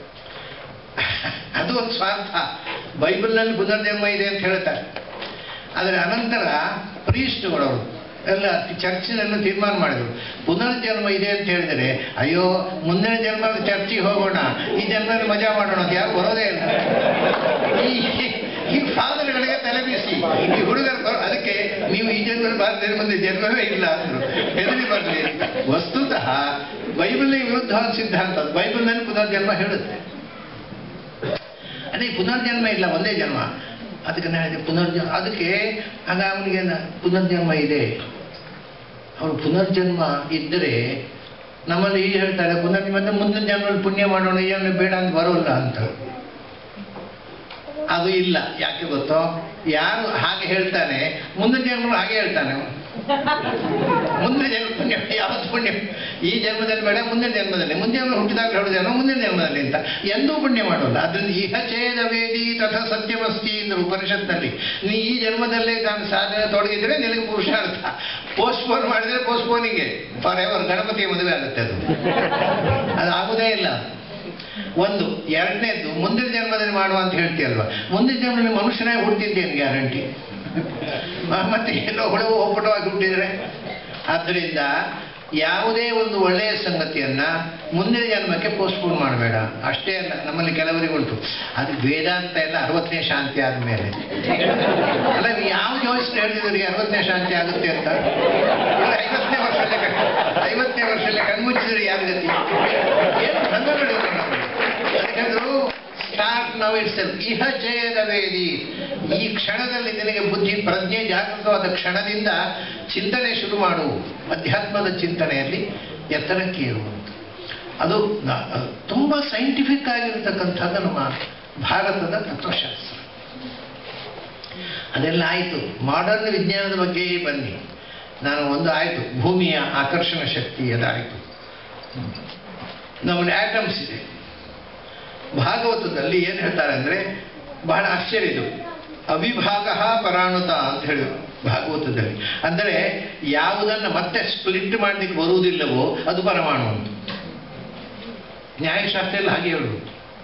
ಅದು ಒಂದು ಸ್ವಾರ್ಥ ಬೈಬಲ್ನಲ್ಲಿ ಪುನರ್ಜನ್ಮ ಇದೆ ಅಂತ ಹೇಳ್ತಾರೆ ಆದರೆ ಅನಂತರ ಪ್ರೀಸ್ಟ್ಗಳವರು ಎಲ್ಲ ಚರ್ಚಿನೆಲ್ಲ ತೀರ್ಮಾನ ಮಾಡಿದರು ಪುನರ್ಜನ್ಮ ಇದೆ ಅಂತ ಹೇಳಿದರೆ ಅಯ್ಯೋ ಮುಂದಿನ ಜನ್ಮದ ಚರ್ಚಿಗೆ ಹೋಗೋಣ ಈ ಜನ್ಮದಲ್ಲಿ ಮಜಾ ಮಾಡೋಣ ಅಂತ ಯಾರು ಬರೋದೇ ಇಲ್ಲ ಈ ಈ ಫಾದರ್ಗಳಿಗೆ ತಲೆ ಬೀಸಿ ಈ ಹುಡುಗರು ಬರೋ ಅದಕ್ಕೆ ನೀವು ಈ ಜನ್ಮದಲ್ಲಿ ಬಾರದೇ ಮುಂದೆ ಜನ್ಮವೇ ಇಲ್ಲ ಅಂದರು ಹೆದರಿ ಬರಲಿ ವಸ್ತುತಃ ಬೈಬಲ್ಗೆ ವಿರುದ್ಧವಾದ ಸಿದ್ಧಾಂತ ಅದು ಬೈಬಲ್ನಲ್ಲಿ ಪುನರ್ಜನ್ಮ ಹೇಳುತ್ತೆ ಅದೇ ಪುನರ್ಜನ್ಮ ಇಲ್ಲ ಒಂದೇ ಜನ್ಮ ಅದಕ್ಕೆ ನಾನು ಹೇಳಿದೆ ಪುನರ್ಜನ್ಮ ಅದಕ್ಕೆ ಆಗ ಅವನಿಗೆ ನ- ಪುನರ್ಜನ್ಮ ಇದೆ ಅವರು ಪುನರ್ಜನ್ಮ ಇದ್ದರೆ ನಮ್ಮಲ್ಲಿ ಈಗ ಹೇಳ್ತಾರೆ ಪುನರ್ಜನ್ಮ ಅಂದ್ರೆ ಮುಂದಿನ ಜನ್ಮದಲ್ಲಿ ಪುಣ್ಯ ಮಾಡೋಣ ಏನು ಬೇಡ ಅಂತ ಬರೋಲ್ಲ ಅಂತ ಅದು ಇಲ್ಲ ಯಾಕೆ ಗೊತ್ತೋ ಯಾರು ಹಾಗೆ ಹೇಳ್ತಾನೆ ಮುಂದಿನ ಜನ್ಮಗಳು ಹಾಗೆ ಹೇಳ್ತಾನೆ ಅವನು. ಮುಂದಿನ ಜನ್ಮ ಪುಣ್ಯ ಯಾವತ್ತು ಪುಣ್ಯ ಈ ಜನ್ಮದಲ್ಲಿ ಬೇಡ ಮುಂದಿನ ಜನ್ಮದಲ್ಲಿ ಮುಂದಿನ ಜನ್ಮ ಹುಟ್ಟಿದಾಗ ಹೇಳೋದೇನೋ ಮುಂದಿನ ಜನ್ಮದಲ್ಲಿ ಅಂತ ಎಂದೂ ಪುಣ್ಯ ಮಾಡೋಲ್ಲ ಅದರಿಂದ ಇಹ ಛೇದ ವೇದಿ ತಥ ಸತ್ಯವಸ್ತಿ ಎಂದು ಉಪನಿಷತ್ನಲ್ಲಿ ನೀ ಈ ಜನ್ಮದಲ್ಲೇ ನಾನು ಸಾಧನೆ ತೊಡಗಿದ್ರೆ ನಿನಗೆ ಪುರುಷಾರ್ಥ ಪೋಸ್ಟ್ಪೋನ್ ಮಾಡಿದ್ರೆ ಪೋಸ್ಟ್ಪೋನಿಂಗೆ ಫಾರ್ ಎವರ್ ಗಣಪತಿಯ ಮದುವೆ ಆಗುತ್ತೆ ಅದು ಅದು ಆಗುವುದೇ ಇಲ್ಲ ಒಂದು ಎರಡನೇದು ಮುಂದಿನ ಜನ್ಮದಲ್ಲಿ ಮಾಡುವ ಅಂತ ಹೇಳ್ತೀಯಲ್ವ ಮುಂದಿನ ಜನ್ಮದಲ್ಲಿ ಮನುಷ್ಯನೇ ಹುಟ್ಟಿದ್ದೇನು ಗ್ಯಾರಂಟಿ ಮತ್ತೆ ಎಲ್ಲೋ ಹುಳುವು ಒಪ್ಪಟವಾಗಿ ಹುಟ್ಟಿದರೆ ಆದ್ದರಿಂದ ಯಾವುದೇ ಒಂದು ಒಳ್ಳೆಯ ಸಂಗತಿಯನ್ನ ಮುಂದಿನ ಜನ್ಮಕ್ಕೆ ಪೋಸ್ಟ್ಪೋನ್ ಮಾಡಬೇಡ ಅಷ್ಟೇ ಅಲ್ಲ ನಮ್ಮಲ್ಲಿ ಕೆಲವರಿಗೆ ಉಂಟು ಅದು ವೇದಾಂತ ಎಲ್ಲ ಅರವತ್ತನೇ ಶಾಂತಿ ಆದಮೇಲೆ ಅಲ್ಲ ನೀವು ಯಾವ ಜೋಯಿಸ್ನ ಹೇಳ್ತಿದ್ರಿ ಅರವತ್ತನೇ ಶಾಂತಿ ಆಗುತ್ತೆ ಅಂತ ಇಲ್ಲ ಐವತ್ತನೇ ವರ್ಷದಲ್ಲೇ ಕಣ್- ಐವತ್ತನೇ ವರ್ಷದಲ್ಲೇ ಕಣ್ಮುಚ್ಚಿದ್ರೆ ಯಾರ ಗತಿ ಏನು ಸಂಘಗಳು ಯಾಕಂದ್ರು ಸ್ಟಾರ್ಟ್ ನಾವು ಇಟ್ಸೆಲ್ ಇಹ ಜಯದ ವೇದಿ ಈ ಕ್ಷಣದಲ್ಲಿ ನಿನಗೆ ಬುದ್ಧಿ ಪ್ರಜ್ಞೆ ಜಾಗೃತವಾದ ಕ್ಷಣದಿಂದ ಚಿಂತನೆ ಶುರು ಮಾಡು ಅಧ್ಯಾತ್ಮದ ಚಿಂತನೆಯಲ್ಲಿ ಎತ್ತರಕ್ಕೆ ಇರುವುದು ಅದು ನ- ಅದು ತುಂಬ ಸೈಂಟಿಫಿಕ್ ಆಗಿರತಕ್ಕಂಥದ್ದು ನಮ್ಮ ಭಾರತದ ತತ್ವಶಾಸ್ತ್ರ ಅದೆಲ್ಲ ಆಯಿತು ಮಾಡರ್ನ್ ವಿಜ್ಞಾನದ ಬಗ್ಗೆ ಬನ್ನಿ ನಾನು ಒಂದು ಆಯಿತು ಭೂಮಿಯ ಆಕರ್ಷಣ ಶಕ್ತಿ ಅದಾಯಿತು ನಮ್ಮಲ್ಲಿ ಆಟಮ್ಸ್ ಇದೆ ಭಾಗವತದಲ್ಲಿ ಏನು ಹೇಳ್ತಾರೆ ಅಂದರೆ ಬಹಳ ಆಶ್ಚರ್ಯ ಇದು ಅವಿಭಾಗ ಪರಾಣುತ ಅಂತ ಹೇಳಿದ್ರು ಭಾಗವತದಲ್ಲಿ ಅಂದರೆ ಯಾವುದನ್ನು ಮತ್ತೆ ಸ್ಪ್ಲಿಟ್ ಮಾಡಲಿಕ್ಕೆ ಬರುವುದಿಲ್ಲವೋ ಅದು ಪರಮಾಣು ಅಂತ ನ್ಯಾಯಶಾಸ್ತ್ರ ಎಲ್ಲ ಹಾಗೆ ಹೇಳುವುದು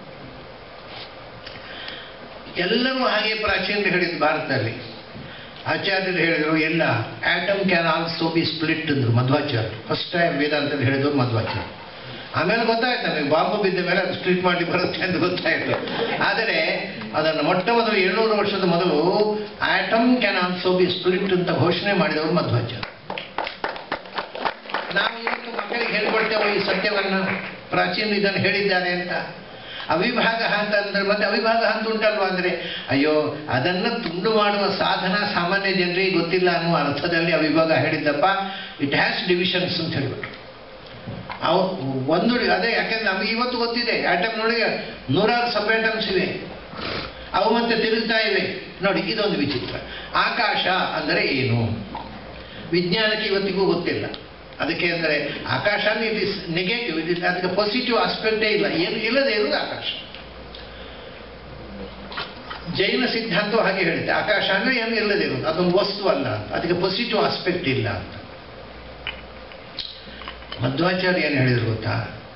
ಎಲ್ಲರೂ ಹಾಗೆ ಪ್ರಾಚೀನರು ಹೇಳಿದ್ದು ಭಾರತದಲ್ಲಿ ಆಚಾರ್ಯರು ಹೇಳಿದರು ಎಲ್ಲ atom can also be split ಅಂದರು ಮಧ್ವಾಚಾರ್ಯ ಫಸ್ಟ್ ಟೈಮ್ ವೇದಾಂತದಲ್ಲಿ ಹೇಳಿದವರು ಮಧ್ವಾಚಾರ್ಯ ಆಮೇಲೆ ಗೊತ್ತಾಯ್ತು ನನಗೆ ಬಾಂಬು ಬಿದ್ದ ಮೇಲೆ ಅದು ಸ್ಪ್ಲಿಟ್ ಮಾಡಿ ಬರುತ್ತೆ ಅಂತ ಗೊತ್ತಾಯಿತು ಆದರೆ ಅದನ್ನು ಮೊಟ್ಟ ಮೊದಲು ಏಳ್ನೂರು ವರ್ಷದ ಮೊದಲು atom can also be split ಅಂತ ಘೋಷಣೆ ಮಾಡಿದವರು ಮಧ್ವಾಚಾರ್ಯ ನಾವು ಇವತ್ತು ಮಕ್ಕಳಿಗೆ ಹೇಳ್ಕೊಡ್ತೇವೆ ಈ ಸತ್ಯವನ್ನು ಪ್ರಾಚೀನ ಇದನ್ನು ಹೇಳಿದ್ದಾರೆ ಅಂತ ಅವಿಭಾಗ ಅಂತ ಅಂದ್ರೆ ಮತ್ತೆ ಅವಿಭಾಗ ಅಂತ ಉಂಟಲ್ವಾ ಅಂದರೆ ಅಯ್ಯೋ ಅದನ್ನು ತುಂಡು ಮಾಡುವ ಸಾಧನ ಸಾಮಾನ್ಯ ಜನರಿಗೆ ಗೊತ್ತಿಲ್ಲ ಅನ್ನುವ ಅರ್ಥದಲ್ಲಿ ಅವಿಭಾಗ ಹೇಳಿದ್ದಪ್ಪ ಇಟ್ ಹ್ಯಾಸ್ ಡಿವಿಷನ್ಸ್ ಅಂತ ಹೇಳ್ಬಿಟ್ರು ಅವು ಒಂದು ಅದೇ ಯಾಕೆಂದ್ರೆ ನಮಗೆ ಇವತ್ತು ಗೊತ್ತಿದೆ ಆಟಮ್ನೊಳಗೆ ನೂರಾರು ಸಬ್ ಆಟಮ್ಸ್ ಇವೆ ಅವು ಮತ್ತೆ ತಿರುಗ್ತಾ ಇವೆ ನೋಡಿ ಇದೊಂದು ವಿಚಿತ್ರ ಆಕಾಶ ಅಂದರೆ ಏನು ವಿಜ್ಞಾನಕ್ಕೆ ಇವತ್ತಿಗೂ ಗೊತ್ತಿಲ್ಲ ಅದಕ್ಕೆ ಅಂದರೆ ಆಕಾಶ it is negative it is ಅದಕ್ಕೆ ಪಾಸಿಟಿವ್ ಆಸ್ಪೆಕ್ಟೇ ಇಲ್ಲ ಏನು ಇಲ್ಲದೆ ಇರುವುದು ಆಕಾಶ ಜೈನ ಸಿದ್ಧಾಂತವು ಹಾಗೆ ಹೇಳಿದೆ ಆಕಾಶ ಅಂದರೆ ಏನು ಇಲ್ಲದೆ ಇರುವುದು ಅದೊಂದು ವಸ್ತು ಅಲ್ಲ ಅಂತ ಅದಕ್ಕೆ ಪಾಸಿಟಿವ್ ಆಸ್ಪೆಕ್ಟ್ ಇಲ್ಲ ಅಂತ ಮಧ್ವಾಚಾರ್ಯ ಏನು ಹೇಳಿದ್ರು ಗೊತ್ತಾ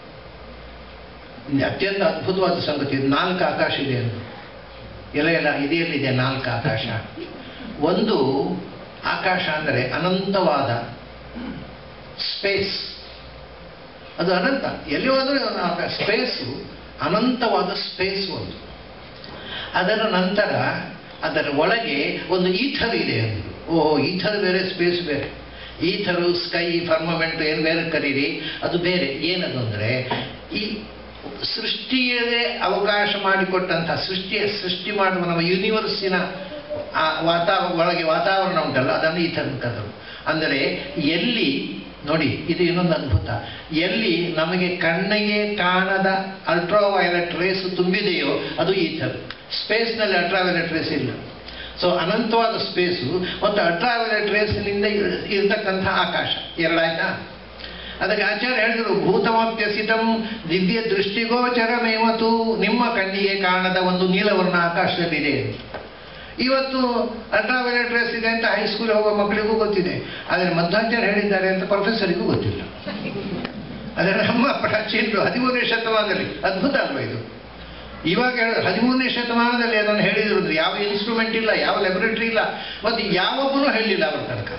ಇದು ಅತ್ಯಂತ ಅದ್ಭುತವಾದ ಸಂಗತಿ ಇದು ನಾಲ್ಕು ಆಕಾಶ ಇದೆ ಅಂತ ಎಲ್ಲ ಎಲ್ಲ ಇದೆಯಲ್ಲಿದೆ ನಾಲ್ಕು ಆಕಾಶ ಒಂದು ಆಕಾಶ ಅಂದರೆ ಅನಂತವಾದ ಸ್ಪೇಸ್ ಅದು ಅನಂತ ಎಲ್ಲಿ ಹೋದರೂ ಸ್ಪೇಸು ಅನಂತವಾದ ಸ್ಪೇಸ್ ಒಂದು ಅದರ ನಂತರ ಅದರ ಒಳಗೆ ಒಂದು ಈಥರ್ ಇದೆ ಅಂದರು ಓಹೋ ಈಥರ್ ಬೇರೆ ಸ್ಪೇಸ್ ಬೇರೆ ಈಥರು ಸ್ಕೈ ಫರ್ಮಮೆಂಟ್ ಏನು ಬೇರೆ ಕರೀರಿ ಅದು ಬೇರೆ ಏನದು ಅಂದರೆ ಈ ಸೃಷ್ಟಿಯದೇ ಅವಕಾಶ ಮಾಡಿಕೊಟ್ಟಂತಹ ಸೃಷ್ಟಿಯ ಸೃಷ್ಟಿ ಮಾಡುವ ನಮ್ಮ ಯೂನಿವರ್ಸಿನ ಆ ವಾತಾವರಣ ಒಳಗೆ ವಾತಾವರಣ ಉಂಟಲ್ಲ ಅದನ್ನು ಈಥರ್ ಕದರು ಅಂದರೆ ಎಲ್ಲಿ ನೋಡಿ ಇದು ಇನ್ನೊಂದು ಅದ್ಭುತ ಎಲ್ಲಿ ನಮಗೆ ಕಣ್ಣಿಗೆ ಕಾಣದ ಅಲ್ಟ್ರಾವೈಲೆಟ್ ರೇಸ್ ತುಂಬಿದೆಯೋ ಅದು ಈಥರ್ ಸ್ಪೇಸ್ನಲ್ಲಿ ಅಲ್ಟ್ರಾವೈಲೆಟ್ ರೇಸ್ ಇಲ್ಲ ಸೊ ಅನಂತವಾದ ಸ್ಪೇಸು ಮತ್ತು ಅಲ್ಟ್ರಾವೈಲೆಟ್ ರೇಸ್ನಿಂದ ಇರತಕ್ಕಂಥ ಆಕಾಶ ಎರಡಾಯ್ತಾ ಅದಕ್ಕೆ ಆಚಾರ್ಯ ಹೇಳಿದರು ಭೂತಮಪ್ಯಸಿತಂ ದಿವ್ಯ ದೃಷ್ಟಿಗೋಚರಮೇವತು ನಿಮ್ಮ ಕಣ್ಣಿಗೆ ಕಾಣದ ಒಂದು ನೀಲವರ್ಣ ಆಕಾಶದಲ್ಲಿದೆ ಇವತ್ತು ಅಲ್ಟ್ರಾವೈಲೆಟ್ ರೇಸ್ ಇದೆ ಅಂತ ಹೈಸ್ಕೂಲ್ ಹೋಗೋ ಮಕ್ಕಳಿಗೂ ಗೊತ್ತಿದೆ ಆದರೆ ಮಧ್ವಾಚಾರ್ಯ ಹೇಳಿದ್ದಾರೆ ಅಂತ ಪ್ರೊಫೆಸರಿಗೂ ಗೊತ್ತಿಲ್ಲ ಆದರೆ ನಮ್ಮ ಪ್ರಾಚೀನರು ಹದಿಮೂರನೇ ಶತಮಾನದಲ್ಲಿ ಅದ್ಭುತ ಅಲ್ವಾ ಇದು ಇವಾಗ ಹೇಳಿದ್ರು ಹದಿಮೂರನೇ ಶತಮಾನದಲ್ಲಿ ಅದನ್ನು ಹೇಳಿದ್ರು ಅಂದ್ರೆ ಯಾವ ಇನ್ಸ್ಟ್ರೂಮೆಂಟ್ ಇಲ್ಲ ಯಾವ ಲ್ಯಾಬೊರೇಟರಿ ಇಲ್ಲ ಮತ್ತು ಯಾವೊಬ್ಬನೂ ಹೇಳಿಲ್ಲ ಅವ್ರ ತನಕ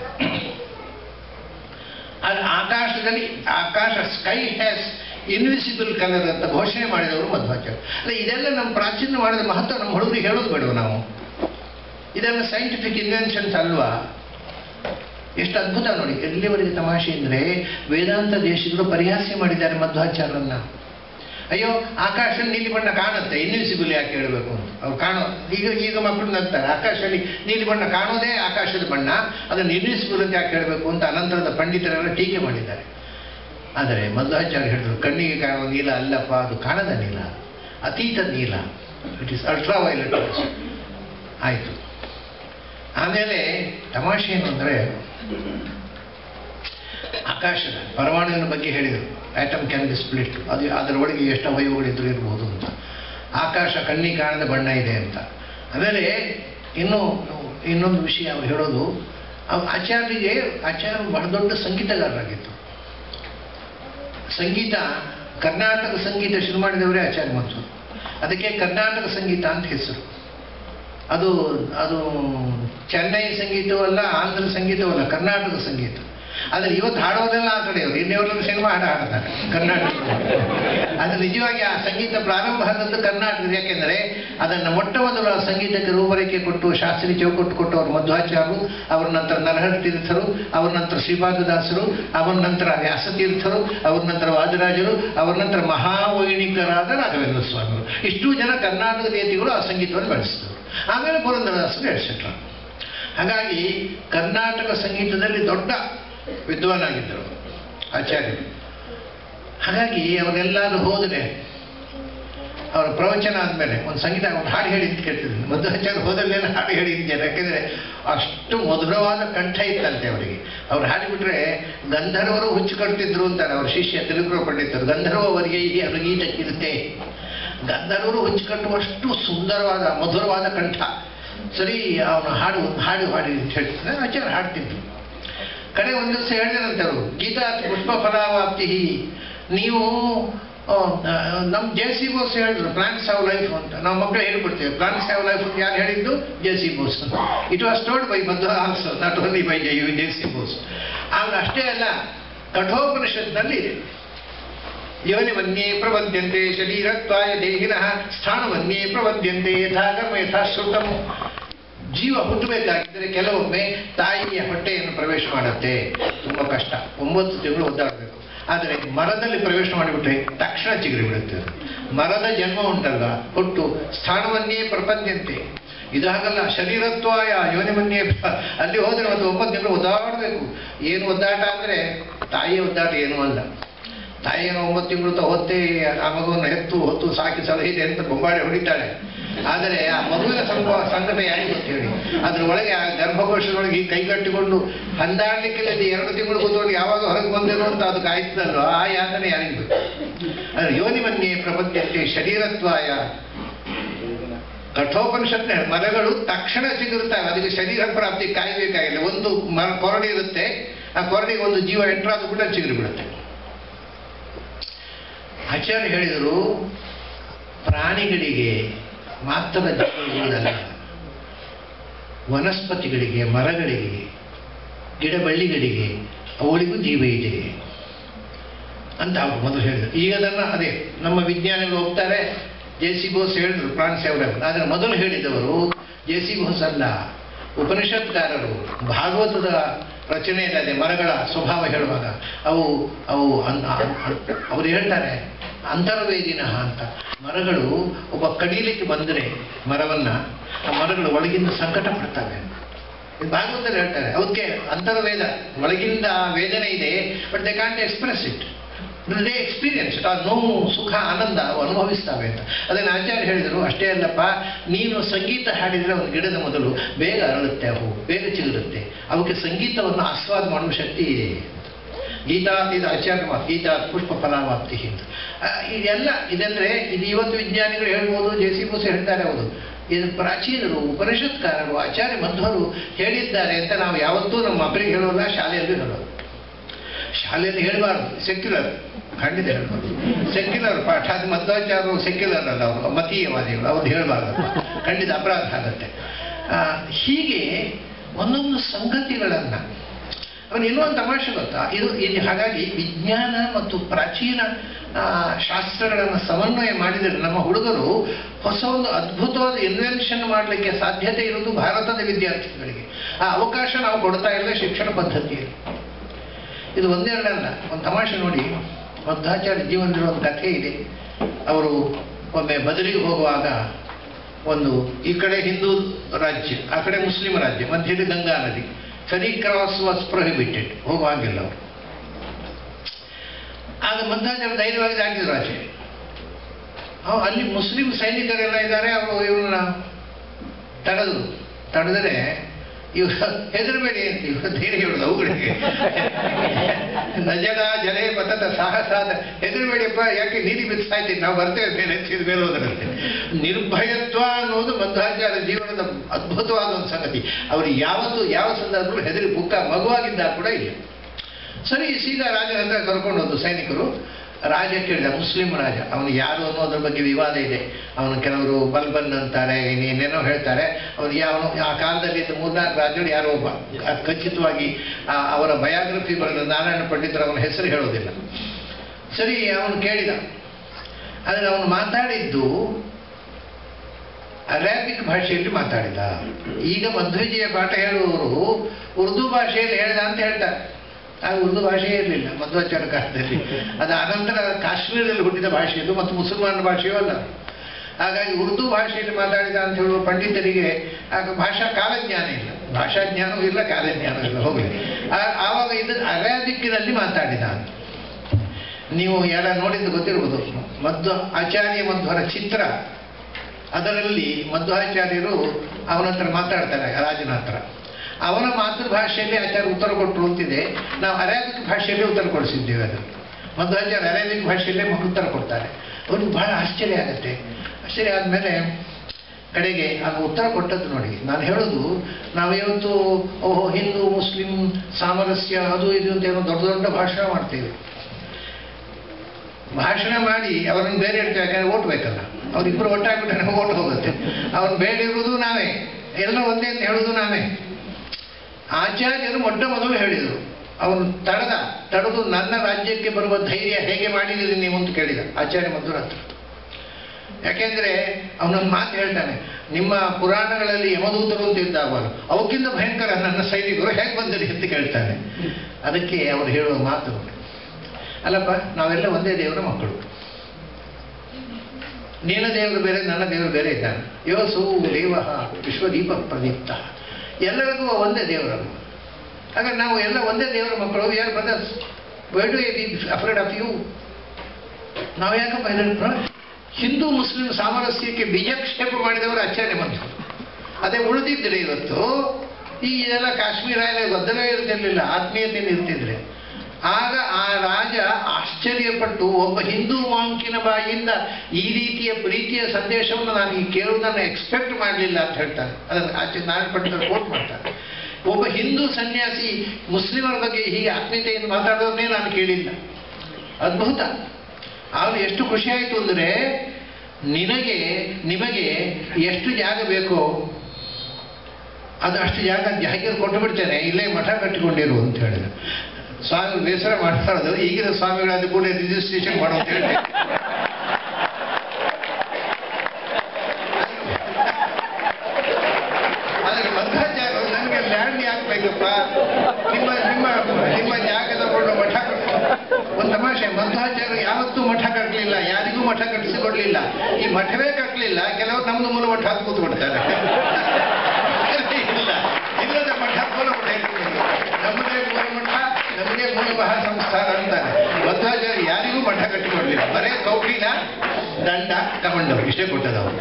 ಅದು ಆಕಾಶದಲ್ಲಿ ಆಕಾಶ ಸ್ಕೈ ಹ್ಯಾಸ್ ಇನ್ವಿಸಿಬಲ್ ಕಲರ್ ಅಂತ ಘೋಷಣೆ ಮಾಡಿದವರು ಮಧ್ವಾಚಾರ್ಯ ಅಲ್ಲ ಇದೆಲ್ಲ ನಮ್ಮ ಪ್ರಾಚೀನ ಮಾಡಿದ ಮಹತ್ವ ನಮ್ಮ ಹುಡುಗರಿಗೆ ಹೇಳೋದು ಬೇಡವ ನಾವು ಇದೆಲ್ಲ ಸೈಂಟಿಫಿಕ್ ಇನ್ವೆನ್ಷನ್ಸ್ ಅಲ್ವಾ ಎಷ್ಟು ಅದ್ಭುತ ನೋಡಿ ಎಲ್ಲಿವರೆಗೆ ತಮಾಷೆ ಅಂದರೆ ವೇದಾಂತ ದೇಶಗಳು ಪರಿಹಾಸ್ಯ ಮಾಡಿದ್ದಾರೆ ಮಧ್ವಾಚಾರ್ಯರನ್ನ ಅಯ್ಯೋ ಆಕಾಶ ನೀಲಿ ಬಣ್ಣ ಕಾಣುತ್ತೆ ಇನ್ವಿಸಿಬಲ್ ಯಾಕೆ ಹೇಳಬೇಕು ಅಂತ ಅವ್ರು ಕಾಣೋ ಈಗ ಈಗ ಮಕ್ಕಳು ನಗ್ತಾರೆ ಆಕಾಶದಲ್ಲಿ ನೀಲಿ ಬಣ್ಣ ಕಾಣೋದೇ ಆಕಾಶದ ಬಣ್ಣ ಅದನ್ನು ಇನ್ವಿಸಿಬಲ್ ಅಂತ ಯಾಕೆ ಹೇಳಬೇಕು ಅಂತ ಅನಂತರದ ಪಂಡಿತರೆಲ್ಲ ಟೀಕೆ ಮಾಡಿದ್ದಾರೆ ಆದರೆ ಮಧ್ವಾಚಾರ್ಯ ಹೇಳಿದ್ರು ಕಣ್ಣಿಗೆ ಕಾಣುವ ನೀಲ ಅಲ್ಲಪ್ಪ ಅದು ಕಾಣದ ನೀಲ ಅತೀತ ನೀಲ ಇಟ್ ಈಸ್ ಅಲ್ಟ್ರಾ ವೈಲೆಟ್ ಆಯಿತು ಆಮೇಲೆ ತಮಾಷೆ ಏನು ಅಂದರೆ ಆಕಾಶದ ಪರಮಾಣುವಿನ ಬಗ್ಗೆ ಹೇಳಿದರು ಆಟಮ್ ಕ್ಯಾನ್ ಬಿ ಸ್ಪ್ಲಿಟ್ ಅದು ಅದರ ಒಳಗೆ ಎಷ್ಟು ಅವಯವಗಳಿದ್ರು ಇರ್ಬೋದು ಅಂತ ಆಕಾಶ ಕಣ್ಣಿಗೆ ಕಾಣದ ಬಣ್ಣ ಇದೆ ಅಂತ ಆಮೇಲೆ ಇನ್ನು ಇನ್ನೊಂದು ವಿಷಯ ಅವ್ರು ಹೇಳೋದು ಅವ್ ಆಚಾರ್ಯರಿಗೆ ಆಚಾರ್ಯ ಬಹಳ ದೊಡ್ಡ ಸಂಗೀತಗಾರರಾಗಿತ್ತು ಸಂಗೀತ ಕರ್ನಾಟಕ ಸಂಗೀತ ಶುರು ಮಾಡಿದವರೇ ಆಚಾರ್ಯ ಮನ್ಸೂರ್ ಅದಕ್ಕೆ ಕರ್ನಾಟಕ ಸಂಗೀತ ಅಂತ ಹೆಸರು ಅದು ಅದು ಚೆನ್ನೈ ಸಂಗೀತವೂ ಅಲ್ಲ ಆಂಧ್ರ ಸಂಗೀತವೂ ಅಲ್ಲ ಕರ್ನಾಟಕ ಸಂಗೀತ ಆದರೆ ಇವತ್ತು ಹಾಡೋದೆಲ್ಲ ಆ ಕಡೆಯವರು ಇನ್ನೆವರೆಗೂ ಸಿನಿಮಾ ಹಾಡು ಹಾಡ್ತಾರೆ ಕರ್ನಾಟಕ ಅದು ನಿಜವಾಗಿ ಆ ಸಂಗೀತ ಪ್ರಾರಂಭ ಆದದ್ದು ಕರ್ನಾಟಕ ಯಾಕೆಂದರೆ ಅದನ್ನು ಮೊಟ್ಟ ಮೊದಲು ಆ ಸಂಗೀತಕ್ಕೆ ರೂಪರೇಖೆ ಕೊಟ್ಟು ಶಾಸ್ತ್ರೀಯ ಚೌಕಟ್ಟು ಕೊಟ್ಟವರು ಮಧ್ವಾಚಾರ್ಯರು ಅವರ ನಂತರ ನರಹರಿ ತೀರ್ಥರು ಅವರ ನಂತರ ಶ್ರೀಪಾದದಾಸರು ಅವರ ನಂತರ ವ್ಯಾಸತೀರ್ಥರು ಅವರ ನಂತರ ವಾದರಾಜರು ಅವರ ನಂತರ ಮಹಾವೈಣಿಕರಾದ ರಾಘವೇಂದ್ರ ಸ್ವಾಮಿಗಳು ಇಷ್ಟು ಜನ ಕರ್ನಾಟಕ ದೇತಿಗಳು ಆ ಸಂಗೀತವನ್ನು ಬೆಳೆಸಿದರು ಆಮೇಲೆ ಪುರಂದರದಾಸರು ಎಟ್ಸೆಟ್ರಾ ಹಾಗಾಗಿ ಕರ್ನಾಟಕ ಸಂಗೀತದಲ್ಲಿ ದೊಡ್ಡ ವಿದ್ವಾನಾಗಿದ್ದರು ಆಚಾರ್ಯರು ಹಾಗಾಗಿ ಅವರೆಲ್ಲಾದ್ರೂ ಹೋದರೆ ಅವರ ಪ್ರವಚನ ಆದಮೇಲೆ ಒಂದು ಸಂಗೀತ ಒಂದು ಹಾಡು ಹೇಳಿ ಅಂತ ಕೇಳ್ತಿದ್ರು ಮಧ್ವಾಚಾರ್ಯ ಹೋದಲ್ಲೇನು ಹಾಡು ಹೇಳಿ ಅಂತಾರೆ ಯಾಕೆಂದರೆ ಅಷ್ಟು ಮಧುರವಾದ ಕಂಠ ಇತ್ತಂತೆ ಅವರಿಗೆ ಅವ್ರು ಹಾಡಿಬಿಟ್ರೆ ಗಂಧರ್ವರು ಹುಚ್ಚು ಕಟ್ತಿದ್ರು ಅಂತಾರೆ ಅವ್ರ ಶಿಷ್ಯ ತಿರುಗುವ ಪಂಡಿತರು ಗಂಧರ್ವ ಅವರಿಗೆ ಈ ಅನುಗೀತಕ್ಕಿರುತ್ತೆ ಗಂಧರ್ವರು ಹುಚ್ಚು ಕಟ್ಟುವಷ್ಟು ಸುಂದರವಾದ ಮಧುರವಾದ ಕಂಠ ಸರಿ ಅವನು ಹಾಡು ಹಾಡು ಹಾಡಿ ಅಂತ ಹೇಳ್ತಿದ್ದ ಆಚಾರ್ಯ ಹಾಡ್ತಿದ್ರು ಕಡೆ ಒಂದು ದಿವಸ ಹೇಳಿದಂತೆ ಅವರು ಗೀತಾ ಪುಷ್ಪ ಫಲಾವಾಪ್ತಿ ನೀವು ನಮ್ಮ ಜೆ ಸಿ ಬೋಸ್ ಹೇಳಿದ್ರು ಪ್ಲಾಂಟ್ಸ್ ಹ್ಯಾವ್ ಲೈಫ್ ಅಂತ ನಾವು ಮಕ್ಕಳು ಹೇಳ್ಬಿಡ್ತೇವೆ ಪ್ಲಾಂಟ್ಸ್ ಹ್ಯಾವ್ ಲೈಫ್ ಅಂತ ಯಾರು ಹೇಳಿದ್ದು J C Bose it was told by Madhva also not only by J U J C Bose ಆಮೇಲೆ ಅಷ್ಟೇ ಅಲ್ಲ ಕಠೋಪನಿಷತ್ನಲ್ಲಿ ಯೋನಿಮನ್ಯೇ ಪ್ರಬದ್ಯಂತೆ ಶರೀರತ್ವಾಯ ದೇಹಿನಃ ಸ್ಥಾನಮನ್ಯೇ ಪ್ರಬದ್ಯಂತೆ ಯಥಾ ಕರ್ಮ ಯಥಾ ಶ್ರುತಂ ಜೀವ ಹುಟ್ಟಬೇಕಾಗಿದ್ದರೆ ಕೆಲವೊಮ್ಮೆ ತಾಯಿಯ ಹೊಟ್ಟೆಯನ್ನು ಪ್ರವೇಶ ಮಾಡುತ್ತೆ ತುಂಬ ಕಷ್ಟ ಒಂಬತ್ತು ತಿಂಗಳು ಒದ್ದಾಡಬೇಕು ಆದರೆ ಮರದಲ್ಲಿ ಪ್ರವೇಶ ಮಾಡಿಬಿಟ್ರೆ ತಕ್ಷಣ ಚಿಗುರಿ ಬಿಡುತ್ತೆ ಅದು. ಮರದ ಜನ್ಮ ಉಂಟಲ್ಲ ಹುಟ್ಟು ಸ್ಥಾನವನ್ನೇ ಪ್ರಪಂಚಂತೆ ಇದಾಗಲ್ಲ ಶರೀರತ್ವಾಯ ಯೋನಿಮನ್ಯೇ ಪ್ರ- ಅಲ್ಲಿ ಹೋದರೆ ಒಂದು ಒಂಬತ್ತು ತಿಂಗಳು ಒದ್ದಾಡಬೇಕು ಏನು ಒದ್ದಾಟ ಅಂದರೆ ತಾಯಿಯ ಒದ್ದಾಟ ಏನೂ ಅಲ್ಲ ತಾಯಿಯನ್ನು ಒಂಬತ್ತು ತಿಂಗಳು ತ ಹೊತ್ತೆ ಆ ಮಗುವನ್ನು ಹೆತ್ತು ಹೊತ್ತು ಸಾಕಿ ಸಲಹಿದೆ ಅಂತ ಬೊಂಬಾಡೆ ಹೊಡಿತಾಳೆ ಆದರೆ ಆ ಮಗುವಿನ ಸಂಭವ ಸಂಕಟ ಯಾರಿಗೆ ಗೊತ್ತು ಹೇಳಿ ಅದ್ರ ಒಳಗೆ ಆ ಗರ್ಭಕೋಶದೊಳಗೆ ಈ ಕೈಗಟ್ಟಿಕೊಂಡು ಹಂದಾಡ್ಲಿಕ್ಕಿಲ್ಲದೆ ಎರಡು ತಿಂಗಳು ಕೂತ್ಕೊಂಡು ಯಾವಾಗ ಹೊರಗೆ ಬಂದಿರೋ ಅಂತ ಅದು ಕಾಯ್ತದಲ್ವ ಆ ಯಾತನೆ ಯಾರಿಗೆ ಬೇಕು ಅಂದ್ರೆ ಯೋನಿಮನ್ಯೇ ಪ್ರಪಂಚಕ್ಕೆ ಶರೀರತ್ವಾಯ ಕಠೋಪನಿಷತ್ ಮರಗಳು ತಕ್ಷಣ ಸಿಗುತ್ತವೆ ಅದಕ್ಕೆ ಶರೀರ ಪ್ರಾಪ್ತಿ ಕಾಯಬೇಕಾಗಿಲ್ಲ ಒಂದು ಮರ ಕೊರಡಿ ಇರುತ್ತೆ ಆ ಕೊರಡಿಗೆ ಒಂದು ಜೀವ ಎಂಟ್ರಾದ ಕೂಡ ಚಿಗುರಿ ಬಿಡುತ್ತೆ ಆಚಾರ್ಯ ಹೇಳಿದರು ಪ್ರಾಣಿಗಳಿಗೆ ಮಾತ್ರ ಜೀವಗಳಲ್ಲ ವನಸ್ಪತಿಗಳಿಗೆ ಮರಗಳಿಗೆ ಗಿಡ ಬಳ್ಳಿಗಳಿಗೆ ಅವಳಿಗೂ ಜೀವ ಇದೆ ಅಂತ ಅವರು ಮೊದಲು ಹೇಳಿದರು ಈಗ ಅದನ್ನು ಅದೇ ನಮ್ಮ ವಿಜ್ಞಾನಿಗಳು ಹೋಗ್ತಾರೆ ಜೆ ಸಿ ಬೋಸ್ ಹೇಳಿದ್ರು ಫ್ರಾನ್ಸ್ ಅವರ ಆದರೆ ಮೊದಲು ಹೇಳಿದವರು ಜೆ ಸಿ ಬೋಸ್ ಅಲ್ಲ ಉಪನಿಷತ್ಕಾರರು ಭಾಗವತದ ರಚನೆಯಲ್ಲಿ ಅದೇ ಮರಗಳ ಸ್ವಭಾವ ಹೇಳುವಾಗ ಅವು ಅವು ಅನ್- ಅನ್- ಅನ್- ಅವರು ಹೇಳ್ತಾರೆ ಅಂತರ್ವೇದಿನ ಅಂತ ಮರಗಳು ಒಬ್ಬ ಕಡಿಲಿಕ್ಕೆ ಬಂದರೆ ಮರವನ್ನ ಆ ಮರಗಳು ಒಳಗಿಂದ ಸಂಕಟ ಪಡ್ತವೆ ಇದು ಭಾಗವತದಲ್ಲಿ ಹೇಳ್ತಾರೆ ಅವಕ್ಕೆ ಅಂತರ್ವೇದ ಒಳಗಿಂದ ಆ ವೇದನೆ ಇದೆ but they can't express it they experience ಆ ನೋವು ಸುಖ ಆನಂದ ಅವು ಅನುಭವಿಸ್ತವೆ ಅಂತ ಅದನ್ನು ಆಚಾರ್ಯ ಹೇಳಿದರು ಅಷ್ಟೇ ಅಲ್ಲಪ್ಪ ನೀನು ಸಂಗೀತ ಹಾಡಿದರೆ ಒಂದು ಗಿಡದ ಮೊದಲು ಬೇಗ ಅರಳುತ್ತೆ ಅವು ಬೇಗ ಚಿಗುರುತ್ತೆ ಅವಕ್ಕೆ ಸಂಗೀತವನ್ನು ಆಸ್ವಾದ ಮಾಡುವ ಶಕ್ತಿ ಇದೆ ಗೀತಾ ಇದು ಆಚಾರ್ಯ ಮಾತು ಗೀತಾ ಪುಷ್ಪ ಫಲಾವಾಪ್ತಿ ಅಂತ ಆ, ಇದೆಲ್ಲ ಇದಂದ್ರೆ ಇದು ಇವತ್ತು ವಿಜ್ಞಾನಿಗಳು ಹೇಳ್ಬೋದು ಜೆ ಸಿ ಬೋಸ್ ಹೇಳ್ತಾರೆ ಹೌದು ಇದು ಪ್ರಾಚೀನರು ಉಪನಿಷತ್ಕಾರರು ಆಚಾರ್ಯ ಮಧ್ವರು ಹೇಳಿದ್ದಾರೆ ಅಂತ ನಾವು ಯಾವತ್ತೂ ನಮ್ಮ ಮಕ್ಕಳಿಗೆ ಹೇಳೋಲ್ಲ ಶಾಲೆಯಲ್ಲೂ ಹೇಳೋಲ್ಲ ಶಾಲೆಯಲ್ಲಿ ಹೇಳಬಾರ್ದು ಸೆಕ್ಯುಲರ್ ಖಂಡಿತ ಹೇಳ್ಬಾರ್ದು ಸೆಕ್ಯುಲರ್ ಪಾಠ ಅದು ಮಧ್ವಾಚಾರ್ಯರು ಸೆಕ್ಯುಲರ್ ಅಲ್ಲ ಅವರು ಮತೀಯವಾದಿಗಳು ಅವ್ರು ಹೇಳಬಾರ್ದಪ್ಪ ಖಂಡಿತ ಅಪರಾಧ ಆಗುತ್ತೆ ಆ, ಹೀಗೆ ಒಂದೊಂದು ಸಂಗತಿಗಳನ್ನು ಅವನು ಇನ್ನೊಂದು ತಮಾಷೆ ಗೊತ್ತಾ ಇದು ಇದು ಹಾಗಾಗಿ ವಿಜ್ಞಾನ ಮತ್ತು ಪ್ರಾಚೀನ ಆ, ಶಾಸ್ತ್ರಗಳನ್ನು ಸಮನ್ವಯ ಮಾಡಿದರೆ ನಮ್ಮ ಹುಡುಗರು ಹೊಸ ಒಂದು ಅದ್ಭುತವಾದ ಇನ್ವೆನ್ಷನ್ ಮಾಡಲಿಕ್ಕೆ ಸಾಧ್ಯತೆ ಇರುವುದು ಭಾರತದ ವಿದ್ಯಾರ್ಥಿಗಳಿಗೆ ಆ ಅವಕಾಶ ನಾವು ಕೊಡ್ತಾ ಇಲ್ಲ ಶಿಕ್ಷಣ ಪದ್ಧತಿಯಲ್ಲಿ ಇದು ಒಂದೆರಡಲ್ಲ ಒಂದು ತಮಾಷೆ ನೋಡಿ ಮಧ್ವಾಚಾರ್ಯ ಜೀವನದಲ್ಲಿ ಒಂದು ಕಥೆ ಇದೆ ಅವರು ಒಮ್ಮೆ ಬದಲಿಗೆ ಹೋಗುವಾಗ ಒಂದು ಈ ಕಡೆ ಹಿಂದೂ ರಾಜ್ಯ ಆ ಕಡೆ ಮುಸ್ಲಿಂ ರಾಜ್ಯ ಮಧ್ಯದಲ್ಲಿ ಗಂಗಾ ನದಿ ಸರಿ ಕ್ರಾಸ್ ವಾಸ್ ಪ್ರೊಹಿಬಿಟೆಡ್ ಹೋಗುವಾಗಿಲ್ಲ ಅವರು ಆಗ ಮಧ್ವಾಚಾರ್ಯ ಧೈರ್ಯವಾಗಿ ದಾಟಿದ್ರು ಆಚೆ ಅವ್ ಅಲ್ಲಿ ಮುಸ್ಲಿಂ ಸೈನಿಕರೆಲ್ಲ ಇದ್ದಾರೆ ಅವರು ಇವ್ರನ್ನ ತಡೆದ್ರು ತಡೆದರೆ ಇವ್ರು ಹೆದರಬೇಡಿ ಅಂತ ಇವರು ಧೈರ್ಯ ಹೇಳೋದು ಅವುಗಳಿಗೆ ನಜಗ ಜಲೆ ಪತತ ಸಾಹಸಾದ ಹೆದರಬೇಡಿಯಪ್ಪ ಯಾಕೆ ನೀರಿ ಬಿತ್ತಾ ಇದ್ದೀನಿ ನಾವು ಬರ್ತೇವೆ ಮೇಲೆ ಹೆಚ್ಚಿದ ಮೇಲೆ ಹೋದರಂತೆ ನಿರ್ಭಯತ್ವ ಅನ್ನೋದು ಮಧ್ವಾಚಾರ್ಯ ಜೀವನದ ಅದ್ಭುತವಾದ ಒಂದು ಸಂಗತಿ ಅವರು ಯಾವತ್ತೂ ಯಾವ ಸಂದರ್ಭದಲ್ಲೂ ಹೆದರಿ ಬುಕ್ಕ ಮಗುವಾಗಿದ್ದಾಗ ಕೂಡ ಇಲ್ಲ ಸರಿ ಸೀದಾ ರಾಜನ ಹತ್ರ ಕರ್ಕೊಂಡು ಹೋದ್ರು ಸೈನಿಕರು ರಾಜ ಕೇಳಿದ ಮುಸ್ಲಿಂ ರಾಜ ಅವನು ಯಾರು ಅನ್ನೋದ್ರ ಬಗ್ಗೆ ವಿವಾದ ಇದೆ ಅವನು ಕೆಲವರು ಬಲ್ಬನ್ ಅಂತಾರೆ ಇನ್ನೇನೇನೋ ಹೇಳ್ತಾರೆ ಅವನು ಯಾವನು ಆ ಕಾಲದಲ್ಲಿ ಇದ್ದ ಮೂರ್ನಾಲ್ಕು ರಾಜರು ಯಾರೋ ಒಬ್ಬ ಅ- ಖಚಿತವಾಗಿ ಆ ಅವರ ಬಯೋಗ್ರಫಿ ಬರೆದ ನಾರಾಯಣ ಪಂಡಿತರು ಅವನ ಹೆಸರು ಹೇಳೋದಿಲ್ಲ ಸರಿ ಅವನು ಕೇಳಿದ ಆದರೆ ಅವನು ಮಾತಾಡಿದ್ದು ಅರೇಬಿಕ್ ಭಾಷೆಯಲ್ಲಿ ಮಾತಾಡಿದ ಈಗ ಮಧ್ವಜಿಯ ಪಾಠ ಹೇಳುವವರು ಉರ್ದು ಭಾಷೆಯಲ್ಲಿ ಹೇಳಿದ ಅಂತ ಹೇಳ್ತಾರೆ ಆಗ ಉರ್ದು ಭಾಷೆಯೇ ಇರಲಿಲ್ಲ ಮಧ್ವಾಚಾರ್ಯ ಕಾಲದಲ್ಲಿ ಅದು ಅನಂತರ ಕಾಶ್ಮೀರದಲ್ಲಿ ಹುಟ್ಟಿದ ಭಾಷೆ ಇದು ಮತ್ತು ಮುಸಲ್ಮಾನ ಭಾಷೆಯೂ ಅಲ್ಲ ಹಾಗಾಗಿ ಉರ್ದು ಭಾಷೆಯಲ್ಲಿ ಮಾತಾಡಿದ ಅಂತ ಹೇಳುವ ಪಂಡಿತರಿಗೆ ಆಗ ಭಾಷಾ ಕಾಲಜ್ಞಾನ ಇಲ್ಲ ಭಾಷಾ ಜ್ಞಾನವೂ ಇಲ್ಲ ಕಾಲಜ್ಞಾನವೂ ಇಲ್ಲ ಹೋಗಲಿ ಆ- ಆವಾಗ ಇದು ಅರೇಬಿಕ್ಕಿನಲ್ಲಿ ಮಾತಾಡಿದ ಅಂತ ನೀವು ಯಾರ ನೋಡಿದ್ದು ಗೊತ್ತಿರ್ಬೋದು ಮಧ್ವ ಆಚಾರ್ಯ ಮಧ್ವರ ಚಿತ್ರ ಅದರಲ್ಲಿ ಮಧ್ವಾಚಾರ್ಯರು ಅವನ ಹತ್ರ ಮಾತಾಡ್ತಾರೆ ರಾಜನ ಹತ್ರ ಅವನ ಮಾತೃಭಾಷೆಯಲ್ಲಿ ಆಚಾರ್ಯ ಉತ್ತರ ಕೊಟ್ಟರು ಅಂತಿದೆ ನಾವು ಅರೇಬಿಕ್ ಭಾಷೆಯಲ್ಲಿ ಉತ್ತರ ಕೊಡಿಸಿದ್ದೇವೆ ಅದನ್ನು ಮಧ್ವಾಚಾರ್ಯ ಅರೇಬಿಕ್ ಭಾಷೆಯಲ್ಲೇ ಉತ್ತರ ಕೊಡ್ತಾರೆ ಅವ್ರಿಗೆ ಬಹಳ ಆಶ್ಚರ್ಯ ಆಗುತ್ತೆ ಆಶ್ಚರ್ಯ ಆದಮೇಲೆ ಕಡೆಗೆ ಅದು ಉತ್ತರ ಕೊಟ್ಟದ್ದು ನೋಡಿ ನಾನು ಹೇಳೋದು ನಾವಿವತ್ತು ಓಹೋ ಹಿಂದೂ ಮುಸ್ಲಿಂ ಸಾಮರಸ್ಯ ಅದು ಇದು ಅಂತ ಏನೋ ದೊಡ್ಡ ದೊಡ್ಡ ಭಾಷಣ ಮಾಡ್ತೇವೆ ಭಾಷಣ ಮಾಡಿ ಅವರನ್ನು ಬೇರೆ ಇಡ್ತೇವೆ ಯಾಕಂದ್ರೆ ಓಟ್ ಬೇಕಲ್ಲ ಅವ್ರಿಬ್ರು ಒಟ್ಟಾಗ್ಬಿಟ್ರೆ ಓಟ್ ಹೋಗುತ್ತೆ ಅವ್ರು ಬೇಡ ಇರುವುದು ನಾವೇ ಎಲ್ಲ ಒಂದೇ ಅಂತ ಹೇಳುವುದು ನಾವೇ ಆಚಾರ್ಯರು ಮೊಟ್ಟ ಮೊದಲು ಹೇಳಿದರು ಅವನು ತಡೆದ ತಡೆದು ನನ್ನ ರಾಜ್ಯಕ್ಕೆ ಬರುವ ಧೈರ್ಯ ಹೇಗೆ ಮಾಡಿದಿರಿ ನೀವು ಅಂತ ಕೇಳಿದ ಆಚಾರ್ಯ ಮಧುರ ಹತ್ರ ಯಾಕೆಂದ್ರೆ ಅವನೊಂದು ಮಾತು ಹೇಳ್ತಾನೆ ನಿಮ್ಮ ಪುರಾಣಗಳಲ್ಲಿ ಯಮದೂತರು ಅಂತ ಇದ್ದಾವಾಗ ಅವಕ್ಕಿಂತ ಭಯಂಕರ ನನ್ನ ಸೈನಿಕರು ಹೇಗೆ ಬಂದಿರಿ ಅಂತ ಕೇಳ್ತಾನೆ ಅದಕ್ಕೆ ಅವರು ಹೇಳುವ ಮಾತು ಅಲ್ಲಪ್ಪ ನಾವೆಲ್ಲ ಒಂದೇ ದೇವರ ಮಕ್ಕಳು ನಿನ್ನ ದೇವರು ಬೇರೆ ನನ್ನ ದೇವರು ಬೇರೆ ಇದ್ದಾನೆ ಯೋಸು ದೇವ ವಿಶ್ವದೀಪ ಪ್ರದೀಪ್ತ ಎಲ್ಲರಿಗೂ ಒಂದೇ ದೇವರಲ್ಲ ಹಾಗಾದ್ರೆ ನಾವು ಎಲ್ಲ ಒಂದೇ ದೇವರ ಮಕ್ಕಳು ಯಾರು brothers why do be afraid of you ನಾವು ಯಾಕಪ್ಪ ಹೆದರ್ಪ ಹಿಂದೂ ಮುಸ್ಲಿಂ ಸಾಮರಸ್ಯಕ್ಕೆ ಬೀಜಕ್ಷೇಪ ಮಾಡಿದವರು ಆಚಾರ್ಯ ಬಂತು ಅದೇ ಉಳಿದಿದ್ರೆ ಇವತ್ತು ಈ ಇದೆಲ್ಲ ಕಾಶ್ಮೀರ ಎಲ್ಲ ಗದ್ದಲ ಇರ್ತಿರ್ಲಿಲ್ಲ ಆತ್ಮೀಯತೆಯಲ್ಲಿ ಇರ್ತಿದ್ರೆ ಆಗ ಆ ರಾಜ ಆಶ್ಚರ್ಯಪಟ್ಟು ಒಬ್ಬ ಹಿಂದೂ ಮಾಂಕಿನ ಬಾಯಿಯಿಂದ ಈ ರೀತಿಯ ಪ್ರೀತಿಯ ಸಂದೇಶವನ್ನು ನಾನು ಈ ಕೇಳುವುದನ್ನು ಎಕ್ಸ್ಪೆಕ್ಟ್ ಮಾಡಲಿಲ್ಲ ಅಂತ ಹೇಳ್ತಾರೆ ಅದನ್ನು ಆಚೆ ನಾರಾಯಣ ಪಂಡಿತರು ಕೋಟ್ ಮಾಡ್ತಾರೆ ಒಬ್ಬ ಹಿಂದೂ ಸನ್ಯಾಸಿ ಮುಸ್ಲಿಮರ ಬಗ್ಗೆ ಹೀಗೆ ಆತ್ಮೀಯತೆಯಿಂದ ಮಾತಾಡೋದನ್ನೇ ನಾನು ಕೇಳಿಲ್ಲ ಅದ್ಭುತ ಅವನು ಎಷ್ಟು ಖುಷಿ ಆಯಿತು ಅಂದರೆ ನಿನಗೆ ನಿಮಗೆ ಎಷ್ಟು ಜಾಗ ಬೇಕೋ ಅದು ಅಷ್ಟು ಜಾಗ ಜಾಗೀರು ಕೊಟ್ಟು ಬಿಡ್ತೇನೆ ಇಲ್ಲೇ ಮಠ ಕಟ್ಟಿಕೊಂಡಿರು ಅಂತ ಹೇಳಿದ್ರು ಸ್ವಾಮಿ ಬೇಸರ ಮಾಡ್ತಾ ಇರೋದು ಈಗಿನ ಸ್ವಾಮಿಗಳಾದ ಕೂಡ ರಿಜಿಸ್ಟ್ರೇಷನ್ ಮಾಡು ಅಂತ ಹೇಳಿ ಆದರೆ ಮಧ್ವಾಚಾರ್ಯ ನನಗೆ ಲ್ಯಾಂಡ್ ಯಾಕೆ ಬೇಕಪ್ಪ ನಿಮ್ಮ ನಿಮ್ಮ ನಿಮ್ಮ ಜಾಗ ತಗೊಂಡು ಮಠ ಕಟ್ಟು ಒಂದು ತಮಾಷೆ ಮಧ್ವಾಚಾರ್ಯ ಯಾವತ್ತೂ ಮಠ ಕಟ್ಟಲಿಲ್ಲ ಯಾರಿಗೂ ಮಠ ಕಟ್ಟಿಸಿಕೊಡ್ಲಿಲ್ಲ ಈ ಮಠವೇ ಕಟ್ಟಲಿಲ್ಲ ಕೆಲವರು ನಮ್ದು ಮೂಲ ಮಠ ಹಾಕಿ ಕೂತ್ಬಿಡ್ತಾರೆ ಇಲ್ಲ ಇಲ್ಲದ ಮಠ ಮೂಲ ಮಠ ಇಟ್ಕೊಂಡು ನಮ್ಮದೇ ಮೂಲ ಮಠ ನಮ್ಮದೇ ಮೂಲ ಮಹಾ ಸಂಸ್ಥಾನ ಅಂತಾರೆ ಮಧ್ವಾಚಾರ್ಯ ಯಾರಿಗೂ ಮಠ ಕಟ್ಟಿಕೊಡ್ಲಿಲ್ಲ ಬರೇ ಕೌಟಿನ ದಂಡ ತಗೊಂಡವ್ರು ಇಷ್ಟೇ ಕೊಟ್ಟದವರು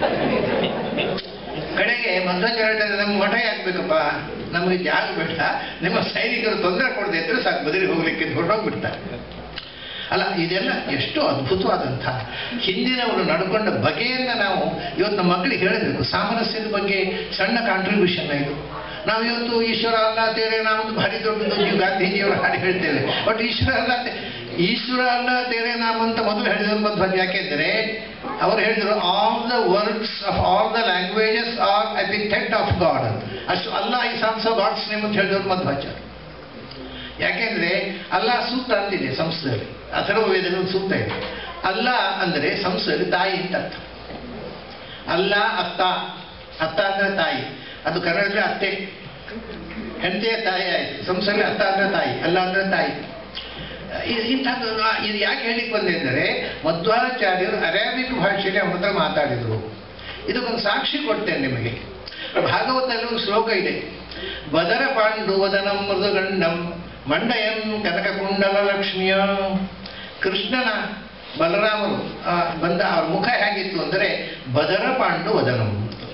ಕಡೆಗೆ ಮಧ್ವಾಚಾರ್ಯ ನಮ್ಗೆ ಮಠ ಯಾಕಬೇಕಪ್ಪ ನಮಗೆ ಜಾಗ ಬೇಡ ನಿಮ್ಮ ಸೈನಿಕರು ತೊಂದರೆ ಕೊಡದೆ ಇದ್ರೆ ಸಾಕು ಬದಲಿ ಹೋಗ್ಲಿಕ್ಕೆ ಅಂತ ಹೊರಟೋಗ್ಬಿಡ್ತಾರೆ ಅಲ್ಲ ಇದೆಲ್ಲ ಎಷ್ಟು ಅದ್ಭುತವಾದಂಥ ಹಿಂದಿನವರು ನಡ್ಕೊಂಡ ಬಗೆಯನ್ನು ನಾವು ಇವತ್ತು ನಮ್ಮ ಮಕ್ಕಳಿಗೆ ಹೇಳಬೇಕು ಸಾಮರಸ್ಯದ ಬಗ್ಗೆ ಸಣ್ಣ ಕಾಂಟ್ರಿಬ್ಯೂಷನ್ ಇದು ನಾವು ಇವತ್ತು ಈಶ್ವರ ಅಲ್ಲ ತೇರೆ ನಾಮೊಂದು ಭಾರಿ ದೊಡ್ಡದು ನೀವು ಗಾಂಧೀಜಿಯವರು ಹಾಡು ಹೇಳ್ತೇವೆ ಬಟ್ ಈಶ್ವರ ಅಲ್ಲ ತೇ- ಈಶ್ವರ ಅಲ್ಲ ತೇರೆ ನಾಮ ಅಂತ ಮೊದಲು ಹೇಳಿದ್ರು ಮಧ್ವಾಚಾರ್ಯ ಯಾಕೆಂದರೆ ಅವರು ಹೇಳಿದ್ರು all the words of all the languages are epithet of God ಅಷ್ಟು ಅಲ್ಲ ಈ ಆಲ್ಸೋ ಗಾಡ್ಸ್ ನೇಮ್ ಅಂತ ಹೇಳಿದ್ರು ಮಧ್ವಾಚಾರ್ಯ ಯಾಕೆಂದ್ರೆ ಅಲ್ಲ ಸೂತ್ರ ಅಂತಿದೆ ಸಂಸ್ಕೃತದಲ್ಲಿ ಅಥರ್ವ ವೇದದ ಒಂದು ಸೂತ್ರ ಇದೆ ಅಲ್ಲ ಅಂದರೆ ಸಂಸ್ಕೃತದಲ್ಲಿ ತಾಯಿ ಅಂತ ಅರ್ಥ ಅಲ್ಲ ಅತ್ತ ಅತ್ತ ಅಂದ್ರೆ ತಾಯಿ ಅದು ಕನ್ನಡದಲ್ಲಿ ಅತ್ತೆ ಹೆಂಡತಿಯ ತಾಯಿ ಆಯಿತು ಸಂಸ್ಕೃತದಲ್ಲಿ ಅತ್ತ ಅಂದ್ರೆ ತಾಯಿ ಅಲ್ಲ ಅಂದ್ರೆ ತಾಯಿ ಇದು ಇಂಥದ್ದು ನಾ- ಇದು ಯಾಕೆ ಹೇಳಿಕ್ಕೆ ಬಂದೆ ಅಂದರೆ ಮಧ್ವಾಚಾರ್ಯರು ಅರೇಬಿಕ್ ಭಾಷೆಯಲ್ಲಿ ಅವ್ರ ಹತ್ರ ಮಾತಾಡಿದರು ಇದಕ್ಕೊಂದು ಸಾಕ್ಷಿ ಕೊಡ್ತೇನೆ ನಿಮಗೆ ಭಾಗವತದಲ್ಲಿ ಒಂದು ಶ್ಲೋಕ ಇದೆ ಬದರ ಪಾಂಡು ವದನಂ ಮೃದುಗಂಡಂ ಮಂಡಯಂ ಕನಕ ಕುಂಡಲ ಲಕ್ಷ್ಮಿಯ ಕೃಷ್ಣನ ಬಲರಾಮರು ಆ, ಬಂದ ಅವ್ರ ಮುಖ ಹೇಗಿತ್ತು ಅಂದರೆ ಬದರ ಪಾಂಡು ವದನಂ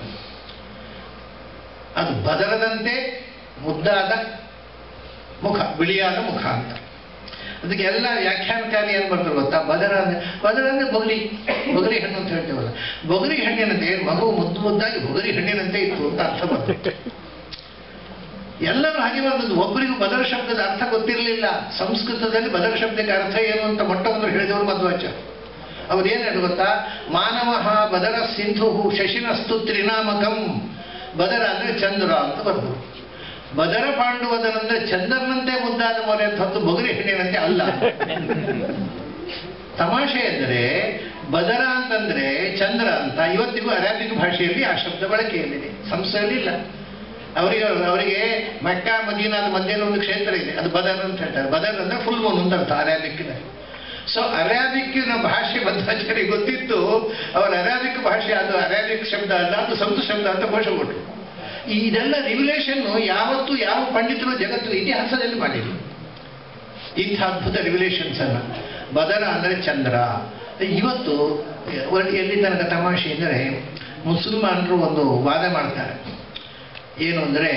ಅದು ಬದರದಂತೆ ಮುದ್ದಾದ ಮುಖ ಬಿಳಿಯಾದ ಮುಖ ಅಂತ ಅದಕ್ಕೆ ಎಲ್ಲ ವ್ಯಾಖ್ಯಾನಕಾರಿ ಏನು ಬರ್ತಾರೆ ಗೊತ್ತಾ ಬದರ ಅಂದ್ರೆ ಬದರ ಅಂದ್ರೆ ಬೊಗರಿ ಬೊಗರಿ ಹಣ್ಣು ಅಂತ ಹೇಳ್ತೇವಲ್ಲ ಬೊಗರಿ ಹಣ್ಣಿನಂತೆ ಮಗು ಮುದ್ದು ಮುದ್ದಾಗಿ ಬೊಗರಿ ಹಣ್ಣಿನಂತೆ ಇತ್ತು ಅಂತ ಅರ್ಥ ಬರ್ತದೆ ಎಲ್ಲರೂ ಹಾಗೆ ಬಂದದ್ದು ಒಬ್ಬರಿಗೂ ಬದರ ಶಬ್ದದ ಅರ್ಥ ಗೊತ್ತಿರಲಿಲ್ಲ ಸಂಸ್ಕೃತದಲ್ಲಿ ಬದರ ಶಬ್ದಕ್ಕೆ ಅರ್ಥ ಏನು ಅಂತ ಮೊಟ್ಟ ಮೊದಲು ಹೇಳಿದವರು ಮಧ್ವಾಚಾರ್ಯ ಅವ್ರು ಏನು ಹೇಳಿ ಗೊತ್ತಾ ಮಾನವ ಬದರ ಸಿಂಧು ಶಶಿನಸ್ತು ತ್ರಿನಾಮಕಂ ಬದರ ಅಂದ್ರೆ ಚಂದ್ರ ಅಂತ ಬರ್ದು ಬದರ ಪಾಂಡುವದನಂದ್ರೆ ಚಂದ್ರನಂತೆ ಮುದ್ದಾದ ಮೊರೆ ಅಂತ ಹೊತ್ತು ಬೊಗರಿ ಹೆಣ್ಣಿನಂತೆ ಅಲ್ಲ ತಮಾಷೆ ಎಂದರೆ ಬದರ ಅಂತಂದ್ರೆ ಚಂದ್ರ ಅಂತ ಇವತ್ತಿಗೂ ಅರೇಬಿಕ್ ಭಾಷೆಯಲ್ಲಿ ಆ ಶಬ್ದ ಬಳಕೆಯಲ್ಲಿದೆ ಸಂಸ್ಥೆಯಲ್ಲಿ ಇಲ್ಲ ಅವರಿಗೆ ಅವರಿಗೆ ಮೆಕ್ಕಾ ಮದೀನಾದ ಮಧ್ಯದಲ್ಲಿ ಒಂದು ಕ್ಷೇತ್ರ ಇದೆ ಅದು ಬದರ್ ಅಂತ ಹೇಳ್ತಾರೆ ಬದರ್ ಅಂದ್ರೆ ಫುಲ್ ಮೂನ್ ಅಂತ ಅರ್ಥ ಅರೇಬಿಕ್ನಲ್ಲಿ ಸೊ ಅರೇಬಿಕ್ಕಿನ ಭಾಷೆ ಮಧ್ವಾಚಾರ್ಯ ಗೊತ್ತಿತ್ತು ಅವರ ಅರೇಬಿಕ್ ಭಾಷೆ ಅದು ಅರೇಬಿಕ್ ಶಬ್ದ ಅಲ್ಲ ಅದು ಸಂಸ್ಕೃತ ಶಬ್ದ ಅಂತ ಘೋಷ ಕೊಟ್ಟರು ಈ ಇದೆಲ್ಲ ರಿವಿಲೇಷನ್ ಯಾವತ್ತೂ ಯಾವ ಪಂಡಿತರು ಜಗತ್ತು ಇತಿಹಾಸದಲ್ಲಿ ಮಾಡಿಲ್ಲ ಇಂಥ ಅದ್ಭುತ ರಿವಿಲೇಷನ್ಸ್ ಅನ್ನ ಬದರ ಅಂದರೆ ಚಂದ್ರ ಇವತ್ತು ಒಳ್ಳೆ ಎಲ್ಲಿ ತನಕ ತಮಾಷೆ ಎಂದರೆ ಮುಸಲ್ಮಾನರು ಒಂದು ವಾದ ಮಾಡ್ತಾರೆ ಏನು ಅಂದರೆ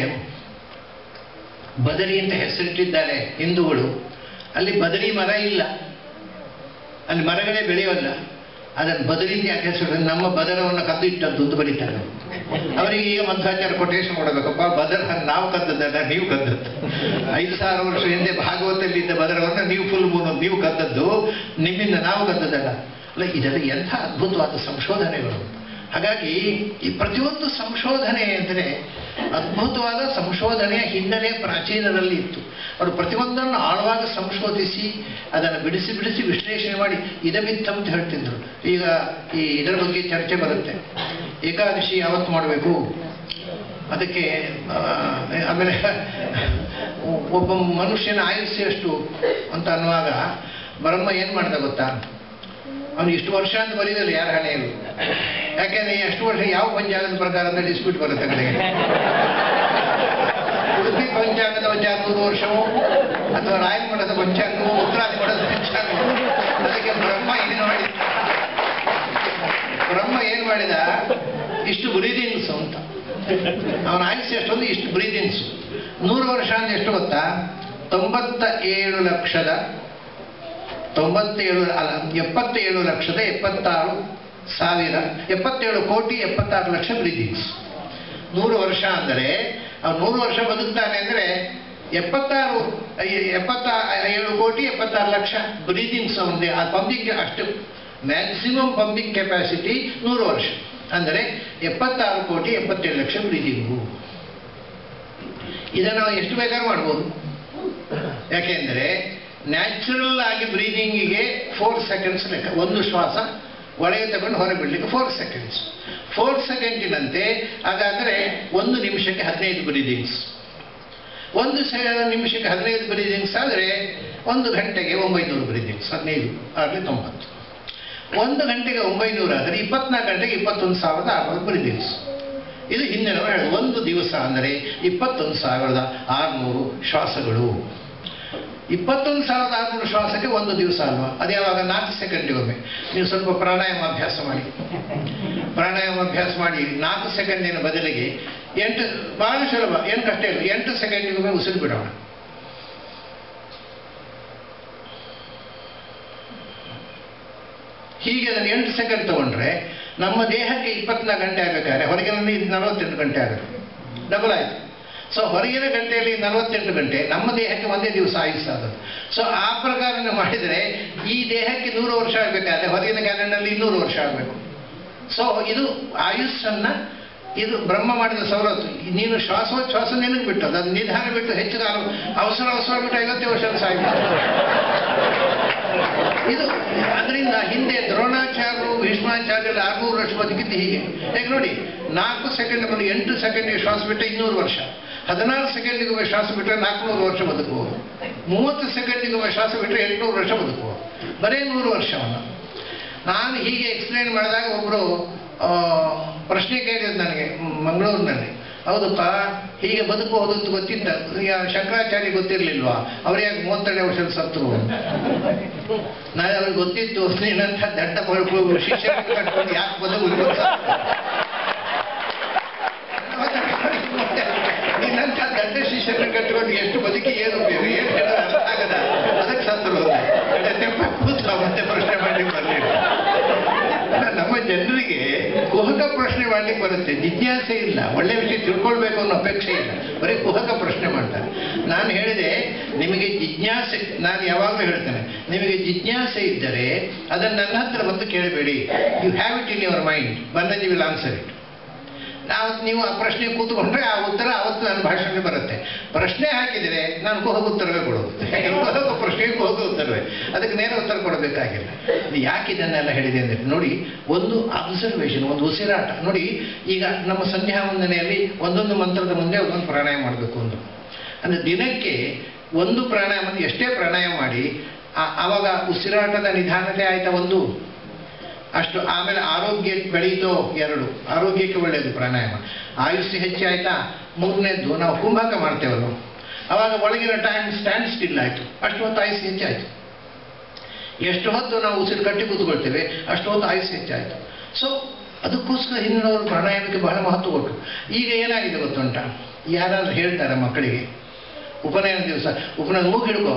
ಬದರಿ ಅಂತ ಹೆಸರಿಟ್ಟಿದ್ದಾರೆ ಹಿಂದೂಗಳು ಅಲ್ಲಿ ಬದರಿ ಮರ ಇಲ್ಲ ಅಲ್ಲಿ ಮರಗಳೇ ಬೆಳೆಯೋಲ್ಲ ಅದನ್ನು ಬದರಿಂದ ಯಾಕೆ ಹೆಸರು ನಮ್ಮ ಬದರವನ್ನು ಕದ್ದು ಇಟ್ಟದ್ದು ಅಂತ ಬರೀತಾರೆ ಅವರಿಗೆ ಈಗ ಮಧ್ವಾಚಾರ್ಯ ಕೊಟೇಶನ್ ಕೊಡಬೇಕಪ್ಪ ಬದರ ನಾವು ಕದ್ದದ್ದಲ್ಲ ನೀವು ಕದ್ದದ್ದು ಐದು ಸಾವಿರ ವರ್ಷ ಹಿಂದೆ ಭಾಗವತಲ್ಲಿದ್ದ ಬದರವನ್ನು ನೀವು ಫುಲ್ ಮೂನು ನೀವು ಕದ್ದದ್ದು ನಿಮ್ಮಿಂದ ನಾವು ಕದ್ದದ್ದಲ್ಲ ಅಲ್ಲ ಇದೆಲ್ಲ ಎಂಥ ಅದ್ಭುತವಾದ ಸಂಶೋಧನೆಗಳು ಹಾಗಾಗಿ ಈ ಪ್ರತಿಯೊಂದು ಸಂಶೋಧನೆ ಅಂದರೆ ಅದ್ಭುತವಾದ ಸಂಶೋಧನೆಯ ಹಿನ್ನೆಲೆ ಪ್ರಾಚೀನರಲ್ಲಿ ಇತ್ತು ಅವರು ಪ್ರತಿಯೊಂದನ್ನು ಆಳವಾಗಿ ಸಂಶೋಧಿಸಿ ಅದನ್ನು ಬಿಡಿಸಿ ಬಿಡಿಸಿ ವಿಶ್ಲೇಷಣೆ ಮಾಡಿ ಇದಮಿತ್ತ ಅಂತ ಹೇಳ್ತಿದ್ರು ಈಗ ಈ ಇದರ ಬಗ್ಗೆ ಚರ್ಚೆ ಬರುತ್ತೆ ಏಕಾದಶಿ ಯಾವತ್ತು ಮಾಡಬೇಕು ಅದಕ್ಕೆ ಆ, ಆಮೇಲೆ ಒಬ್ಬ ಮನುಷ್ಯನ ಆಯುಷ್ಯ ಎಷ್ಟು ಅಂತ ಅನ್ನುವಾಗ ಬ್ರಹ್ಮ ಏನು ಮಾಡ್ದ ಗೊತ್ತಾ ಅವನು ಇಷ್ಟು ವರ್ಷ ಅಂತ ಬರೀದಲ್ಲ ಯಾರ ಹಣೆಯಲ್ಲಿ ಯಾಕೆಂದ್ರೆ ಈ ಎಷ್ಟು ವರ್ಷ ಯಾವ ಪಂಚಾಂಗದ ಪ್ರಕಾರ ಅಂತ ಡಿಸ್ಪ್ಯೂಟ್ ಬರುತ್ತೆ ಕಡೆಗೆ ಉಡುಪಿ ಪಂಚಾಂಗದ ಪಂಚಾಂಗ ನೂರು ವರ್ಷವೋ ಅಥವಾ ರಾಯಮಠದ ಪಂಚಾಂಗವೋ ಉತ್ತರಾದಿಮಠದ ಪಂಚಾಂಗವೋ ಅದಕ್ಕೆ ಬ್ರಹ್ಮ ಏನು ಮಾಡಿದ ಬ್ರಹ್ಮ ಏನು ಮಾಡಿದ ಇಷ್ಟು ಬ್ರೀದಿಂಗ್ಸ್ ಅಂತ ಅವನ ಆಯುಷ್ಯ ಎಷ್ಟೊಂದು ಇಷ್ಟು ಬ್ರೀದಿಂಗ್ಸ್ ನೂರು ವರ್ಷ ಅಂದ್ರೆ ಎಷ್ಟು ಗೊತ್ತಾ ತೊಂಬತ್ತ ಏಳು ಲಕ್ಷದ ತೊಂಬತ್ತೇಳು ಅಲ್ಲ ಎಪ್ಪತ್ತೇಳು ಲಕ್ಷದ ಎಪ್ಪತ್ತಾರು ಸಾವಿರ ಎಪ್ಪತ್ತೇಳು ಕೋಟಿ ಎಪ್ಪತ್ತಾರು ಲಕ್ಷ ಬ್ರೀದಿಂಗ್ಸ್ ನೂರು ವರ್ಷ ಅಂದರೆ ಅವ್ನು ನೂರು ವರ್ಷ ಬದುಕ್ತಾನೆ ಅಂದರೆ ಎಪ್ಪತ್ತಾರು ಎ- ಎಪ್ಪತ್ತ ಏಳು ಕೋಟಿ ಎಪ್ಪತ್ತಾರು ಲಕ್ಷ ಬ್ರೀದಿಂಗ್ಸ್ ಅವನಿದೆ ಆ ಪಂಪಿಂಗ್ ಅಷ್ಟು ಮ್ಯಾಕ್ಸಿಮಮ್ ಪಂಪಿಂಗ್ ಕೆಪಾಸಿಟಿ ನೂರು ವರ್ಷ ಅಂದರೆ ಎಪ್ಪತ್ತಾರು ಕೋಟಿ ಎಪ್ಪತ್ತೇಳು ಲಕ್ಷ ಬ್ರೀದಿಂಗು ಇದನ್ನು ನಾವು ಎಷ್ಟು ಬೇಕಾದ್ರೂ ಮಾಡ್ಬೋದು ಯಾಕೆಂದರೆ ನ್ಯಾಚುರಲ್ ಆಗಿ ಬ್ರೀದಿಂಗಿಗೆ ಫೋರ್ ಸೆಕೆಂಡ್ಸ್ ಲೆಕ್ಕ ಒಂದು ಶ್ವಾಸ ಒಳಗೆ ತಗೊಂಡು ಹೊರಗೆ ಬಿಡಲಿಕ್ಕೆ ಫೋರ್ ಸೆಕೆಂಡ್ಸ್ ಫೋರ್ ಸೆಕೆಂಡಿನಂತೆ ಹಾಗಾದರೆ ಒಂದು ನಿಮಿಷಕ್ಕೆ ಹದಿನೈದು ಬ್ರೀದಿಂಗ್ಸ್ ಒಂದು ಸೆ ನಿಮಿಷಕ್ಕೆ ಹದಿನೈದು ಬ್ರೀದಿಂಗ್ಸ್ ಆದರೆ ಒಂದು ಗಂಟೆಗೆ ಒಂಬೈನೂರು ಬ್ರೀದಿಂಗ್ಸ್ ಹದಿನೈದು ಆಗಲಿ ತೊಂಬತ್ತು ಒಂದು ಗಂಟೆಗೆ ಒಂಬೈನೂರು ಆದರೆ ಇಪ್ಪತ್ನಾಲ್ಕು ಗಂಟೆಗೆ ಇಪ್ಪತ್ತೊಂದು ಸಾವಿರದ ಆರುನೂರು ಬ್ರೀದಿಂಗ್ಸ್ ಇದು ಹಿಂದಿನವರು ಹೇಳೋದು ಒಂದು ದಿವಸ ಅಂದರೆ ಇಪ್ಪತ್ತೊಂದು ಸಾವಿರದ ಆರುನೂರು ಶ್ವಾಸಗಳು ಇಪ್ಪತ್ತೊಂದು ಸಾವಿರದ ಆರುನೂರು ಶ್ವಾಸಕ್ಕೆ ಒಂದು ದಿವಸ ಅಲ್ವಾ ಅದು ಯಾವಾಗ ನಾಲ್ಕು ಸೆಕೆಂಡಿಗೊಮ್ಮೆ ನೀವು ಸ್ವಲ್ಪ ಪ್ರಾಣಾಯಾಮ ಅಭ್ಯಾಸ ಮಾಡಿ ಪ್ರಾಣಾಯಾಮ ಅಭ್ಯಾಸ ಮಾಡಿ ನಾಲ್ಕು ಸೆಕೆಂಡಿನ ಬದಲಿಗೆ ಎಂಟು ಬಹಳ ಸುಲಭ ಏನು ಕಷ್ಟ ಇಲ್ಲ ಎಂಟು ಸೆಕೆಂಡಿಗೊಮ್ಮೆ ಉಸಿರು ಬಿಡೋಣ ಹೀಗೆ ಅದನ್ನು ಎಂಟು ಸೆಕೆಂಡ್ ತಗೊಂಡ್ರೆ ನಮ್ಮ ದೇಹಕ್ಕೆ ಇಪ್ಪತ್ನಾಲ್ಕು ಗಂಟೆ ಆಗಬೇಕಾದ್ರೆ ಹೊರಗಿನಲ್ಲಿ ಇದು ನಲವತ್ತೆಂಟು ಗಂಟೆ ಆಗುತ್ತೆ ಡಬಲ್ ಆಯಿತು ಸೊ ಹೊರಗಿನ ಗಂಟೆಯಲ್ಲಿ ನಲವತ್ತೆಂಟು ಗಂಟೆ ನಮ್ಮ ದೇಹಕ್ಕೆ ಒಂದೇ ದಿವಸ ಆಯುಸ್ಸಾಗೋದು ಸೊ ಆ ಪ್ರಕಾರ ನೀವು ಮಾಡಿದರೆ ಈ ದೇಹಕ್ಕೆ ನೂರು ವರ್ಷ ಆಗಬೇಕಾದ್ರೆ ಹೊರಗಿನ ಕ್ಯಾಲೆಂಡರ್ನಲ್ಲಿ ಇನ್ನೂರು ವರ್ಷ ಆಗಬೇಕು ಸೊ ಇದು ಆಯುಸ್ಸನ್ನು ಇದು ಬ್ರಹ್ಮ ಮಾಡಿದ ಸವಲತ್ತು ನೀನು ಶ್ವಾಸೋಚ್ಛ್ವಾಸ ನಿನಗೆ ಬಿಟ್ಟು ಅದು ನಿಧಾನ ಬಿಟ್ಟು ಹೆಚ್ಚು ಕಾಲ ಅವಸರ ಅವಸರ ಬಿಟ್ಟು ಐವತ್ತೇ ವರ್ಷ ಸಾಯ್ಬಿಟ್ಟು ಇದು ಅದರಿಂದ ಹಿಂದೆ ದ್ರೋಣಾಚಾರ್ಯರು ಭೀಷ್ಮಾಚಾರ್ಯರು ಆರ್ನೂರು ವರ್ಷ ಬದುಕಿದ್ದು ಹೀಗೆ ಈಗ ನೋಡಿ ನಾಲ್ಕು ಸೆಕೆಂಡ್ ಬಂದು ಎಂಟು ಸೆಕೆಂಡಿಗೆ ಶ್ವಾಸ ಬಿಟ್ಟರೆ ಇನ್ನೂರು ವರ್ಷ ಹದಿನಾರು ಸೆಕೆಂಡಿಗೊಮ್ಮೆ ಶ್ವಾಸ ಬಿಟ್ಟರೆ ನಾಲ್ಕುನೂರು ವರ್ಷ ಬದುಕುವುದು ಮೂವತ್ತು ಸೆಕೆಂಡಿಗೊಮ್ಮೆ ಶ್ವಾಸ ಬಿಟ್ಟರೆ ಎಂಟುನೂರು ವರ್ಷ ಬದುಕುವುದು ಬರೀ ನೂರು ವರ್ಷವನ್ನು ನಾನು ಹೀಗೆ ಎಕ್ಸ್ಪ್ಲೇನ್ ಮಾಡಿದಾಗ ಒಬ್ಬರು ಪ್ರಶ್ನೆ ಕೇಳಿದ್ರು ನನಗೆ ಮ್, ಮಂಗಳೂರಿನಲ್ಲಿ ಹೌದಪ್ಪ ಹೀಗೆ ಬದುಕಬಹುದು ಅಂತ ಗೊತ್ತಿದ್ದ ಈಗ ಶಂಕರಾಚಾರ್ಯ ಗೊತ್ತಿರಲಿಲ್ವಾ ಅವ್ರು ಯಾಕೆ ಮೂವತ್ತೆರಡು ವರ್ಷದ ಸತ್ರು ನಾನು ಅವ್ರಿಗೆ ಗೊತ್ತಿತ್ತು ನೀನಂತ ದಡ್ಡ ಬಳ್ಕೊ ಶಿಷ್ಯರನ್ನು ಕಟ್ಕೊಂಡು ಯಾಕೆ ಬದುಕು ನೀನಂತ ದಡ್ಡ ಶಿಷ್ಯರನ್ನು ಕಟ್ಕೊಂಡು ಎಷ್ಟು ಬದುಕಿ ಏನು ಉಪಯೋಗ ಏನು ಹೇಳೋದು ಅರ್ಥ ಆಗದ ಅದಕ್ಕೆ ಸತ್ರು ತೆಪ್ಪ ಕೂತ ಮತ್ತೆ ಪ್ರಶ್ನೆ ಮಾಡ್ಲಿಕ್ಕೆ ಬರಲಿಲ್ಲ ನಮ್ಮ ಜನರಿಗೆ ಕುಹಕ ಪ್ರಶ್ನೆ ಮಾಡ್ಲಿಕ್ಕೆ ಬರುತ್ತೆ ಜಿಜ್ಞಾಸೆ ಇಲ್ಲ ಒಳ್ಳೆ ವಿಷಯ ತಿಳ್ಕೊಳ್ಬೇಕು ಅನ್ನೋ ಅಪೇಕ್ಷೆ ಇಲ್ಲ ಬರೀ ಕುಹಕ ಪ್ರಶ್ನೆ ಮಾಡ್ತಾರೆ ನಾನು ಹೇಳಿದೆ ನಿಮಗೆ ಜಿಜ್ಞಾಸೆ ನಾನು ಯಾವಾಗಲೂ ಹೇಳ್ತೇನೆ ನಿಮಗೆ ಜಿಜ್ಞಾಸೆ ಇದ್ದರೆ ಅದನ್ನು ನನ್ನ ಹತ್ರ ಬಂದು ಕೇಳಬೇಡಿ you have it in your mind ಬಂದ ವಿಲ್ ಆನ್ಸರ್ ಇಟ್ ನಾವು ನೀವು ಆ ಪ್ರಶ್ನೆ ಕೂತ್ಕೊಂಡ್ರೆ ಆ ಉತ್ತರ ಅವತ್ತು ನನ್ನ ಭಾಷಣಕ್ಕೆ ಬರುತ್ತೆ ಪ್ರಶ್ನೆ ಹಾಕಿದರೆ ನಾನು ಕುಹಕ ಉತ್ತರವೇ ಕೊಡೋದು ಕುಹಕ ಪ್ರಶ್ನೆಗೆ ಕುಹಕ ಉತ್ತರವೇ ಅದಕ್ಕೆ ನೇರ ಉತ್ತರ ಕೊಡಬೇಕಾಗಿಲ್ಲ ಇದು ಯಾಕೆ ಇದನ್ನೆಲ್ಲ ಹೇಳಿದೆ ಅಂದರೆ ನೋಡಿ ಒಂದು ಅಬ್ಸರ್ವೇಷನ್ ಒಂದು ಉಸಿರಾಟ ನೋಡಿ ಈಗ ನಮ್ಮ ಸಂಧ್ಯಾ ವಂದನೆಯಲ್ಲಿ ಒಂದೊಂದು ಮಂತ್ರದ ಮುಂದೆ ಒಂದೊಂದು ಪ್ರಾಣಾಯಾಮ ಮಾಡಬೇಕು ಒಂದು ಅಂದರೆ ದಿನಕ್ಕೆ ಒಂದು ಪ್ರಾಣಾಯಾಮ ಎಷ್ಟೇ ಪ್ರಾಣಾಯಾಮ ಮಾಡಿ ಆ- ಆವಾಗ ಉಸಿರಾಟದ ನಿಧಾನತೆ ಆಯ್ತಾ ಒಂದು ಅಷ್ಟು ಆಮೇಲೆ ಆರೋಗ್ಯ ಬೆಳೀತೋ ಎರಡು ಆರೋಗ್ಯಕ್ಕೆ ಒಳ್ಳೆಯದು ಪ್ರಾಣಾಯಾಮ ಆಯುಷ್ಯ ಹೆಚ್ಚಾಯ್ತಾ ಮೂರನೇದ್ದು ನಾವು ಕುಂಭಕ ಮಾಡ್ತೇವಲ್ಲ ಅವಾಗ ಒಳಗಿನ ಟೈಮ್ ಸ್ಟ್ಯಾಂಡ್ ಸ್ಟಿಲ್ ಆಯಿತು ಅಷ್ಟು ಹೊತ್ತು ಆಯುಷ್ಯ ಹೆಚ್ಚಾಯಿತು ಎಷ್ಟು ಹೊತ್ತು ನಾವು ಉಸಿರು ಕಟ್ಟಿ ಕೂತ್ಕೊಳ್ತೇವೆ ಅಷ್ಟು ಹೊತ್ತು ಆಯುಷ್ಯ ಹೆಚ್ಚಾಯಿತು ಸೊ ಅದಕ್ಕೋಸ್ಕರ ಹಿಂದಿನವರು ಪ್ರಾಣಾಯಾಮಕ್ಕೆ ಬಹಳ ಮಹತ್ವ ಕೊಟ್ಟರು ಈಗ ಏನಾಗಿದೆ ಗೊತ್ತುಂಟ ಯಾರಾದ್ರೂ ಹೇಳ್ತಾರೆ ಮಕ್ಕಳಿಗೆ ಉಪನಯನ ದಿವಸ ಉಪನಯನ ಮೂಗು ಹಿಡ್ಕೋ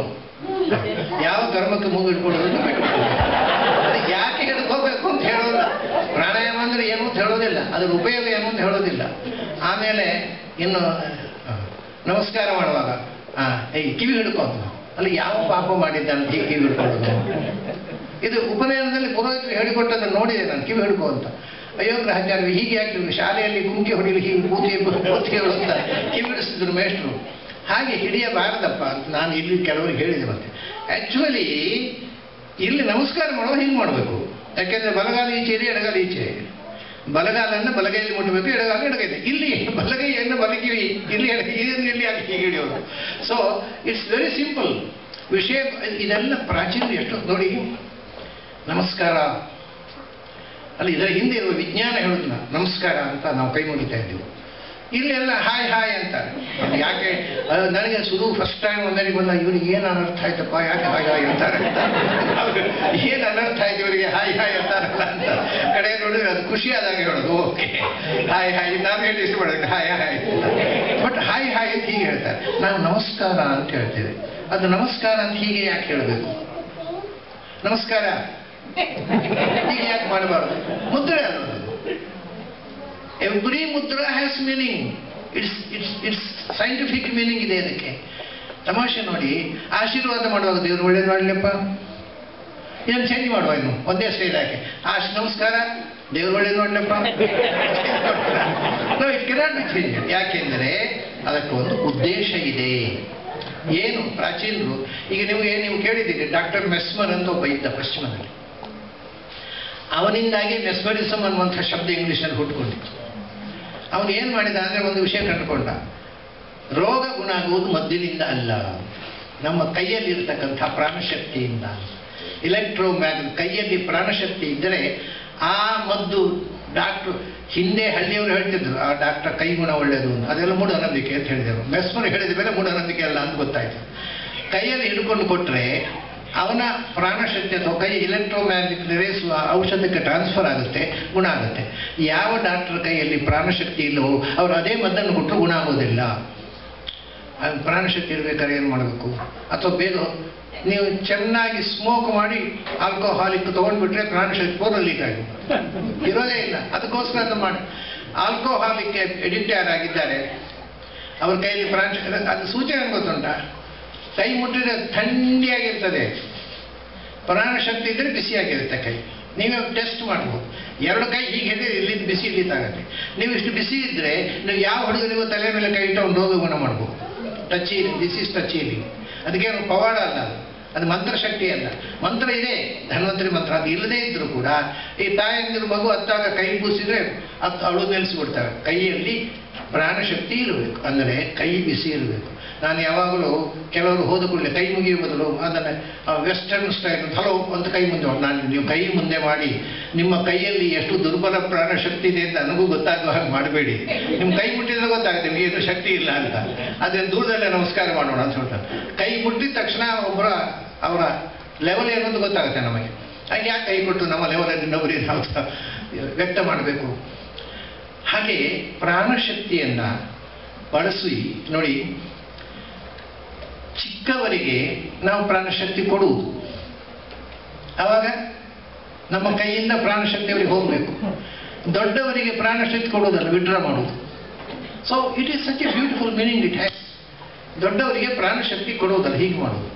ಯಾವ ಕರ್ಮಕ್ಕೆ ಮೂಗು ಹಿಡ್ಕೊಳ್ಳೋದು ಅಂತ ಬಿಟ್ಬಿಡ್ತಾರೆ. ಅದು ಯಾಕೆ ಹಿಡ್ಕೋಬೇಕು ಅಂತ ಹೇಳೋಲ್ಲ ಪ್ರಾಣಾಯಾಮ ಅಂದ್ರೆ ಏನು ಅಂತ ಹೇಳೋದಿಲ್ಲ ಅದರ ಉಪಯೋಗ ಏನು ಅಂತ ಹೇಳೋದಿಲ್ಲ ಆಮೇಲೆ ಇನ್ನು ಆ, ನಮಸ್ಕಾರ ಮಾಡುವಾಗ ಆ ಏಯ್ ಕಿವಿ ಹಿಡ್ಕೋ ಅಂತ. ಅಲ್ಲಿ ಯಾವ ಪಾಪ ಮಾಡಿದ್ದಾನೆ ಹೀಗೆ ಕಿವಿ ಹಿಡ್ಕೊಳ್ಳೋದು ಇದು ಉಪನಯನದಲ್ಲಿ ಪುರೋಹಿತರು ಹೇಳಿಕೊಟ್ಟದನ್ನು ನೋಡಿದೆ ನಾನು ಕಿವಿ ಹಿಡ್ಕೋ ಅಂತ ಅಯ್ಯೋ ಗ್ರಹಚಾರ್ಯ ಹೀಗೆ ಯಾಕೆ ಶಾಲೆಯಲ್ಲಿ ಗುಂಕೆ ಹೊಡಿಲಿ ಹೀಗೆ ಕೂತಿ ಕೂತಿ ಅಂತ ಕಿವಿ ಹಿಡಿಸಿದ್ರು ಮೇಷ್ಟ್ರು ಹಾಗೆ ಹಿಡಿಯಬಾರದಪ್ಪ ಅಂತ ನಾನು ಇಲ್ಲಿ ಕೆಲವರಿಗೆ ಹೇಳಿದೆ ಮತ್ತೆ ಆ್ಯಕ್ಚುಲಿ ಇಲ್ಲಿ ನಮಸ್ಕಾರ ಮಾಡುವ ಹೀಗೆ ಮಾಡಬೇಕು ಯಾಕೆಂದರೆ ಬಲಗಾಲ ಈಚೆ ಇದೆ ಎಡಗಾಲ ಈಚೆ ಬಲಗಾಲನ್ನು ಬಲಗೈಯಲ್ಲಿ ಮುಟ್ಟಬೇಕು ಎಡಗಾಲ ಎಡಗೈಲಿ ಇಲ್ಲಿ ಬಲಗೈಯನ್ನು ಬಲಗಿವಿ ಇಲ್ಲಿ ಎಡ ಇದನ್ನು ಇಲ್ಲಿ ಯಾಕೆ ಹೀಗೆ ಹಿಡಿಯೋದು ಸೊ ಇಟ್ಸ್ ವೆರಿ ಸಿಂಪಲ್ ವಿಷಯ ಇದೆಲ್ಲ ಪ್ರಾಚೀನ ಎಷ್ಟು ನೋಡಿ ನಮಸ್ಕಾರ ಅಲ್ಲಿ ಇದರ ಹಿಂದೆ ಇರುವ ವಿಜ್ಞಾನ ಹೇಳುದಿಲ್ಲ ನಮಸ್ಕಾರ ಅಂತ ನಾವು ಕೈ ಮುಗಿತಾ ಇದ್ದೀವಿ ಇಲ್ಲಿ ಎಲ್ಲ ಹಾಯ್ ಹಾಯ್ ಅಂತಾರೆ ಅದು ಯಾಕೆ ಅದು ನನಗೆ ಶುರು ಫಸ್ಟ್ ಟೈಮ್ ಒಂದರಿಗೆ ಬಂದ ಇವ್ರಿಗೆ ಏನು ಅನರ್ಥ ಆಯ್ತಪ್ಪ ಯಾಕೆ ಹಾಯ್ ಹಾಯ್ ಅಂತಾರೆ ಏನು ಅನರ್ಥ ಆಯ್ತು ಇವರಿಗೆ ಹಾಯ್ ಹಾಯ್ ಅಂತಾರಲ್ಲ ಅಂತ ಕಡೆ ನೋಡಿದ್ರೆ ಅದು ಖುಷಿ ಆದಾಗ ಹೇಳೋದು ಓಕೆ ಹಾಯ್ ಹಾಯ್ ನಾನು ಹೇಳಿ ಇಷ್ಟ ಮಾಡೋದು hi hi but hi hi ಅಂತ ಹೀಗೆ ಹೇಳ್ತಾರೆ ನಾವು ನಮಸ್ಕಾರ ಅಂತ ಹೇಳ್ತೇವೆ ಅದು ನಮಸ್ಕಾರ ಅಂತ ಹೀಗೆ ಯಾಕೆ ಹೇಳಬೇಕು ನಮಸ್ಕಾರ ಹೀಗೆ ಯಾಕೆ ಮಾಡಬಾರ್ದು ಮುದ್ರೆ ಅಲ್ವಾ every mudra has meaning it's it's it's scientific meaning ಇದೆ ಅದಕ್ಕೆ ತಮಾಷೆ ನೋಡಿ ಆಶೀರ್ವಾದ ಮಾಡುವಾಗ ದೇವರು ಒಳ್ಳೇದು ಮಾಡಲಿಪ್ಪ ಇದನ್ನು ಚೇಂಜ್ ಮಾಡುವ ಇನ್ನು ಒಂದೇ ಸ್ಟೈಲ್ ಹಾಕಿ ಆಶ್ ನಮಸ್ಕಾರ ದೇವ್ರು ಒಳ್ಳೇದು ನೋಡ್ಲಪ್ಪ no it cannot be change ಯಾಕೆಂದರೆ ಅದಕ್ಕೆ ಒಂದು ಉದ್ದೇಶ ಇದೆ ಏನು ಪ್ರಾಚೀನರು ಈಗ ನಿಮಗೆ ನೀವು ಕೇಳಿದ್ದೀರಿ ಡಾಕ್ಟರ್ ಮೆಸ್ಮರ್ ಅಂತ ಒಬ್ಬ ಇದ್ದ ಪಶ್ಚಿಮದಲ್ಲಿ ಅವನಿಂದಾಗಿ ಮೆಸ್ಮರಿಸಮ್ ಅನ್ನುವಂಥ ಶಬ್ದ ಇಂಗ್ಲೀಷಲ್ಲಿ ಹುಟ್ಟುಕೊಂಡಿತ್ತು ಅವನು ಏನು ಮಾಡಿದ ಅಂದರೆ ಒಂದು ವಿಷಯ ಕಂಡುಕೊಂಡ ರೋಗ ಗುಣ ಆಗುವುದು ಮದ್ದಿನಿಂದ ಅಲ್ಲ ನಮ್ಮ ಕೈಯಲ್ಲಿರ್ತಕ್ಕಂಥ ಪ್ರಾಣಶಕ್ತಿಯಿಂದ ಇಲೆಕ್ಟ್ರೋ ಮ್ಯಾಗ್ ಕೈಯಲ್ಲಿ ಪ್ರಾಣಶಕ್ತಿ ಇದ್ದರೆ ಆ ಮದ್ದು ಡಾಕ್ಟ್ರು ಹಿಂದೆ ಹಳ್ಳಿಯವರು ಹೇಳ್ತಿದ್ರು ಆ ಡಾಕ್ಟರ್ ಕೈ ಗುಣ ಒಳ್ಳೆಯದು ಅಂತ ಅದೆಲ್ಲ ಮೂಢನಂಬಿಕೆ ಅಂತ ಹೇಳಿದರು ಮೆಸ್ಮರ್ ಹೇಳಿದ ಮೇಲೆ ಮೂಢನಂಬಿಕೆ ಅಲ್ಲ ಅಂತ ಗೊತ್ತಾಯ್ತು ಕೈಯಲ್ಲಿ ಹಿಡ್ಕೊಂಡು ಕೊಟ್ಟರೆ ಅವನ ಪ್ರಾಣಶಕ್ತಿ ಅಥವಾ ಕೈ ಇಲೆಕ್ಟ್ರೋಮ್ಯಾಗ್ನೆಟಿಕ್ ರೇಸ್ ಔಷಧಕ್ಕೆ ಟ್ರಾನ್ಸ್ಫರ್ ಆಗುತ್ತೆ ಗುಣ ಆಗುತ್ತೆ ಯಾವ ಡಾಕ್ಟರ್ ಕೈಯಲ್ಲಿ ಪ್ರಾಣಶಕ್ತಿ ಇಲ್ಲವೋ ಅವರು ಅದೇ ಮದ್ದನ್ನು ಕೊಟ್ಟರು ಗುಣ ಆಗೋದಿಲ್ಲ ಅದು ಪ್ರಾಣಶಕ್ತಿ ಇರಬೇಕಾದ್ರೆ ಏನು ಮಾಡಬೇಕು ಅಥವಾ ಬೇಗ ನೀವು ಚೆನ್ನಾಗಿ ಸ್ಮೋಕ್ ಮಾಡಿ ಆಲ್ಕೋಹಾಲಿಕ್ ತೊಗೊಂಡ್ಬಿಟ್ರೆ ಪ್ರಾಣಶಕ್ತಿ ಪೂರ್ವ ಲೀಕ್ ಆಗಿ ಇರೋದೇ ಇಲ್ಲ ಅದಕ್ಕೋಸ್ಕರ ಅದು ಮಾಡಿ ಆಲ್ಕೋಹಾಲಿಕ್ಗೆ ಎಡಿಕ್ಟ್ ಯಾರಾಗಿದ್ದಾರೆ ಅವ್ರ ಕೈಯಲ್ಲಿ ಪ್ರಾಣಶಕ್ತಿ ಅದು ಸೂಚನೆ ಏನ್ ಗೊತ್ತುಂಟಾ ಕೈ ಮುಟ್ಟಿದ್ರೆ ಥಂಡಿಯಾಗಿರ್ತದೆ ಪ್ರಾಣಶಕ್ತಿ ಇದ್ದರೆ ಬಿಸಿಯಾಗಿರುತ್ತೆ ಕೈ ನೀವೇ ಟೆಸ್ಟ್ ಮಾಡ್ಬೋದು ಎರಡು ಕೈ ಹೀಗೆ ಹಿಡಿದ್ರೆ ಇಲ್ಲಿಂದ ಬಿಸಿ ಇಲ್ಲಿದ್ದಾಗತ್ತೆ ನೀವು ಇಷ್ಟು ಬಿಸಿ ಇದ್ದರೆ ನೀವು ಯಾವ ಹುಡುಗರಿಗೂ ತಲೆ ಮೇಲೆ ಕೈ ಇಟ್ಟು ರೋಗ ಗುಣ ಮಾಡ್ಬೋದು ಟಚ್ ದಿಸ್ ಇಸ್ ಟಚ್ ಅದಕ್ಕೇನು ಪವಾಡ ಅಲ್ಲ ಅದು ಅದು ಮಂತ್ರಶಕ್ತಿ ಅಲ್ಲ ಮಂತ್ರ ಇದೆ ಧನ್ವಂತರಿ ಮಂತ್ರ ಅದು ಇಲ್ಲದೇ ಇದ್ರೂ ಕೂಡ ಈ ತಾಯಂದಿರು ಮಗು ಹತ್ತಾಗ ಕೈ ಬೂಸಿದ್ರೆ ಹತ್ತು ಅಳು ನಿಲ್ಲಿಸ್ಬಿಡ್ತಾರೆ ಕೈಯಲ್ಲಿ ಪ್ರಾಣಶಕ್ತಿ ಇರಬೇಕು ಅಂದರೆ ಕೈ ಬಿಸಿ ಇರಬೇಕು ನಾನು ಯಾವಾಗಲೂ ಕೆಲವರು ಹೋದ ಕೂಡಲೇ ಕೈ ಮುಗಿಯುವ ಬದಲು ಅದನ್ನು ವೆಸ್ಟರ್ನ್ ಸ್ಟೈಲ್ ಹಲೋ ಅಂತ ಕೈ ಮುಂದೆ ಮಾಡಿ ನಾನು ನೀವು ಕೈ ಮುಂದೆ ಮಾಡಿ ನಿಮ್ಮ ಕೈಯಲ್ಲಿ ಎಷ್ಟು ದುರ್ಬಲ ಪ್ರಾಣಶಕ್ತಿ ಇದೆ ಅಂತ ನನಗೂ ಗೊತ್ತಾಗುವ ಹಾಗೆ ಮಾಡಬೇಡಿ ನಿಮ್ಮ ಕೈ ಮುಟ್ಟಿದ್ರೆ ಗೊತ್ತಾಗುತ್ತೆ ನಿಮಗೆ ಏನು ಶಕ್ತಿ ಇಲ್ಲ ಅಂತ ಅದೇನು ದೂರದಲ್ಲೇ ನಮಸ್ಕಾರ ಮಾಡೋಣ ಅಂತ ಹೇಳ್ತಾರೆ ಕೈ ಮುಟ್ಟಿದ ತಕ್ಷಣ ಒಬ್ಬರ ಅವರ ಲೆವೆಲ್ ಏನು ಅಂತ ಗೊತ್ತಾಗುತ್ತೆ ನಮಗೆ ಹಾಗೆ ಯಾಕೆ ಕೈ ಕೊಟ್ಟು ನಮ್ಮ ಲೆವೆಲಲ್ಲಿ ಇನ್ನೊಬ್ಬರಿಗೆ ನಾವು ವ್ಯಕ್ತ ಮಾಡಬೇಕು ಹಾಗೆ ಪ್ರಾಣಶಕ್ತಿಯನ್ನು ಬಳಸಿ ನೋಡಿ ಚಿಕ್ಕವರಿಗೆ ನಾವು ಪ್ರಾಣಶಕ್ತಿ ಕೊಡುವುದು ಆವಾಗ ನಮ್ಮ ಕೈಯಿಂದ ಪ್ರಾಣಶಕ್ತಿ ಅವರಿಗೆ ಹೋಗಬೇಕು ದೊಡ್ಡವರಿಗೆ ಪ್ರಾಣಶಕ್ತಿ ಕೊಡುವುದಲ್ಲ ವಿಡ್ರಾ ಮಾಡುವುದು so it is such a beautiful meaning it has ದೊಡ್ಡವರಿಗೆ ಪ್ರಾಣಶಕ್ತಿ ಕೊಡುವುದಲ್ಲ ಹೀಗೆ ಮಾಡುವುದು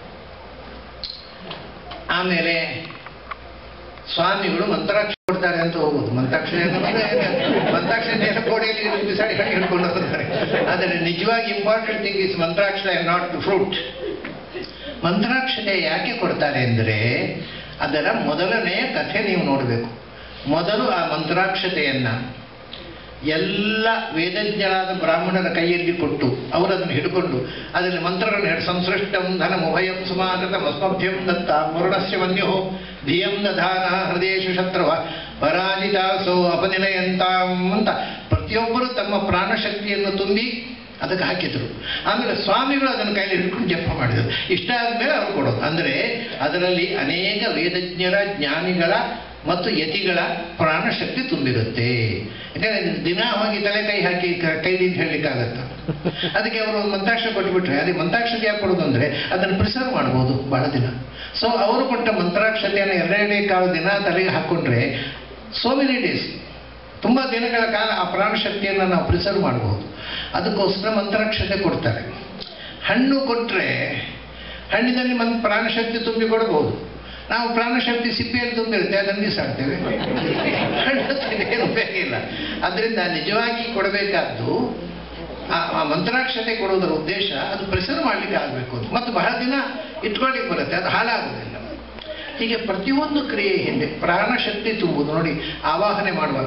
ಆಮೇಲೆ ಸ್ವಾಮಿಗಳು ಮಂತ್ರಾಕ್ಷರ ಕೊಡ್ತಾರೆ ಅಂತ ಹೋಗುದು ಮಂತ್ರಾಕ್ಷರ ಮಂತ್ರಾಕ್ಷರ ಕೋಡೆಯಲ್ಲಿ ಬಿಸಾಡಿ ಕಟ್ಟಿ ಹಿಡ್ಕೊಂಡು ಹೋಗ್ತಾರೆ ಆದರೆ ನಿಜವಾಗಿ ಇಂಪಾರ್ಟೆಂಟ್ ಥಿಂಗ್ ಇಸ್ ಮಂತ್ರಾಕ್ಷರ ನಾಟ್ ಫ್ರೂಟ್ ಮಂತ್ರಾಕ್ಷತೆ ಯಾಕೆ ಕೊಡ್ತಾರೆ ಅಂದರೆ ಅದರ ಮೊದಲನೆಯ ಕಥೆ ನೀವು ನೋಡಬೇಕು ಮೊದಲು ಆ ಮಂತ್ರಾಕ್ಷತೆಯನ್ನ ಎಲ್ಲ ವೇದಜ್ಞರಾದ ಬ್ರಾಹ್ಮಣರ ಕೈಯಲ್ಲಿ ಕೊಟ್ಟು ಅವರು ಅದನ್ನು ಹಿಡ್ಕೊಂಡು ಅದರಲ್ಲಿ ಮಂತ್ರಗಳನ್ನು ಹಿಡ್ ಸಂಸೃಷ್ಟಂ ಧನಂ ಉಭಯಂ ಸುಮಾಗತ ಮಸ್ಮಭ್ಯಂ ದತ್ತ ಪೂರ್ಣಸ್ಯ ವನ್ಯೋ ಧಿಯಂ ದಧಾನ ಹೃದಯೇಶು ಶತ್ರವ ಪರಾಜಿತಾಸೋ ಅಪನಿಲಯಂತಾಂ ಅಂತ ಪ್ರತಿಯೊಬ್ಬರು ತಮ್ಮ ಪ್ರಾಣಶಕ್ತಿಯನ್ನು ತುಂಬಿ ಅದಕ್ಕೆ ಹಾಕಿದರು ಆಮೇಲೆ ಸ್ವಾಮಿಗಳು ಅದನ್ನು ಕೈಲಿ ಹಿಡ್ಕೊಂಡು ಜಪ ಮಾಡಿದರು ಇಷ್ಟ ಆದಮೇಲೆ ಅವ್ರು ಕೊಡೋದು ಅಂದರೆ ಅದರಲ್ಲಿ ಅನೇಕ ವೇದಜ್ಞರ ಜ್ಞಾನಿಗಳ ಮತ್ತು ಯತಿಗಳ ಪ್ರಾಣಶಕ್ತಿ ತುಂಬಿರುತ್ತೆ ಯಾಕಂದ್ರೆ ದಿನ ಹೋಗಿ ತಲೆ ಕೈ ಹಾಕಿ ಕ- ಕೈಲಿಂದ ಹೇಳಲಿಕ್ಕಾಗತ್ತ ಅದಕ್ಕೆ ಅವರು ಒಂದು ಮಂತ್ರಾಕ್ಷರ ಕೊಟ್ಬಿಟ್ರೆ ಅದೇ ಮಂತ್ರಾಕ್ಷತೆ ಯಾಕೆ ಕೊಡೋದು ಅಂದರೆ ಅದನ್ನು ಪ್ರಿಸರ್ವ್ ಮಾಡ್ಬೋದು ಬಹಳ ದಿನ ಸೊ ಅವರು ಕೊಟ್ಟ ಮಂತ್ರಾಕ್ಷತೆಯನ್ನು ಎರಡೆರಡೇ ಕಾಲು ದಿನ ತಲೆಗೆ ಹಾಕ್ಕೊಂಡ್ರೆ ಸೋ ಮೆನಿ ಡೇಸ್ ತುಂಬ ದಿನಗಳ ಕಾಲ ಆ ಪ್ರಾಣಶಕ್ತಿಯನ್ನು ನಾವು ಪ್ರಿಸರ್ವ್ ಮಾಡಬಹುದು ಅದಕ್ಕೋಸ್ಕರ ಮಂತ್ರಾಕ್ಷತೆ ಕೊಡ್ತಾರೆ ಹಣ್ಣು ಕೊಟ್ಟರೆ ಹಣ್ಣಿನಲ್ಲಿ ಮನ್ ಪ್ರಾಣಶಕ್ತಿ ತುಂಬಿ ಕೊಡಬಹುದು ನಾವು ಪ್ರಾಣಶಕ್ತಿ ಸಿಪ್ಪೆಯಲ್ಲಿ ತುಂಬಿರುತ್ತೆ ಅದನ್ನು ಬಿಸಾಡ್ತೇವೆ ಹಣ್ಣು ತಿನ್ನೇನು ಬೇಕಿಲ್ಲ ಅದರಿಂದ ನಿಜವಾಗಿ ಕೊಡಬೇಕಾದ್ದು ಆ ಆ ಮಂತ್ರಾಕ್ಷತೆ ಕೊಡೋದರ ಉದ್ದೇಶ ಅದು ಪ್ರಿಸರ್ವ್ ಮಾಡಲಿಕ್ಕೆ ಆಗಬೇಕು ಅಂತ ಮತ್ತು ಬಹಳ ದಿನ ಇಟ್ಕೊಳ್ಳಿಕ್ಕೆ ಬರುತ್ತೆ ಅದು ಹಾಳಾಗೋದಿಲ್ಲ ಹೀಗೆ ಪ್ರತಿಯೊಂದು ಕ್ರಿಯೆ ಹಿಂದೆ ಪ್ರಾಣಶಕ್ತಿ ತುಂಬುವುದು ನೋಡಿ ಆವಾಹನೆ ಮಾಡುವಾಗ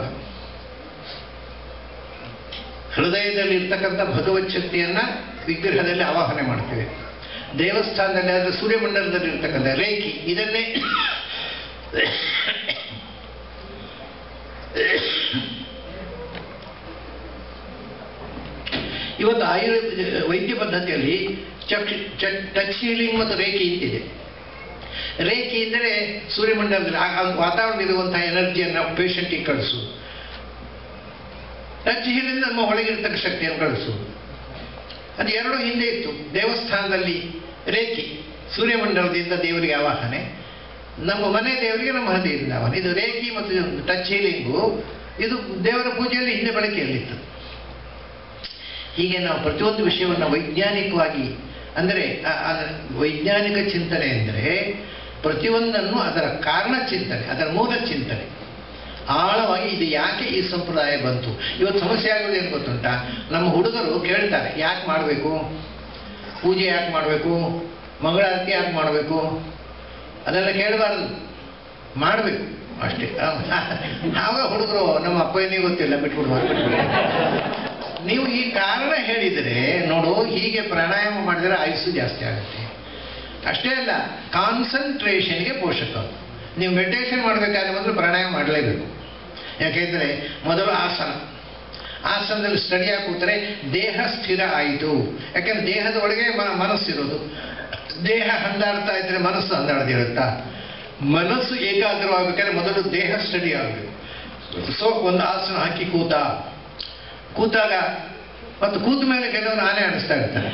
ಹೃದಯದಲ್ಲಿ ಇರ್ತಕ್ಕಂಥ ಭಗವತ್ ಶಕ್ತಿಯನ್ನ ವಿಗ್ರಹದಲ್ಲಿ ಆವಾಹನೆ ಮಾಡ್ತೇವೆ ದೇವಸ್ಥಾನದಲ್ಲಿ ಆದರೆ ಸೂರ್ಯಮಂಡಲದಲ್ಲಿ ಇರ್ತಕ್ಕಂಥ ರೇಖಿ ಇದನ್ನೇ ಇವತ್ತು ಆಯುರ್ವೇದ ವೈದ್ಯ ಪದ್ಧತಿಯಲ್ಲಿ ಚಕ್ ಚಕ್ ಟಚ್ ಹೀಲಿಂಗ್ ಮತ್ತು ರೇಖಿ ಅಂತಿದೆ ರೇಖಿ ಎಂದರೆ ಸೂರ್ಯಮಂಡಲದಲ್ಲಿ ಆ- ಆ ವಾತಾವರಣದಲ್ಲಿರುವಂತಹ ಎನರ್ಜಿಯನ್ನು ಪೇಷಂಟಿಗೆ ಕಳಿಸು ಟಚ್ ಹೀಲಿಂದ ನಮ್ಮ ಒಳಗಿರ್ತಕ್ಕ ಶಕ್ತಿಯನ್ನು ಕಳಿಸು ಅದು ಎರಡು ಹಿಂದೆ ಇತ್ತು ದೇವಸ್ಥಾನದಲ್ಲಿ ರೇಖಿ ಸೂರ್ಯಮಂಡಲದಿಂದ ದೇವರಿಗೆ ಆವಾಹನೆ ನಮ್ಮ ಮನೆ ದೇವರಿಗೆ ನಮ್ಮ ಹೃದಯದಿಂದ ಆವಾಹನೆ ಇದು ರೇಖಿ ಮತ್ತು ಟಚ್ ಹೀಲಿಂಗು ಇದು ದೇವರ ಪೂಜೆಯಲ್ಲಿ ಹಿಂದೆ ಬಳಕೆಯಲ್ಲಿತ್ತು ಹೀಗೆ ನಾವು ಪ್ರತಿಯೊಂದು ವಿಷಯವನ್ನು ವೈಜ್ಞಾನಿಕವಾಗಿ ಅಂದರೆ ಆ- ಆ ವೈಜ್ಞಾನಿಕ ಚಿಂತನೆ ಅಂದರೆ ಪ್ರತಿಯೊಂದನ್ನು ಅದರ ಕಾರಣ ಚಿಂತನೆ ಅದರ ಮೂಲ ಚಿಂತನೆ ಆಳವಾಗಿ ಇದು ಯಾಕೆ ಈ ಸಂಪ್ರದಾಯ ಬಂತು ಇವತ್ತು ಸಮಸ್ಯೆ ಆಗೋದು ಏನು ಗೊತ್ತುಂಟಾ ನಮ್ಮ ಹುಡುಗರು ಕೇಳ್ತಾರೆ ಯಾಕೆ ಮಾಡಬೇಕು ಪೂಜೆ ಯಾಕೆ ಮಾಡಬೇಕು ಮಂಗಳಾರತಿ ಯಾಕೆ ಮಾಡಬೇಕು ಅದೆಲ್ಲ ಕೇಳಬಾರ್ದು ಮಾಡಬೇಕು ಅಷ್ಟೇ ಆವಾಗ ಹುಡುಗರು ನಮ್ಮ ಅಪ್ಪನಿಗೆ ಗೊತ್ತಿಲ್ಲ ಬಿಟ್ಬಿಡು ಬಿಟ್ಬಿಡು ನೀವು ಈ ಕಾರಣ ಹೇಳಿದರೆ ನೋಡು ಹೀಗೆ ಪ್ರಾಣಾಯಾಮ ಮಾಡಿದರೆ ಆಯುಸ್ಸು ಜಾಸ್ತಿ ಆಗುತ್ತೆ ಅಷ್ಟೇ ಅಲ್ಲ ಕಾನ್ಸಂಟ್ರೇಷನ್ಗೆ ಪೋಷಕ ನೀವು ಮೆಡಿಟೇಷನ್ ಮಾಡಬೇಕಾದ್ರೆ ಮೊದಲು ಪ್ರಾಣಾಯಾಮ ಮಾಡಲೇಬೇಕು ಯಾಕೆಂದರೆ ಮೊದಲು ಆಸನ ಆಸನದಲ್ಲಿ ಸ್ಟಡಿಯಾಗಿ ಕೂತರೆ ದೇಹ ಸ್ಥಿರ ಆಯಿತು ಯಾಕೆಂದ್ರೆ ದೇಹದ ಒಳಗೆ ಮ ಮನಸ್ಸಿರೋದು ದೇಹ ಹಂದಾಡ್ತಾ ಇದ್ರೆ ಮನಸ್ಸು ಹಂದಾಡ್ದಿರುತ್ತಾ ಮನಸ್ಸು ಏಕಾಗ್ರವಾಗಬೇಕಾದ್ರೆ ಮೊದಲು ದೇಹ ಸ್ಟಡಿ ಆಗಬೇಕು ಸೊ ಒಂದು ಆಸನ ಹಾಕಿ ಕೂತ ಕೂತಾಗ ಮತ್ತು ಕೂತ ಮೇಲೆ ಕೆಲವರು ಆನೆ ಆಡಿಸ್ತಾ ಇರ್ತಾರೆ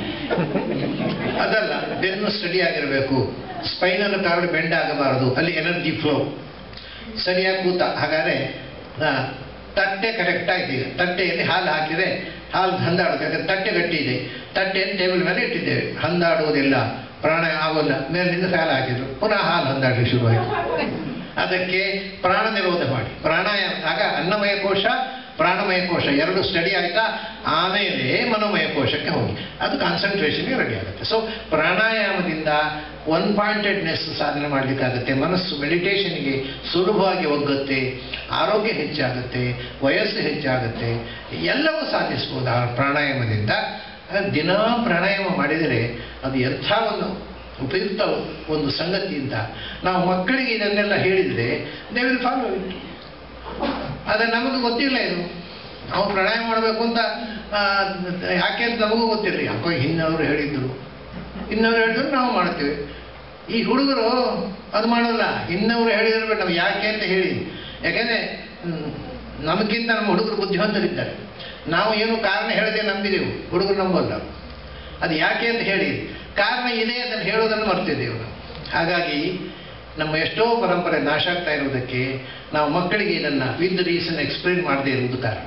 ಅದಲ್ಲ ಬೆನ್ನು ಸ್ಟಡಿ ಆಗಿರಬೇಕು ಸ್ಪೈನಲ್ ಕಾರ್ಡ್ ಬೆಂಡ್ ಆಗಬಾರದು ಅಲ್ಲಿ ಎನರ್ಜಿ ಫ್ಲೋ ಸರಿಯಾಗಿ ಕೂತ ಹಾಗಾದ್ರೆ ಆ, ತಟ್ಟೆ ಕರೆಕ್ಟ್ ಆಯ್ತು ಈಗ ತಟ್ಟೆಯಲ್ಲಿ ಹಾಲು ಹಾಕಿದರೆ ಹಾಲು ಹಂದಾಡುತ್ತೆ ಯಾಕಂದ್ರೆ ತಟ್ಟೆ ಗಟ್ಟಿ ಇದೆ ತಟ್ಟೆಯನ್ನು ಟೇಬಲ್ ಮೇಲೆ ಇಟ್ಟಿದ್ದೇವೆ ಹಂದಾಡುವುದಿಲ್ಲ ಪ್ರಾಣ ಆಗೋಲ್ಲ ಮೇಲಿನಿಂದ ಫ್ಯಾಲ್ ಹಾಕಿದ್ರು ಪುನಃ ಹಾಲು ಹಂದಾಡಲಿಕ್ಕೆ ಶುರುವಾಯಿತು ಅದಕ್ಕೆ ಪ್ರಾಣ ನಿರೋಧ ಮಾಡಿ ಪ್ರಾಣಾಯಾಮ ಆಗ ಅನ್ನಮಯ ಕೋಶ ಪ್ರಾಣಮಯ ಕೋಶ ಎರಡು ಸ್ಟಡಿ ಆಯ್ತಾ ಆಮೇಲೆ ಮನೋಮಯ ಕೋಶಕ್ಕೆ ಹೋಗಿ ಅದು ಕಾನ್ಸಂಟ್ರೇಷನ್ಗೆ ರೆಡಿ ಆಗುತ್ತೆ ಸೊ ಪ್ರಾಣಾಯಾಮದಿಂದ ಒನ್ ಪಾಯಿಂಟೆಡ್ನೆಸ್ ಸಾಧನೆ ಮಾಡಲಿಕ್ಕಾಗುತ್ತೆ ಮನಸ್ಸು ಮೆಡಿಟೇಷನ್ಗೆ ಸುಲಭವಾಗಿ ಒಗ್ಗುತ್ತೆ ಆರೋಗ್ಯ ಹೆಚ್ಚಾಗುತ್ತೆ ವಯಸ್ಸು ಹೆಚ್ಚಾಗುತ್ತೆ ಎಲ್ಲವೂ ಸಾಧಿಸ್ಬೋದು ಆ ಪ್ರಾಣಾಯಾಮದಿಂದ ಹಾಗಾಗಿ ದಿನಾ ಪ್ರಾಣಾಯಾಮ ಮಾಡಿದರೆ ಅದು ಎಂಥ ಒಂದು ಉಪಯುಕ್ತ ಒಂದು ಸಂಗತಿ ಅಂತ ನಾವು ಮಕ್ಕಳಿಗೆ ಇದನ್ನೆಲ್ಲ ಹೇಳಿದರೆ ದೇ ವಿಲ್ ಫಾಲೋ ಇಟ್ ಆದರೆ ನಮಗೆ ಗೊತ್ತಿಲ್ಲ ಇದು ನಾವು ಪ್ರಾಣಾಯಾಮ ಮಾಡಬೇಕು ಅಂತ ಆ, ಯಾಕೆ ಅಂತ ನಮಗೂ ಗೊತ್ತಿಲ್ಲ ಯಾಕೋ ಹಿನ್ನವರು ಹೇಳಿದ್ರು ಇನ್ನವರು ಹೇಳಿದ್ರು ನಾವು ಮಾಡ್ತೇವೆ ಈ ಹುಡುಗರು ಅದು ಮಾಡೋಲ್ಲ ಇನ್ನವರು ಹೇಳಿದ್ರೆ ನಾವು ಯಾಕೆ ಅಂತ ಹೇಳಿ ಯಾಕೆಂದರೆ ನಮಗಿಂತ ನಮ್ಮ ಹುಡುಗರು ಬುದ್ಧಿವಂತರಿದ್ದಾರೆ ನಾವು ಏನು ಕಾರಣ ಹೇಳದೆ ನಂಬಿದೆವು ಹುಡುಗರು ನಂಬಲ್ಲ ಅದು ಯಾಕೆ ಅಂತ ಹೇಳಿ ಕಾರಣ ಇದೆ ಅದನ್ನು ಹೇಳೋದನ್ನು ಮರ್ತಿದ್ದೇವೆ ನಾವು ಹಾಗಾಗಿ ನಮ್ಮ ಎಷ್ಟೋ ಪರಂಪರೆ ನಾಶ ಆಗ್ತಾ ಇರುವುದಕ್ಕೆ ನಾವು ಮಕ್ಕಳಿಗೆ ಇದನ್ನು ವಿತ್ ರೀಸನ್ ಎಕ್ಸ್ಪ್ಲೇನ್ ಮಾಡದೇ ಇರುವುದು ಕಾರಣ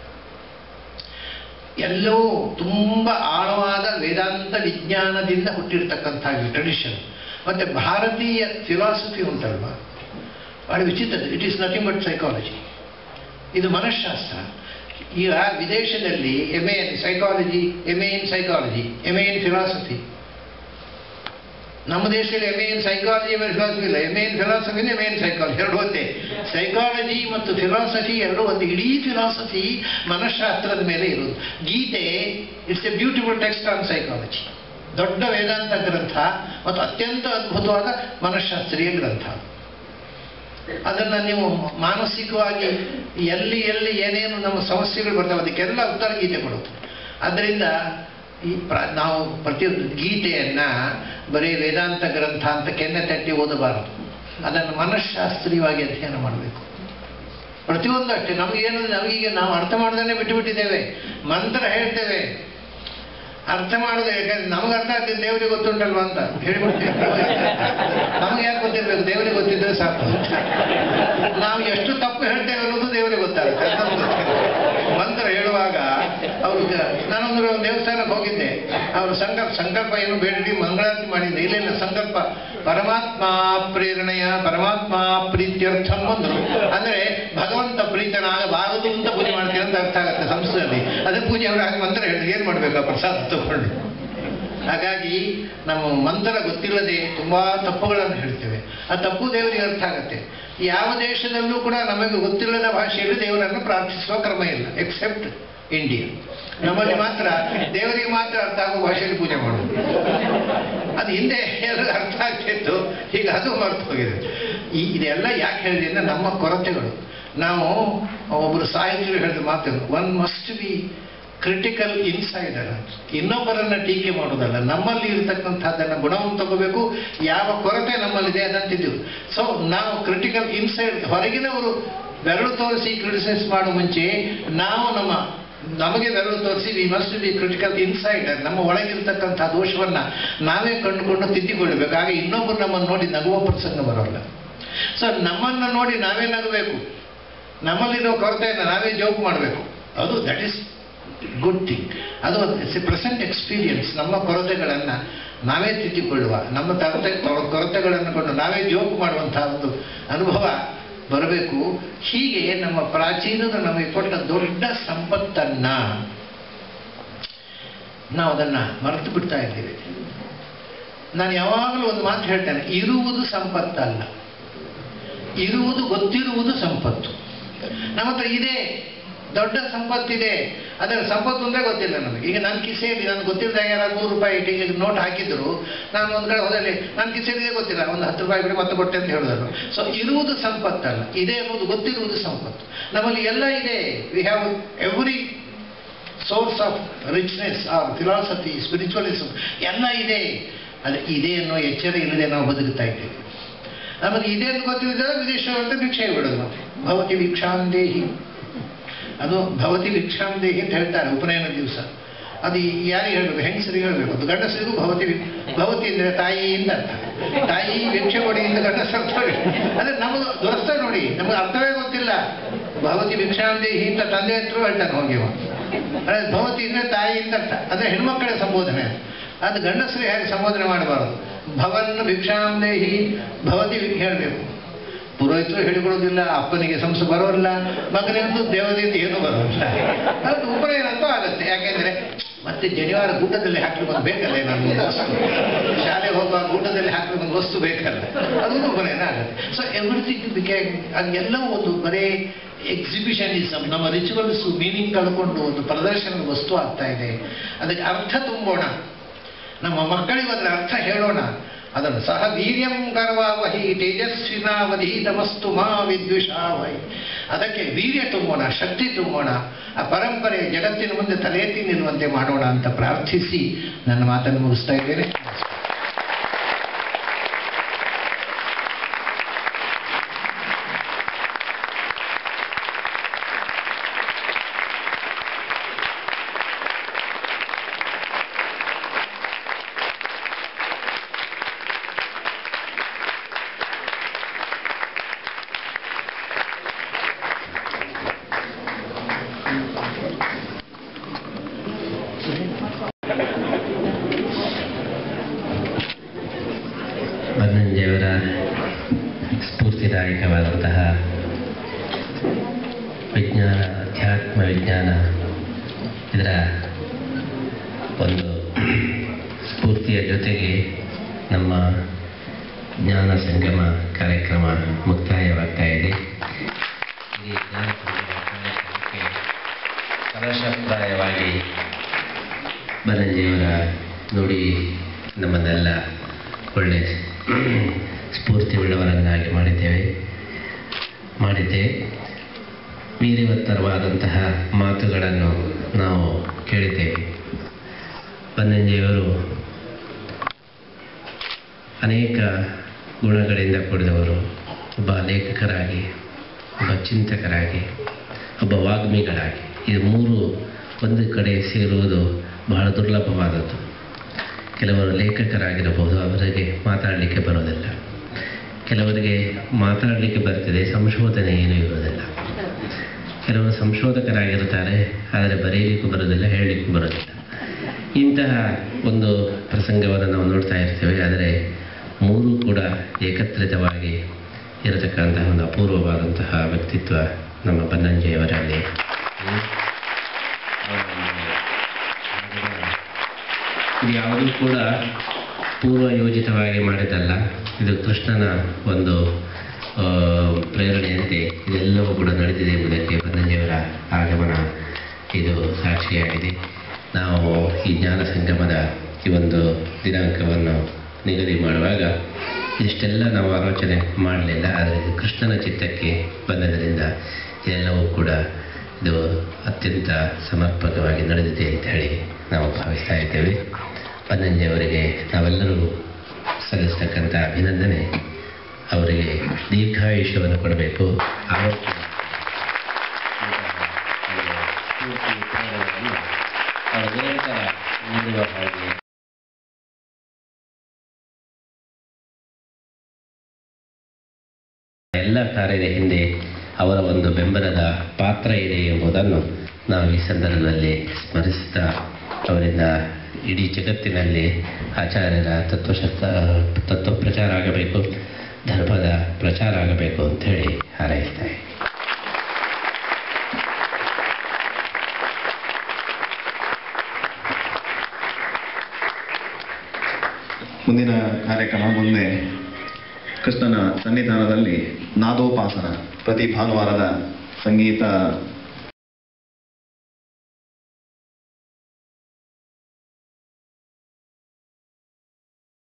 ಎಲ್ಲವೂ ತುಂಬ ಆಳವಾದ ವೇದಾಂತ ವಿಜ್ಞಾನದಿಂದ ಹುಟ್ಟಿರ್ತಕ್ಕಂಥ ಟ್ರೆಡಿಷನ್ ಮತ್ತು ಭಾರತೀಯ ಫಿಲಾಸಫಿ ಉಂಟಲ್ವಾ ಭಾಳ ವಿಚಿತ್ರ it is nothing but psychology ಇದು ಮನಃಶಾಸ್ತ್ರ ಈಗ ವಿದೇಶದಲ್ಲಿ M A psychology M A in psychology M A in philosophy ನಮ್ಮ ದೇಶದಲ್ಲಿ M A in psychology M A philosophy ಇಲ್ಲ M A in philosophy M A in psychology ಎರಡು ಒಂದೇ psychology ಮತ್ತು ಫಿಲಾಸಫಿ ಎರಡು ಒಂದು ಇಡೀ ಫಿಲಾಸಫಿ ಮನಃಶಾಸ್ತ್ರದ ಮೇಲೆ ಇರುವುದು Gita it's a beautiful text on psychology ದೊಡ್ಡ ವೇದಾಂತ ಗ್ರಂಥ ಮತ್ತು ಅತ್ಯಂತ ಅದ್ಭುತವಾದ ಮನಃಶಾಸ್ತ್ರೀಯ ಗ್ರಂಥ ಅದನ್ನು ನೀವು ಮಾನಸಿಕವಾಗಿ ಎಲ್ಲಿ ಎಲ್ಲಿ ಏನೇನು ನಮ್ಮ ಸಮಸ್ಯೆಗಳು ಬರ್ತವೆ ಅದಕ್ಕೆಲ್ಲ ಉತ್ತರ ಗೀತೆ ಕೊಡುತ್ತೆ ಅದರಿಂದ ಈ ಪ್ರ ನಾವು ಪ್ರತಿಯೊಂದು ಗೀತೆಯನ್ನು ಬರೀ ವೇದಾಂತ ಗ್ರಂಥ ಅಂತ ಕೆನ್ನೆ ತಟ್ಟಿ ಓದಬಾರದು ಅದನ್ನು ಮನಃಶಾಸ್ತ್ರೀಯವಾಗಿ ಅಧ್ಯಯನ ಮಾಡಬೇಕು ಪ್ರತಿಯೊಂದು ಅಷ್ಟೇ ನಮಗೇನು ನಮಗೀಗ ನಾವು ಅರ್ಥ ಮಾಡ್ದೇ ಬಿಟ್ಟು ಬಿಟ್ಟಿದ್ದೇವೆ ಮಂತ್ರ ಹೇಳ್ತೇವೆ ಅರ್ಥ ಮಾಡೋದು ಯಾಕಂದ್ರೆ ನಮ್ಗೆ ಅರ್ಥ ಆಗ್ತದೆ ದೇವರಿಗೆ ಗೊತ್ತುಂಟಲ್ವಾ ಅಂತ ಹೇಳಿಬಿಡ್ತೇವೆ ನಮ್ಗೆ ಯಾಕೆ ಗೊತ್ತಿರ್ಬೇಕು ದೇವರಿಗೆ ಗೊತ್ತಿದ್ರೆ ಸಾಕು ನಾವು ಎಷ್ಟು ತಪ್ಪು ಹೇಳ್ತೇವೆ ಅನ್ನೋದು ದೇವರಿಗೆ ಗೊತ್ತಾಗುತ್ತೆ ಅದು ನಮ್ಗೆ ಗೊತ್ತಿಲ್ಲ. ಮಂತ್ರ ಹೇಳುವಾಗ ಅವರು ನಾನೊಂದು ದೇವಸ್ಥಾನಕ್ಕೆ ಹೋಗಿದ್ದೆ ಅವರು ಸಂಕಲ್ಪ ಸಂಕಲ್ಪ ಏನು ಬೇಡಿ ಮಂಗಳಾರತಿ ಮಾಡಿದ್ದೆ ಇಲ್ಲ ಇಲ್ಲ ಸಂಕಲ್ಪ ಪರಮಾತ್ಮ ಪ್ರೇರಣೆಯ ಪರಮಾತ್ಮ ಪ್ರೀತ್ಯರ್ಥಂ ಅಂದ್ರು ಅಂದ್ರೆ ಭಗವಂತ ಪ್ರೀತನಾಗಬಾರದು ಅಂತ ಪೂಜೆ ಮಾಡ್ತೀವಿ ಅಂತ ಅರ್ಥ ಆಗುತ್ತೆ ಸಂಸ್ಥೆಯಲ್ಲಿ ಅದೇ ಪೂಜೆ ಅವರು ಹಾಗೆ ಮಂತ್ರ ಹೇಳಿದ್ರೆ ಏನು ಮಾಡ್ಬೇಕು ಆ ಪ್ರಸಾದ ತಗೊಂಡು ಹಾಗಾಗಿ ನಮ್ಮ ಮಂತ್ರ ಗೊತ್ತಿಲ್ಲದೆ ತುಂಬಾ ತಪ್ಪುಗಳನ್ನು ಹೇಳ್ತೇವೆ ಆ ತಪ್ಪು ದೇವರಿಗೆ ಅರ್ಥ ಆಗುತ್ತೆ ಯಾವ ದೇಶದಲ್ಲೂ ಕೂಡ ನಮಗೆ ಗೊತ್ತಿಲ್ಲದ ಭಾಷೆಯಲ್ಲಿ ದೇವರನ್ನು ಪ್ರಾರ್ಥಿಸುವ ಕ್ರಮ ಇಲ್ಲ ಎಕ್ಸೆಪ್ಟ್ ಇಂಡಿಯಾ ನಮ್ಮಲ್ಲಿ ಮಾತ್ರ ದೇವರಿಗೆ ಮಾತ್ರ ಅರ್ಥ ಆಗುವ ಭಾಷೆಯಲ್ಲಿ ಪೂಜೆ ಮಾಡೋದು ಅದು ಹಿಂದೆ ಎಲ್ಲ ಅರ್ಥ ಆಗ್ತಿತ್ತು ಈಗ ಅದು ಮರ್ತು ಹೋಗಿದೆ ಈ ಇದೆಲ್ಲ ಯಾಕೆ ಹೇಳಿದೆ ಅಂದ್ರೆ ನಮ್ಮ ಕೊರತೆಗಳು ನಾವು ಒಬ್ಬರು ಸಾಹಿತ್ಯರು ಹೇಳಿದ ಮಾತು one must be critical insider ಇನ್ನೊಬ್ಬರನ್ನ ಟೀಕೆ ಮಾಡೋದಲ್ಲ ನಮ್ಮಲ್ಲಿ ಇರತಕ್ಕಂಥದ್ದನ್ನು ಗುಣವನ್ನು ತಗೋಬೇಕು ಯಾವ ಕೊರತೆ ನಮ್ಮಲ್ಲಿದೆ ಅದನ್ನು ತಿದ್ದೀವಿ ಸೊ ನಾವು ಕ್ರಿಟಿಕಲ್ ಇನ್ಸೈಡ್ ಹೊರಗಿನವರು ಬೆರಳು ತೋರಿಸಿ ಕ್ರಿಟಿಸೈಸ್ ಮಾಡೋ ಮುಂಚೆ ನಾವು ನಮ್ಮ ನಮಗೆ ಬೆರಳು ತೋರಿಸಿ we must be critical insider ನಮ್ಮ ಒಳಗಿರ್ತಕ್ಕಂಥ ದೋಷವನ್ನು ನಾವೇ ಕಂಡುಕೊಂಡು ತಿದ್ದಿಕೊಳ್ಳಬೇಕು ಆಗ ಇನ್ನೊಬ್ಬರು ನಮ್ಮನ್ನು ನೋಡಿ ನಗುವ ಪ್ರಸಂಗ ಬರೋಲ್ಲ ಸೊ ನಮ್ಮನ್ನು ನೋಡಿ ನಾವೇ ನಗಬೇಕು ನಮ್ಮಲ್ಲಿರೋ ಕೊರತೆಯನ್ನು ನಾವೇ ಜೋಕ್ ಮಾಡಬೇಕು ಅದು ದಟ್ ಈಸ್ ಗುಡ್ ಥಿಂಗ್ ಅದು ಇಟ್ಸ್ ಎ ಪ್ರೆಸೆಂಟ್ ಎಕ್ಸ್ಪೀರಿಯನ್ಸ್ ನಮ್ಮ ಕೊರತೆಗಳನ್ನು ನಾವೇ ತಿದ್ದಿಕೊಳ್ಳುವ ನಮ್ಮ ತರತೆ ಕೊರತೆಗಳನ್ನು ಕೊಂಡು ನಾವೇ ಜೋಕ್ ಮಾಡುವಂತಹ ಒಂದು ಅನುಭವ ಬರಬೇಕು ಹೀಗೆ ನಮ್ಮ ಪ್ರಾಚೀನರು ನಮಗೆ ಕೊಟ್ಟ ದೊಡ್ಡ ಸಂಪತ್ತನ್ನ ನಾವು ಅದನ್ನ ಮರೆತು ಬಿಡ್ತಾ ಇದ್ದೇವೆ ನಾನು ಯಾವಾಗಲೂ ಒಂದು ಮಾತು ಹೇಳ್ತೇನೆ ಇರುವುದು ಸಂಪತ್ತಲ್ಲ ಇರುವುದು ಗೊತ್ತಿರುವುದು ಸಂಪತ್ತು ನಮ್ಮ ಹತ್ರ ಇದೆ ದೊಡ್ಡ ಸಂಪತ್ತಿದೆ ಅದರ ಸಂಪತ್ತು ಒಂದೇ ಗೊತ್ತಿಲ್ಲ ನಮಗೆ ಈಗ ನನ್ನ ಕಿಸೆಯಲ್ಲಿ ನನಗೆ ಗೊತ್ತಿಲ್ಲದಾಗ ಯಾರು ನೂರು ರೂಪಾಯಿ ಟಿಕೆಟ್ ನೋಟ್ ಹಾಕಿದ್ರು ನಾನು ಒಂದು ಕಡೆ ಹೋದಲ್ಲಿ ನನ್ನ ಕಿಸೆಯಲ್ಲಿ ಗೊತ್ತಿಲ್ಲ ಒಂದು ಹತ್ತು ರೂಪಾಯಿ ಬಿಡಿ ಮತ್ತೆ ಕೊಟ್ಟೆ ಅಂತ ಹೇಳಿದ್ರು ಸೊ ಇರುವುದು ಸಂಪತ್ತಲ್ಲ ಇದೆ ಅನ್ನೋದು ಗೊತ್ತಿರುವುದು ಸಂಪತ್ತು ನಮ್ಮಲ್ಲಿ ಎಲ್ಲ ಇದೆ we have every source of richness are philosophy spiritualism ಎಲ್ಲ ಇದೆ ಅದು ಇದೆ ಅನ್ನೋ ಎಚ್ಚರ ಇಲ್ಲದೆ ನಾವು ಬದುಕ್ತಾ ಇದ್ದೇವೆ ನಮಗೆ ಇದೆ ಅಂತ ಗೊತ್ತಿದ್ದರೆ ವಿದೇಶ ಅಂತ ಭಿಕ್ಷೆ ಬಿಡೋದು ಮತ್ತೆ ಭವತಿ ಭಿಕ್ಷಾಂದೇಹಿ ಅದು ಭವತಿ ಭಿಕ್ಷಾಂದೇಹಿ ಅಂತ ಹೇಳ್ತಾರೆ ಉಪನಯನ ದಿವಸ ಅದು ಯಾರಿಗೆ ಹೇಳಬೇಕು ಹೆಂಗಸರಿಗೆ ಹೇಳಬೇಕು ಅದು ಗಂಡಸರಿಗೂ ಭವತಿ ವಿ- ಭವತಿ ಅಂದರೆ ತಾಯಿ ಅಂತ ಅರ್ಥ ತಾಯಿ ಭಿಕ್ಷೆ ಕೊಡಿ ಅಂತ ಗಂಡಸರು ಅರ್ಥ ಅಂದರೆ ನಮಗೆ ದುರಸ್ತ ನೋಡಿ ನಮಗೆ ಅರ್ಥವೇ ಗೊತ್ತಿಲ್ಲ ಭವತಿ ಭಿಕ್ಷಾಂದೇಹಿ ಅಂತ ತಂದೆ ಹತ್ರ ಹೇಳ್ತಾನೆ ಹೋಗಿ ಅವ. ಅದೇ ಭವತಿ ಅಂದರೆ ತಾಯಿ ಅಂತ ಅರ್ಥ ಅಂದರೆ ಹೆಣ್ಮಕ್ಕಳ ಸಂಬೋಧನೆ ಅದು. ಅದು ಗಂಡಸರು ಹೇಗೆ ಸಂಬೋಧನೆ ಮಾಡಬಾರದು ಭವನ್ ಭಿಕ್ಷಾಂದೇಹಿ ಭವತಿ ಹೇಳಬೇಕು ಪುರೋಹಿತರು ಹೇಳಿಕೊಡೋದಿಲ್ಲ ಅಪ್ಪನಿಗೆ ಸಂಸ ಬರೋಲ್ಲ ಮಗನಿಂದು ದೇವದಿಂದ ಏನೂ ಬರೋಲ್ಲ ಅದು ಉಪನಯನ ಅಂತೂ ಆಗುತ್ತೆ ಯಾಕೆಂದ್ರೆ ಮತ್ತೆ ಜನಿವಾರ ಊಟದಲ್ಲಿ ಹಾಕಲು ಒಂದು ಬೇಕಲ್ಲ ಏನಾದ್ರು ಒಂದು ವಸ್ತು ಶಾಲೆ ಹೋಗುವಾಗ ಊಟದಲ್ಲಿ ಹಾಕಲು ಒಂದು ವಸ್ತು ಬೇಕಲ್ಲ ಅದು ಉಪನಯನ ಆಗುತ್ತೆ ಸೊ ಎವ್ರಿಥಿಂಗ್ ಬಿಕೆ ಅದೆಲ್ಲವೂ ಒಂದು ಬರೇ ಎಕ್ಸಿಬಿಷನಿಸಮ್ ನಮ್ಮ ರಿಚುವಲ್ಸ್ ಮೀನಿಂಗ್ ಕಳ್ಕೊಂಡು ಒಂದು ಪ್ರದರ್ಶನದ ವಸ್ತು ಆಗ್ತಾ ಇದೆ ಅದಕ್ಕೆ ಅರ್ಥ ತುಂಬೋಣ ನಮ್ಮ ಮಕ್ಕಳಿಗೆ ಅದರ ಅರ್ಥ ಹೇಳೋಣ ಅದನ್ನು ಸಹ ವೀರ್ಯಂ ಗರ್ವಾವಹಿ ತೇಜಸ್ವಿನಾವಧೀತಮಸ್ತು ಮಾ ವಿದ್ವಿಷಾವಹಿ ಅದಕ್ಕೆ ವೀರ್ಯ ತುಂಬೋಣ ಶಕ್ತಿ ತುಂಬೋಣ ಆ ಪರಂಪರೆ ಜಗತ್ತಿನ ಮುಂದೆ ತಲೆ ಎತ್ತಿ ನಿಲ್ಲುವಂತೆ ಮಾಡೋಣ ಅಂತ ಪ್ರಾರ್ಥಿಸಿ ನನ್ನ ಮಾತನ್ನು ಮುಗಿಸ್ತಾ ಇದ್ದೇನೆ ಬನ್ನಂಜಿಯವರ ಸ್ಫೂರ್ತಿದಾಯಕವಾದಂತಹ ವಿಜ್ಞಾನ ಅಧ್ಯಾತ್ಮ ವಿಜ್ಞಾನ ಇದರ ಒಂದು ಸ್ಫೂರ್ತಿಯ ಜೊತೆಗೆ ನಮ್ಮ ಜ್ಞಾನ ಸಂಗಮ ಕಾರ್ಯಕ್ರಮ ಮುಕ್ತಾಯವಾಗ್ತಾ ಇದೆ ಈ ಜ್ಞಾನ ಸಂಗಮ ಕಾರ್ಯಕ್ರಮಕ್ಕೆ ಕಲಶಪ್ರಾಯವಾಗಿ ಬನ್ನಂಜಿಯವರ ನುಡಿ ನಮ್ಮನ್ನೆಲ್ಲ ಒಳ್ಳೆ ಸ್ಫೂರ್ತಿ ಉಳ್ಳವರನ್ನಾಗಿ ಮಾಡಿದ್ದೇವೆ ಮಾಡಿದ್ದೆ ವೀರ್ಯವತ್ತರವಾದಂತಹ ಮಾತುಗಳನ್ನು ನಾವು ಕೇಳಿದ್ದೇವೆ ಬನ್ನಂಜಿಯವರು ಅನೇಕ ಗುಣಗಳಿಂದ ಕೂಡಿದವರು ಒಬ್ಬ ಲೇಖಕರಾಗಿ ಒಬ್ಬ ಚಿಂತಕರಾಗಿ ಒಬ್ಬ ವಾಗ್ಮಿಗಳಾಗಿ ಇದು ಮೂರು ಒಂದು ಕಡೆ ಸೇರುವುದು ಬಹಳ ದುರ್ಲಭವಾದದ್ದು ಕೆಲವರು ಲೇಖಕರಾಗಿರಬಹುದು ಅವರಿಗೆ ಮಾತಾಡಲಿಕ್ಕೆ ಬರೋದಿಲ್ಲ ಕೆಲವರಿಗೆ ಮಾತಾಡಲಿಕ್ಕೆ ಬರ್ತಿದೆ ಸಂಶೋಧನೆ ಏನೂ ಇರೋದಿಲ್ಲ ಕೆಲವರು ಸಂಶೋಧಕರಾಗಿರ್ತಾರೆ ಆದರೆ ಬರೆಯಲಿಕ್ಕೂ ಬರೋದಿಲ್ಲ ಹೇಳಲಿಕ್ಕೂ ಬರೋದಿಲ್ಲ ಇಂತಹ ಒಂದು ಪ್ರಸಂಗವನ್ನು ನಾವು ನೋಡ್ತಾ ಇರ್ತೇವೆ ಆದರೆ ಮೂರೂ ಕೂಡ ಏಕತ್ರಿತವಾಗಿ ಇರತಕ್ಕಂತಹ ಒಂದು ಅಪೂರ್ವವಾದಂತಹ ವ್ಯಕ್ತಿತ್ವ ನಮ್ಮ ಬನ್ನಂಜಿಯವರಲ್ಲಿ ಹ್ಮ್. ಇದು ಯಾವುದೂ ಕೂಡ ಪೂರ್ವ ಯೋಜಿತವಾಗಿ ಮಾಡಿದ್ದಲ್ಲ ಇದು ಕೃಷ್ಣನ ಒಂದು ಆ, ಪ್ರೇರಣೆಯಂತೆ ಇದೆಲ್ಲವೂ ಕೂಡ ನಡೆದಿದೆ ಎಂಬುದಕ್ಕೆ ಬನ್ನಂಜಿಯವರ ಆಗಮನ ಇದು ಸಾಕ್ಷಿಯಾಗಿದೆ ನಾವು ಈ ಜ್ಞಾನ ಸಂಗಮದ ಈ ಒಂದು ದಿನಾಂಕವನ್ನು ನಿಗದಿ ಮಾಡುವಾಗ ಇಷ್ಟೆಲ್ಲ ನಾವು ಆಲೋಚನೆ ಮಾಡಲಿಲ್ಲ ಆದರೆ ಇದು ಕೃಷ್ಣನ ಚಿತ್ತಕ್ಕೆ ಬಂದದರಿಂದ ಇದೆಲ್ಲವೂ ಕೂಡ ಇದು ಅತ್ಯಂತ ಸಮರ್ಪಕವಾಗಿ ನಡೆದಿದೆ ಅಂತ ಹೇಳಿ ನಾವು ಭಾವಿಸ್ತಾ ಇದ್ದೇವೆ ಬನ್ನಂಜಿಯವರಿಗೆ ನಾವೆಲ್ಲರೂ ಸಲ್ಲಿಸ್ತಕ್ಕಂಥ ಅಭಿನಂದನೆ ಅವರಿಗೆ ದೀರ್ಘಾಯುಷ್ಯವನ್ನು ಕೊಡಬೇಕು ಆವತ್ತು ಅವರು ನಿರಂತರ ನೀಡುವ ಹಾಗೆ ಎಲ್ಲ ಕಾರ್ಯದ ಹಿಂದೆ ಅವರ ಒಂದು ಬೆಂಬಲದ ಪಾತ್ರ ಇದೆ ಎಂಬುದನ್ನು ನಾವು ಈ ಸಂದರ್ಭದಲ್ಲಿ ಸ್ಮರಿಸುತ್ತಾ ಅವರಿಂದ ಇಡೀ ಜಗತ್ತಿನಲ್ಲಿ ಆಚಾರ್ಯರ ತತ್ವಶಾಸ್ತ್ರ ತತ್ವ ಪ್ರಚಾರ ಆಗಬೇಕು ಧರ್ಮದ ಪ್ರಚಾರ ಆಗಬೇಕು ಅಂಥೇಳಿ ಹಾರೈಸ್ತಾ ಇದ್ದೀನಿ. ಮುಂದಿನ ಕಾರ್ಯಕ್ರಮ ಮುಂದೆ ಕೃಷ್ಣನ ಸನ್ನಿಧಾನದಲ್ಲಿ ನಾದೋಪಾಸನ ಪ್ರತಿ ಭಾನುವಾರದ ಸಂಗೀತ